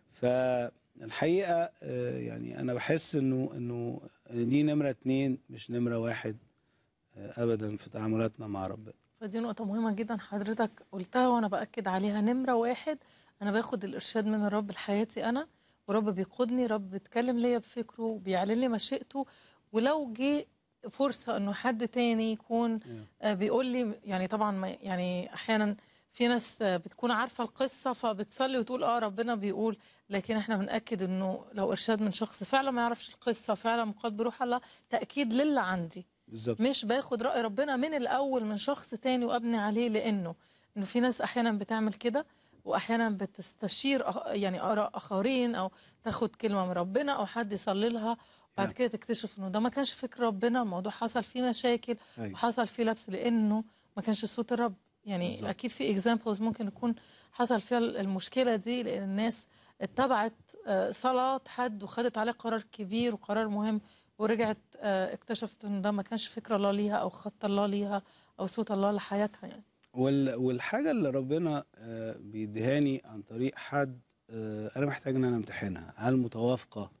فالحقيقه آه، يعني انا بحس انه انه دي نمره اتنين مش نمره واحد آه، ابدا في تعاملاتنا مع ربنا فدي نقطة مهمة جدا حضرتك قلتها وأنا بأكد عليها نمرة واحد أنا باخد الإرشاد من الرب لحياتي أنا ورب بيقودني رب بيتكلم ليا بفكره بيعلن لي مشيئته ولو جه فرصة إنه حد تاني يكون آه، بيقول لي يعني طبعا ما يعني أحيانا في ناس آه، بتكون عارفة القصة فبتصلي وتقول اه ربنا بيقول لكن احنا بنأكد انه لو ارشاد من شخص فعلا ما يعرفش القصة فعلا مقاد بروح الله تأكيد للي عندي بالظبط مش باخد رأي ربنا من الأول من شخص تاني وأبني عليه لأنه إنه في ناس أحيانا بتعمل كده وأحيانا بتستشير أخ- يعني آراء آخرين أو تاخد كلمة من ربنا أو حد يصلي لها بعد نعم. كده تكتشف إنه ده ما كانش فكر ربنا الموضوع حصل فيه مشاكل أيوة. وحصل فيه لبس لأنه ما كانش صوت الرب يعني بالظبط. أكيد في اكزامبلز ممكن يكون حصل فيها المشكلة دي لأن الناس اتبعت آه، صلاة حد وخدت عليه قرار كبير وقرار مهم ورجعت آه، اكتشفت ان ده ما كانش فكر الله ليها او خط الله ليها او صوت الله لحياتها يعني وال- والحاجة اللي ربنا آه، بيديهاني عن طريق حد آه، أنا محتاج إن أنا أمتحنها هل متوافقة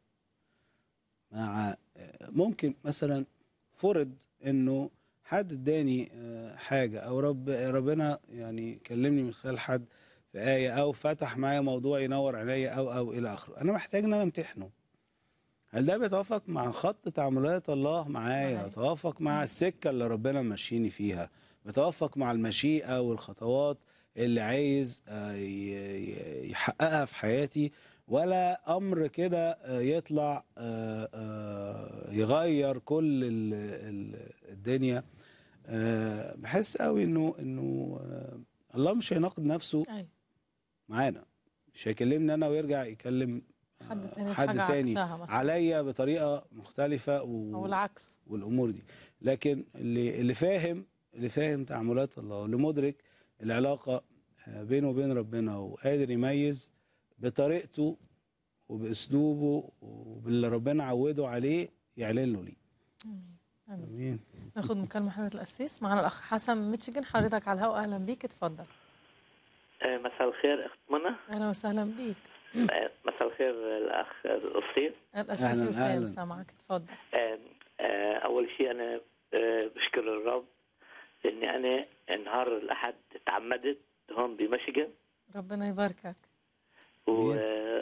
مع آه، ممكن مثلا فرض إنه حد اداني آه، حاجة أو رب ربنا يعني كلمني من خلال حد في آية أو فتح معايا موضوع ينور عليا أو أو إلى آخره أنا محتاج إن أنا أمتحنه هل ده بيتوافق مع خط تعاملات الله معايا معايا. يتوافق مع السكة اللي ربنا ماشيني فيها بتوافق مع المشيئة والخطوات اللي عايز آه، ي- ي- يحققها في حياتي ولا امر كده آه، يطلع آه، آه، يغير كل ال- ال- الدنيا آه، بحس قوي انه انه آه، الله مش هيناقض نفسه ايوه معانا مش هيكلمني انا ويرجع يكلم آه، حد تاني حد حاجة تاني عكسها مثلا عليا بطريقه مختلفه و... او العكس والامور دي لكن اللي اللي فاهم اللي فاهم تعاملات الله واللي مدرك العلاقه آه، بينه وبين ربنا وقادر يميز بطريقته وباسلوبه وباللي ربنا عوده عليه يعلن له ليه امين امين امين ناخد مكالمة حضرة القسيس معانا الأخ حسن من ميتشيجن حضرتك على الهواء أهلا بيك اتفضل آه، مساء الخير اخت منى أهلا وسهلا بيك آه، مساء الخير الاخ القصير القسيس أهلاً، وسام أهلاً. سامعك اتفضل آه، آه، اول شيء انا آه، بشكر الرب لاني انا نهار الاحد تعمدت هون بمشيغن ربنا يباركك و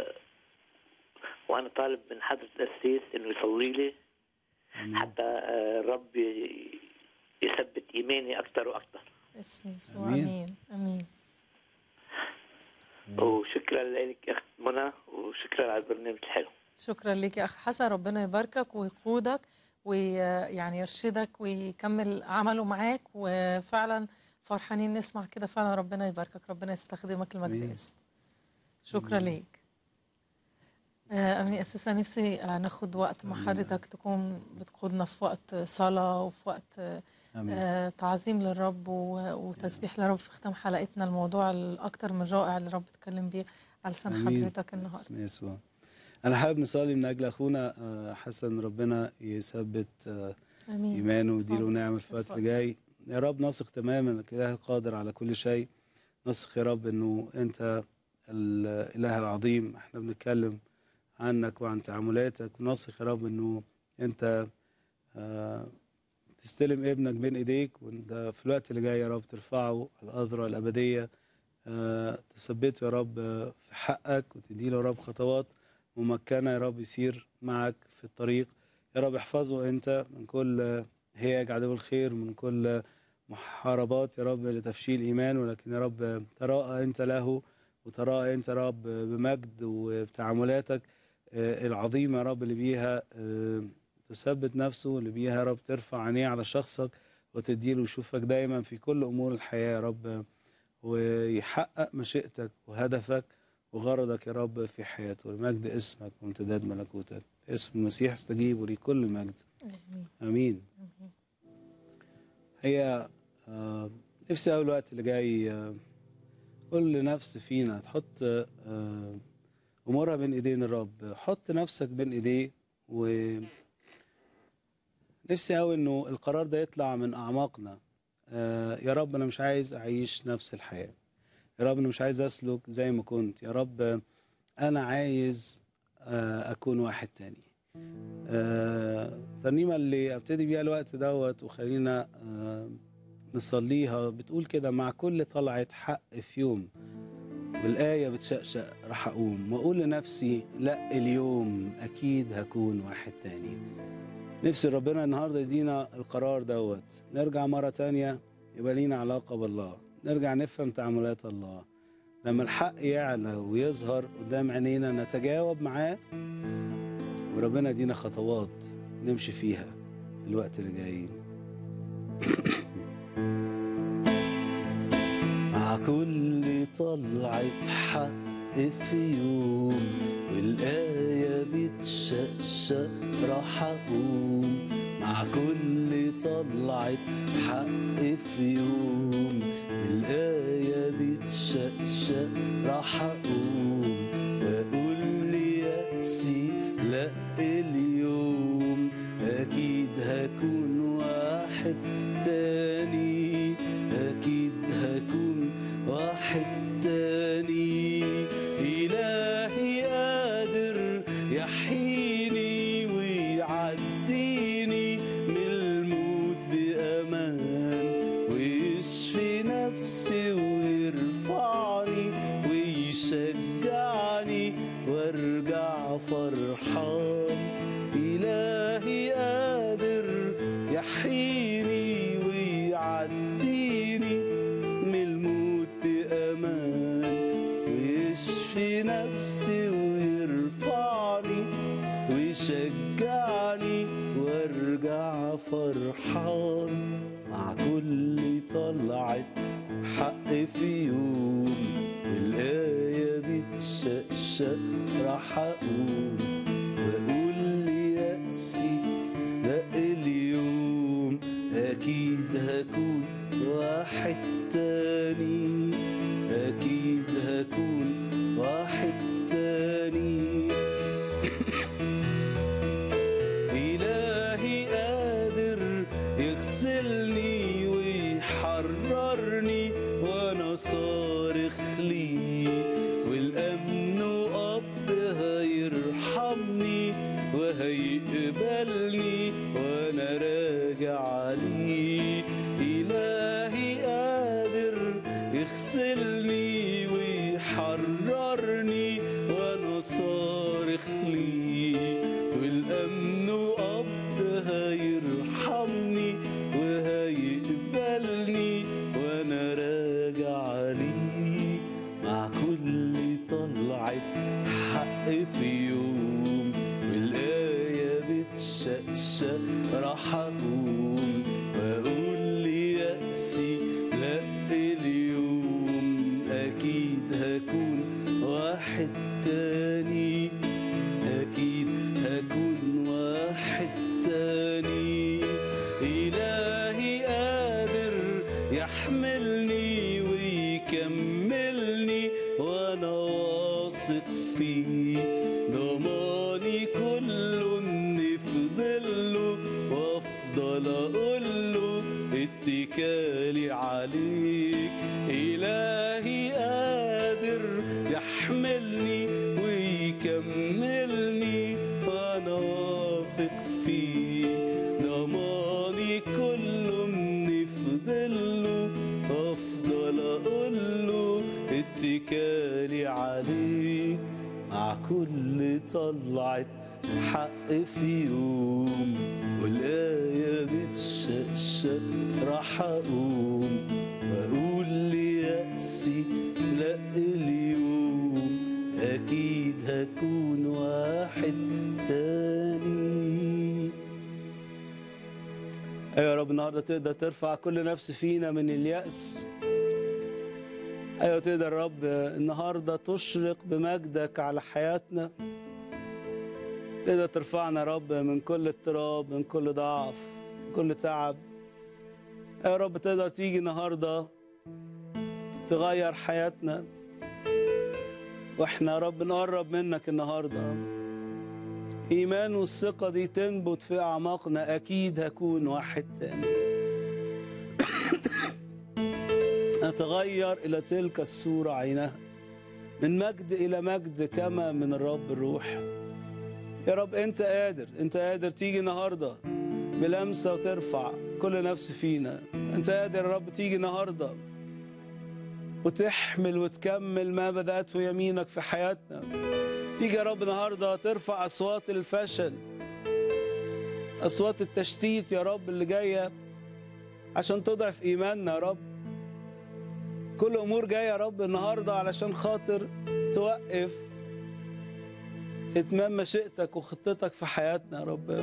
وانا طالب من حضره القسيس انه يصلي لي آمين. حتى آه، الرب ي- يثبت ايماني اكثر واكثر اسمي يسوع أمين. أمين أمين وشكرا لك اخت منى وشكرا على البرنامج الحلو شكرا لك يا أخ حسن ربنا يباركك ويقودك ويعني يرشدك ويكمل عمله معاك وفعلا فرحانين نسمع كده فعلا ربنا يباركك ربنا يستخدمك المجد آمين. اسمه شكرا ليك آه، أمني أساسا نفسي آه، ناخد وقت مع صلي حضرتك تكون بتقودنا في وقت صلاة وفي وقت آه، امين آه، تعظيم للرب و- وتسبيح للرب في ختام حلقتنا الموضوع الأكثر من رائع اللي الرب اتكلم بيه على لسان آمين. حضرتك النهارده باسم يسوع انا حابب نصلي من اجل اخونا آه، حسن ربنا يثبت آه، امين ايمانه ويديله اتفضل. نعمه الفتره اتفضل. اللي جاي يا رب نثق تماما انك اله القادر على كل شيء نثق يا رب انه انت الاله العظيم احنا بنتكلم عنك وعن تعاملاتك ونثق يا رب انه انت آه، تستلم ابنك بين ايديك وانت في الوقت اللي جاي يا رب ترفعه على الاذرع الابديه آه، تثبته يا رب آه، في حقك وتديله يا رب خطوات ممكنه يا رب يسير معك في الطريق يا رب احفظه انت من كل آه، هياج عدو الخير من كل آه، محاربات يا رب لتفشيل ايمانه ولكن يا رب آه، تراءى انت له وتراءى انت يا رب آه، بمجد وبتعاملاتك آه، العظيمه يا رب اللي بيها آه، تثبت نفسه اللي بيها يا رب ترفع عينيه على شخصك وتديله يشوفك دايما في كل امور الحياه يا رب ويحقق مشيئتك وهدفك وغرضك يا رب في حياته لمجد اسمك وامتداد ملكوتك في اسم المسيح استجيب ولي كل مجد امين امين امين هي آه، نفسي أول الوقت اللي جاي آه، كل نفس فينا تحط آه، أمورها بين إيدين الرب حط نفسك بين إيديه و نفسي أوي إنه القرار ده يطلع من أعماقنا آه، يا رب أنا مش عايز أعيش نفس الحياة يا رب أنا مش عايز أسلك زي ما كنت يا رب آه، أنا عايز آه، أكون واحد تاني آه، الترنيمة اللي ابتدي بيها الوقت دوت وخلينا آه، نصليها بتقول كده مع كل طلعة حق في يوم والآية بتشقشق راح أقوم وأقول لنفسي لا اليوم أكيد هكون واحد تاني نفسي ربنا النهاردة يدينا القرار دوت نرجع مرة تانية يبقى لينا علاقة بالله نرجع نفهم تعاملات الله لما الحق يعلى ويظهر قدام عينينا نتجاوب معاه وربنا يدينا خطوات نمشي فيها في الوقت اللي جاي مع كل طلعة حق في يوم والآية بتشقشق راح أقوم مع كل طلعة حق في يوم والآية بتشقشق راح أقوم وأقول ليأسي لا اليوم أكيد هكون واحد تاني أكيد هكون واحد تاني إلهي قادر يحييني ويعديني من الموت بأمان ويشفي نفسي ويرفعني ويشجعني وارجع فرحان إلهي قادر يحييني ويعديني من الموت بأمان تشجعني وارجع فرحان مع كل طلعة حق في يوم والآية بتشقشق راح أقول وأقول ليأسي لا اليوم أكيد هكون واحد تاني أكيد هكون واحد تاني إلهي قادر يغسلني ويحررني وأنا صارخ ليه والأمن أب هيرحمني وهيقبلني وأنا راجع ليه إلهي قادر يغسلني ويحررني وأنا صارخ ليه والأمن أب هيرحمني وهيقبلني وأنا راجع ليه مع كل طلعة حق في يوم والآية بتشقشق راح أقوم وأقول ليأسي لا اليوم أكيد هكون واحد تاني أكيد هكون واحد تاني إلهي قادر يحملني ويكملني وأنا واثق فيه ضماني كله إني في ظله وأفضل أقوله اتكالي عليك إلهي قادر يحملني ويكملني وأنا واثق فيه ضماني كله إني في ظله أفضل أقوله اتكالي عليه مع كل طلعة حق في يوم والآية بتشقشق راح أقوم وأقول ليأسي لا اليوم أكيد هكون واحد تاني أيوة يا رب النهاردة تقدر ترفع كل نفس فينا من اليأس أيوة تقدر يا رب النهاردة تشرق بمجدك على حياتنا تقدر ترفعنا يا رب من كل اضطراب من كل ضعف من كل تعب يا رب تقدر تيجي النهاردة تغير حياتنا واحنا يا رب نقرب منك النهاردة إيمان والثقة دي تنبت في أعماقنا أكيد هكون واحد تاني أتغير إلى تلك الصورة عينها من مجد إلى مجد كما من الرب الروح يا رب أنت قادر أنت قادر تيجي النهاردة بلمسة وترفع كل نفس فينا أنت قادر يا رب تيجي النهاردة وتحمل وتكمل ما بدأته يمينك في حياتنا تيجي يا رب النهاردة ترفع أصوات الفشل أصوات التشتيت يا رب اللي جاية عشان تضعف إيماننا يا رب كل أمور جاية يا رب النهاردة علشان خاطر توقف إتمام مشيئتك وخطتك في حياتنا يا رب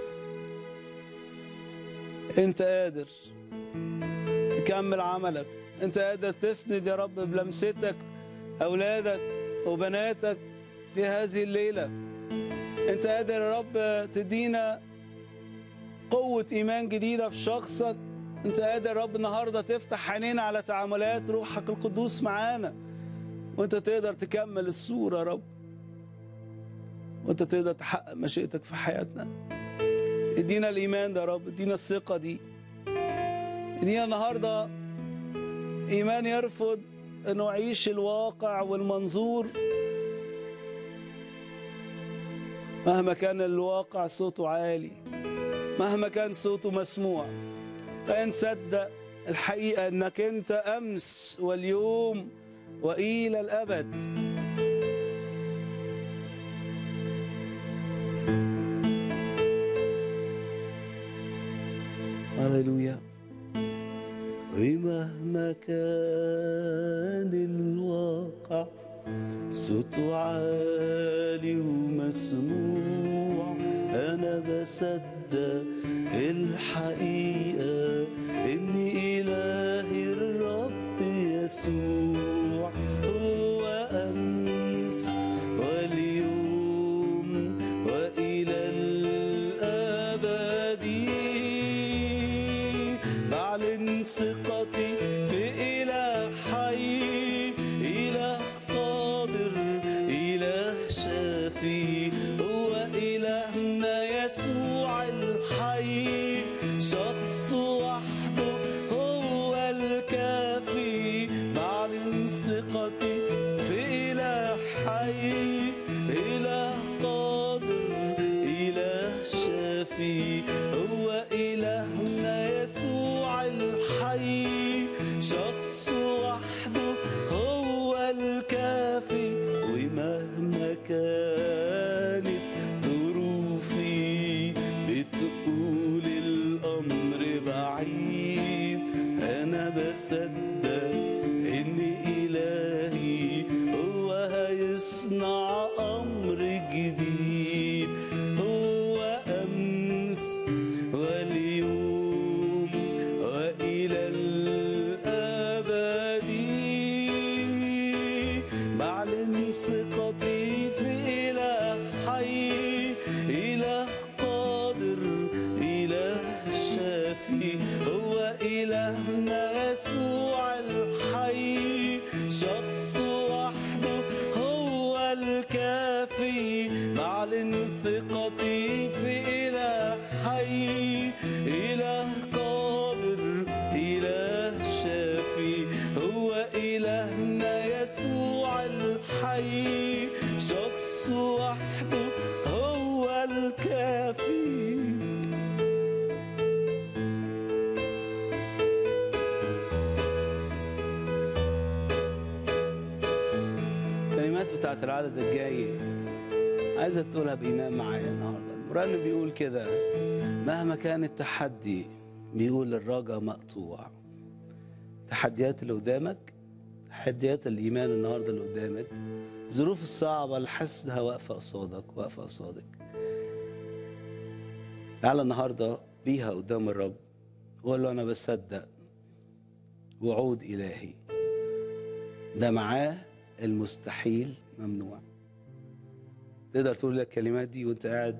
أنت قادر تكمل عملك أنت قادر تسند يا رب بلمستك أولادك وبناتك في هذه الليلة أنت قادر يا رب تدينا قوة إيمان جديدة في شخصك أنت قادر يا رب النهاردة تفتح عينينا على تعاملات روحك القدوس معانا وأنت تقدر تكمل الصورة يا رب وأنت تقدر تحقق مشيئتك في حياتنا ادينا الإيمان ده يا رب ادينا الثقة دي ادينا النهاردة إيمان يرفض أنه يعيش الواقع والمنظور مهما كان الواقع صوته عالي مهما كان صوته مسموع لا نصدق الحقيقة أنك أنت أمس واليوم وإلى الأبد هللويا ومهما كان الواقع صوته عالي ومسموع بصدق الحقيقة إن إلهي الرب يسوع هو أمس واليوم وإلى الأبد بعلن ثقتي في إله حي إله قادر إله شافي هو إلهنا يسوع الحي شخص وحده هو الكافي بعلن ثقتي في إله حي إله قادر إله شافي هو إلهنا يسوع الحي شخص وحده هو الكافي ومهما كانت ظروفي بتقول الأمر بعيد أنا بصدق إن إلهي هو هيصنع أمر جديد هو أمس واليوم وإلى الأبد بعلن ثقتي في إله حي إله قادر إله شافي هو إلهنا يسوع الحي شخص وحده هو الكافي بعلن ثقتي في إله حي إله قادر إله شافي هو إلهنا يسوع الحي شخص وحده هو الكافي الكلمات بتاعت العدد الجاي عايزك تقولها بإيمان معايا النهاردة المرنم بيقول كده مهما كان التحدي بيقول الرجا مقطوع التحديات اللي قدامك تحديات الإيمان النهاردة اللي قدامك الظروف الصعبة اللي حاسسها واقفة قصادك واقفة قصادك تعالى النهاردة بيها قدام الرب وقول له أنا بصدق وعود إلهي ده معاه المستحيل ممنوع تقدر تقول لك الكلمات دي وانت قاعد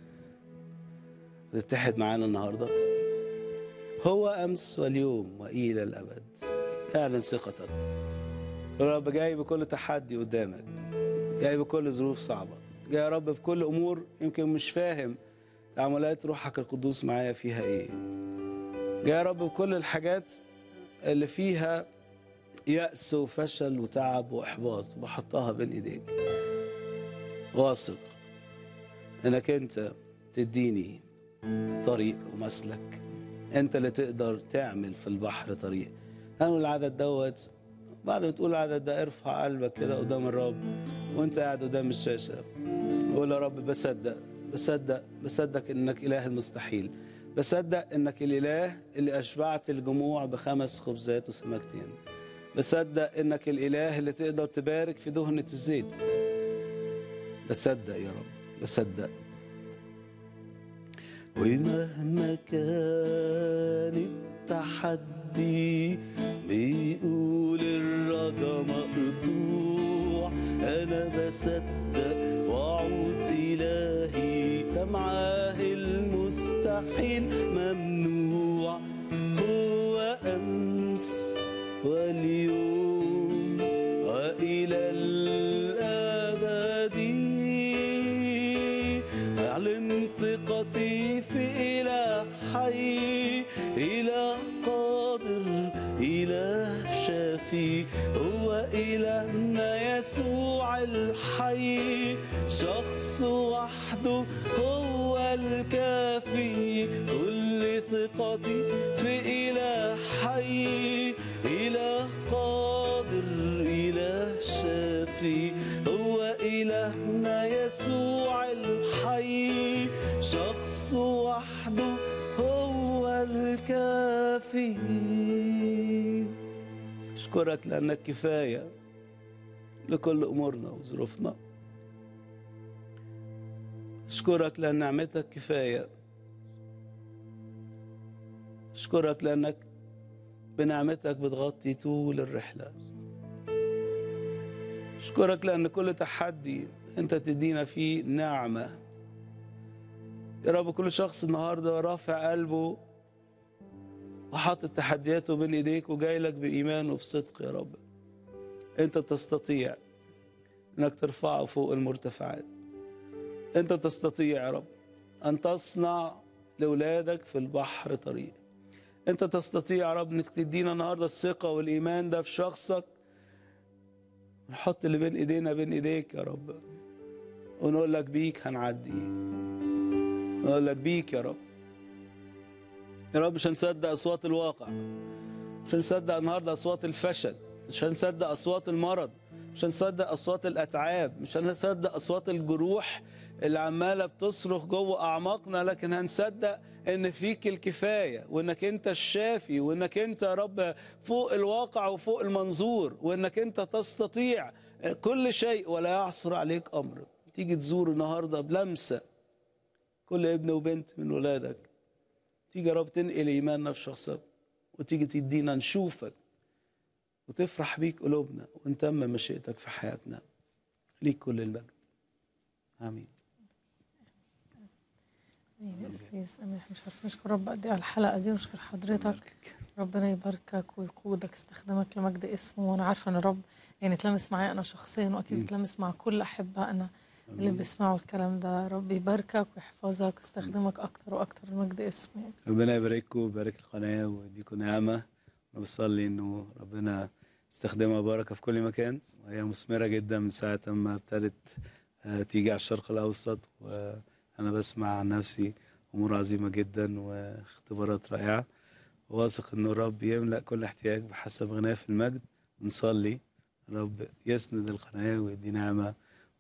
بتتحد معانا النهارده هو امس واليوم والى الابد اعلن ثقتك الرب جاي بكل تحدي قدامك جاي بكل ظروف صعبه جاي يا رب بكل امور يمكن مش فاهم تعاملات روحك القدوس معايا فيها ايه جاي يا رب بكل الحاجات اللي فيها يأس وفشل وتعب وإحباط وبحطها بين إيديك واثق إنك أنت تديني طريق ومسلك أنت اللي تقدر تعمل في البحر طريق هنقول العدد دوت بعد ما تقول العدد ده ارفع قلبك كده قدام الرب وانت قاعد قدام الشاشة قول يا رب بصدق بصدق بصدق انك اله المستحيل بصدق انك الاله اللي اشبعت الجموع بخمس خبزات وسمكتين بصدق انك الاله اللي تقدر تبارك في دهنة الزيت بصدق يا رب بصدق ومهما كان التحدي بيقول الرجا مقطوع انا بصدق وعود الهي ده معاه المستحيل ممنوع هو امس واليوم والى الابد اعلن ثقتي في اله حي اله قادر اله شافي هو الهنا يسوع الحي شخص وحده هو الكافي كل ثقتي في اله حي اله قادر اله شافي هو الهنا يسوع الحي شخص وحده هو الكافي اشكرك لانك كفايه لكل امورنا وظروفنا أشكرك لأن نعمتك كفاية أشكرك لأنك بنعمتك بتغطي طول الرحلة أشكرك لأن كل تحدي أنت تدينا فيه نعمة يا رب كل شخص النهاردة رافع قلبه وحاطط تحدياته بين إيديك وجاي لك بإيمان وبصدق يا رب أنت تستطيع أنك ترفعه فوق المرتفعات أنت تستطيع يا رب أن تصنع لأولادك في البحر طريق أنت تستطيع يا رب أنك تدينا النهاردة الثقة والإيمان ده في شخصك نحط اللي بين إيدينا بين إيديك يا رب ونقول لك بيك هنعدي نقول لك بيك يا رب يا رب مش هنصدق أصوات الواقع مش هنصدق النهاردة أصوات الفشل مش هنصدق أصوات المرض مش هنصدق أصوات الأتعاب مش هنصدق أصوات الجروح اللي عمالة بتصرخ جوه أعماقنا لكن هنصدق إن فيك الكفاية وإنك أنت الشافي وإنك أنت يا رب فوق الواقع وفوق المنظور وإنك أنت تستطيع كل شيء ولا يعصر عليك أمر تيجي تزور النهاردة بلمسة كل ابن وبنت من ولادك تيجي يا رب تنقل إيماننا في شخصك وتيجي تدينا نشوفك وتفرح بيك قلوبنا ونتمم مشيئتك في حياتنا ليك كل المجد آمين امين يا أسيس امين احنا مش عارفين نشكر رب قد ايه على الحلقه دي ونشكر حضرتك ربنا يباركك ويقودك استخدمك لمجد اسمه وانا عارفه ان رب يعني تلمس معايا انا شخصيا واكيد تلمس مع كل احبائنا اللي بيسمعوا الكلام ده رب يباركك ويحفظك ويستخدمك اكتر واكتر لمجد اسمه يعني. ربنا يبارككم ويبارك القناة ويديكم نعمة أنا بصلي إنه ربنا يستخدمها بركة في كل مكان وهي مثمرة جدا من ساعة ما ابتدت آه، تيجي على الشرق الأوسط وأنا بسمع عن نفسي أمور عظيمة جدا واختبارات رائعة واثق إنه الرب يملأ كل احتياج بحسب غناه في المجد ونصلي الرب يسند القناة ويدي نعمة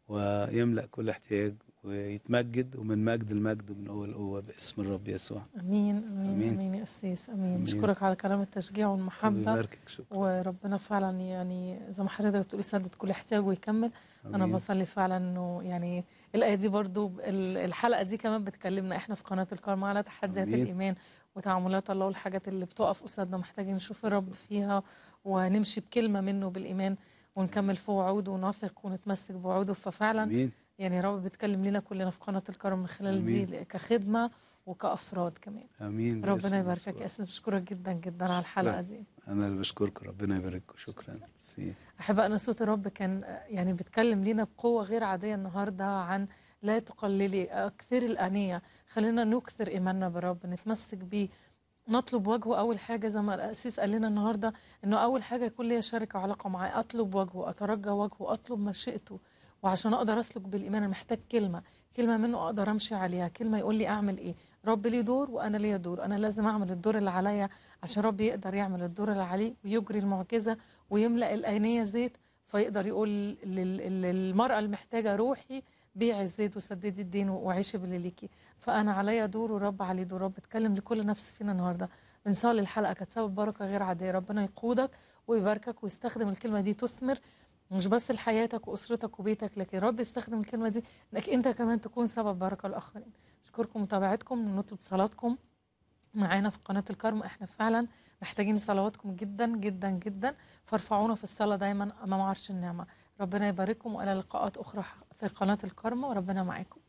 ويملأ كل احتياج ويتمجد ومن مجد المجد ومن قوة لقوة باسم الرب يسوع امين امين آمين. امين يا اسيس امين آمين. بشكرك على كلام التشجيع رب والمحبه يباركك شكرا وربنا فعلا يعني زي ما حضرتك بتقولي سدد كل احتياج ويكمل انا آمين. بصلي فعلا انه يعني الايه دي برضو ال- الحلقه دي كمان بتكلمنا احنا في قناه الكرم على تحديات آمين. الايمان وتعاملات الله والحاجات اللي بتقف قصادنا محتاجين نشوف الرب فيها ونمشي بكلمه منه بالايمان ونكمل في وعوده ونثق ونتمسك بوعوده ففعلا امين يعني رب بيتكلم لنا كلنا في قناه الكرم من خلال دي آمين. كخدمه وكافراد كمان امين باسم ربنا يباركك يسوع. يا اسيس بشكرك جدا جدا على الحلقه دي انا اللي بشكركم ربنا يبارككم شكرا ميرسي. أحبائنا صوت الرب كان يعني بيتكلم لينا بقوة غير عادية النهاردة عن لا تقللي أكثر الأنية خلينا نكثر إيماننا بالرب نتمسك بيه نطلب وجهه أول حاجة زي ما الأسيس قال لنا النهاردة إنه أول حاجة يكون ليا شركة وعلاقة معاه أطلب وجهه أترجى وجهه أطلب مشيئته وعشان أقدر أسلك بالإيمان أنا محتاج كلمة كلمة منه أقدر أمشي عليها كلمة يقول لي أعمل إيه رب ليه دور وأنا ليا دور أنا لازم أعمل الدور اللي عليا عشان رب يقدر يعمل الدور اللي عليه ويجري المعجزة ويملأ الآنية زيت فيقدر يقول لل- للمرأة المحتاجة روحي بيعي الزيت وسددي الدين وعيشي باللي ليكي فأنا عليا دور ورب عليه دور رب اتكلم لكل نفس فينا النهاردة بنصلي الحلقة كانت سبب بركة غير عادية ربنا يقودك ويباركك ويستخدم الكلمة دي تثمر مش بس لحياتك وأسرتك وبيتك لكن رب يستخدم الكلمة دي انك انت كمان تكون سبب بركة للآخرين اشكركم متابعتكم ونطلب صلاتكم معانا في قناة الكرم احنا فعلا محتاجين صلواتكم جدا جدا جدا فارفعونا في الصلاة دايما أمام عرش النعمة ربنا يبارككم وإلى لقاءات أخرى في قناة الكرم وربنا معاكم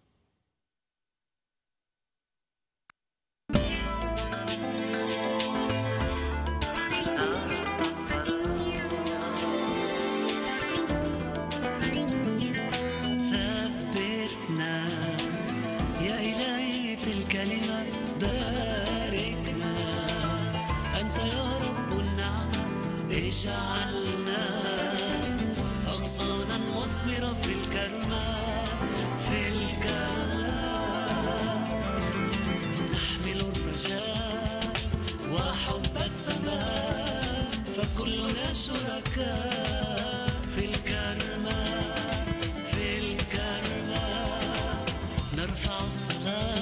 ثبتنا يا إلهي في الكلمة باركنا أنت يا رب النعمة اجعلنا أغصانا مثمرة في الكرمة في الكرمة نحمل الرجاء وحب السماء فكلنا شركاء في الكرمة في الكرمة نرفع الصلاة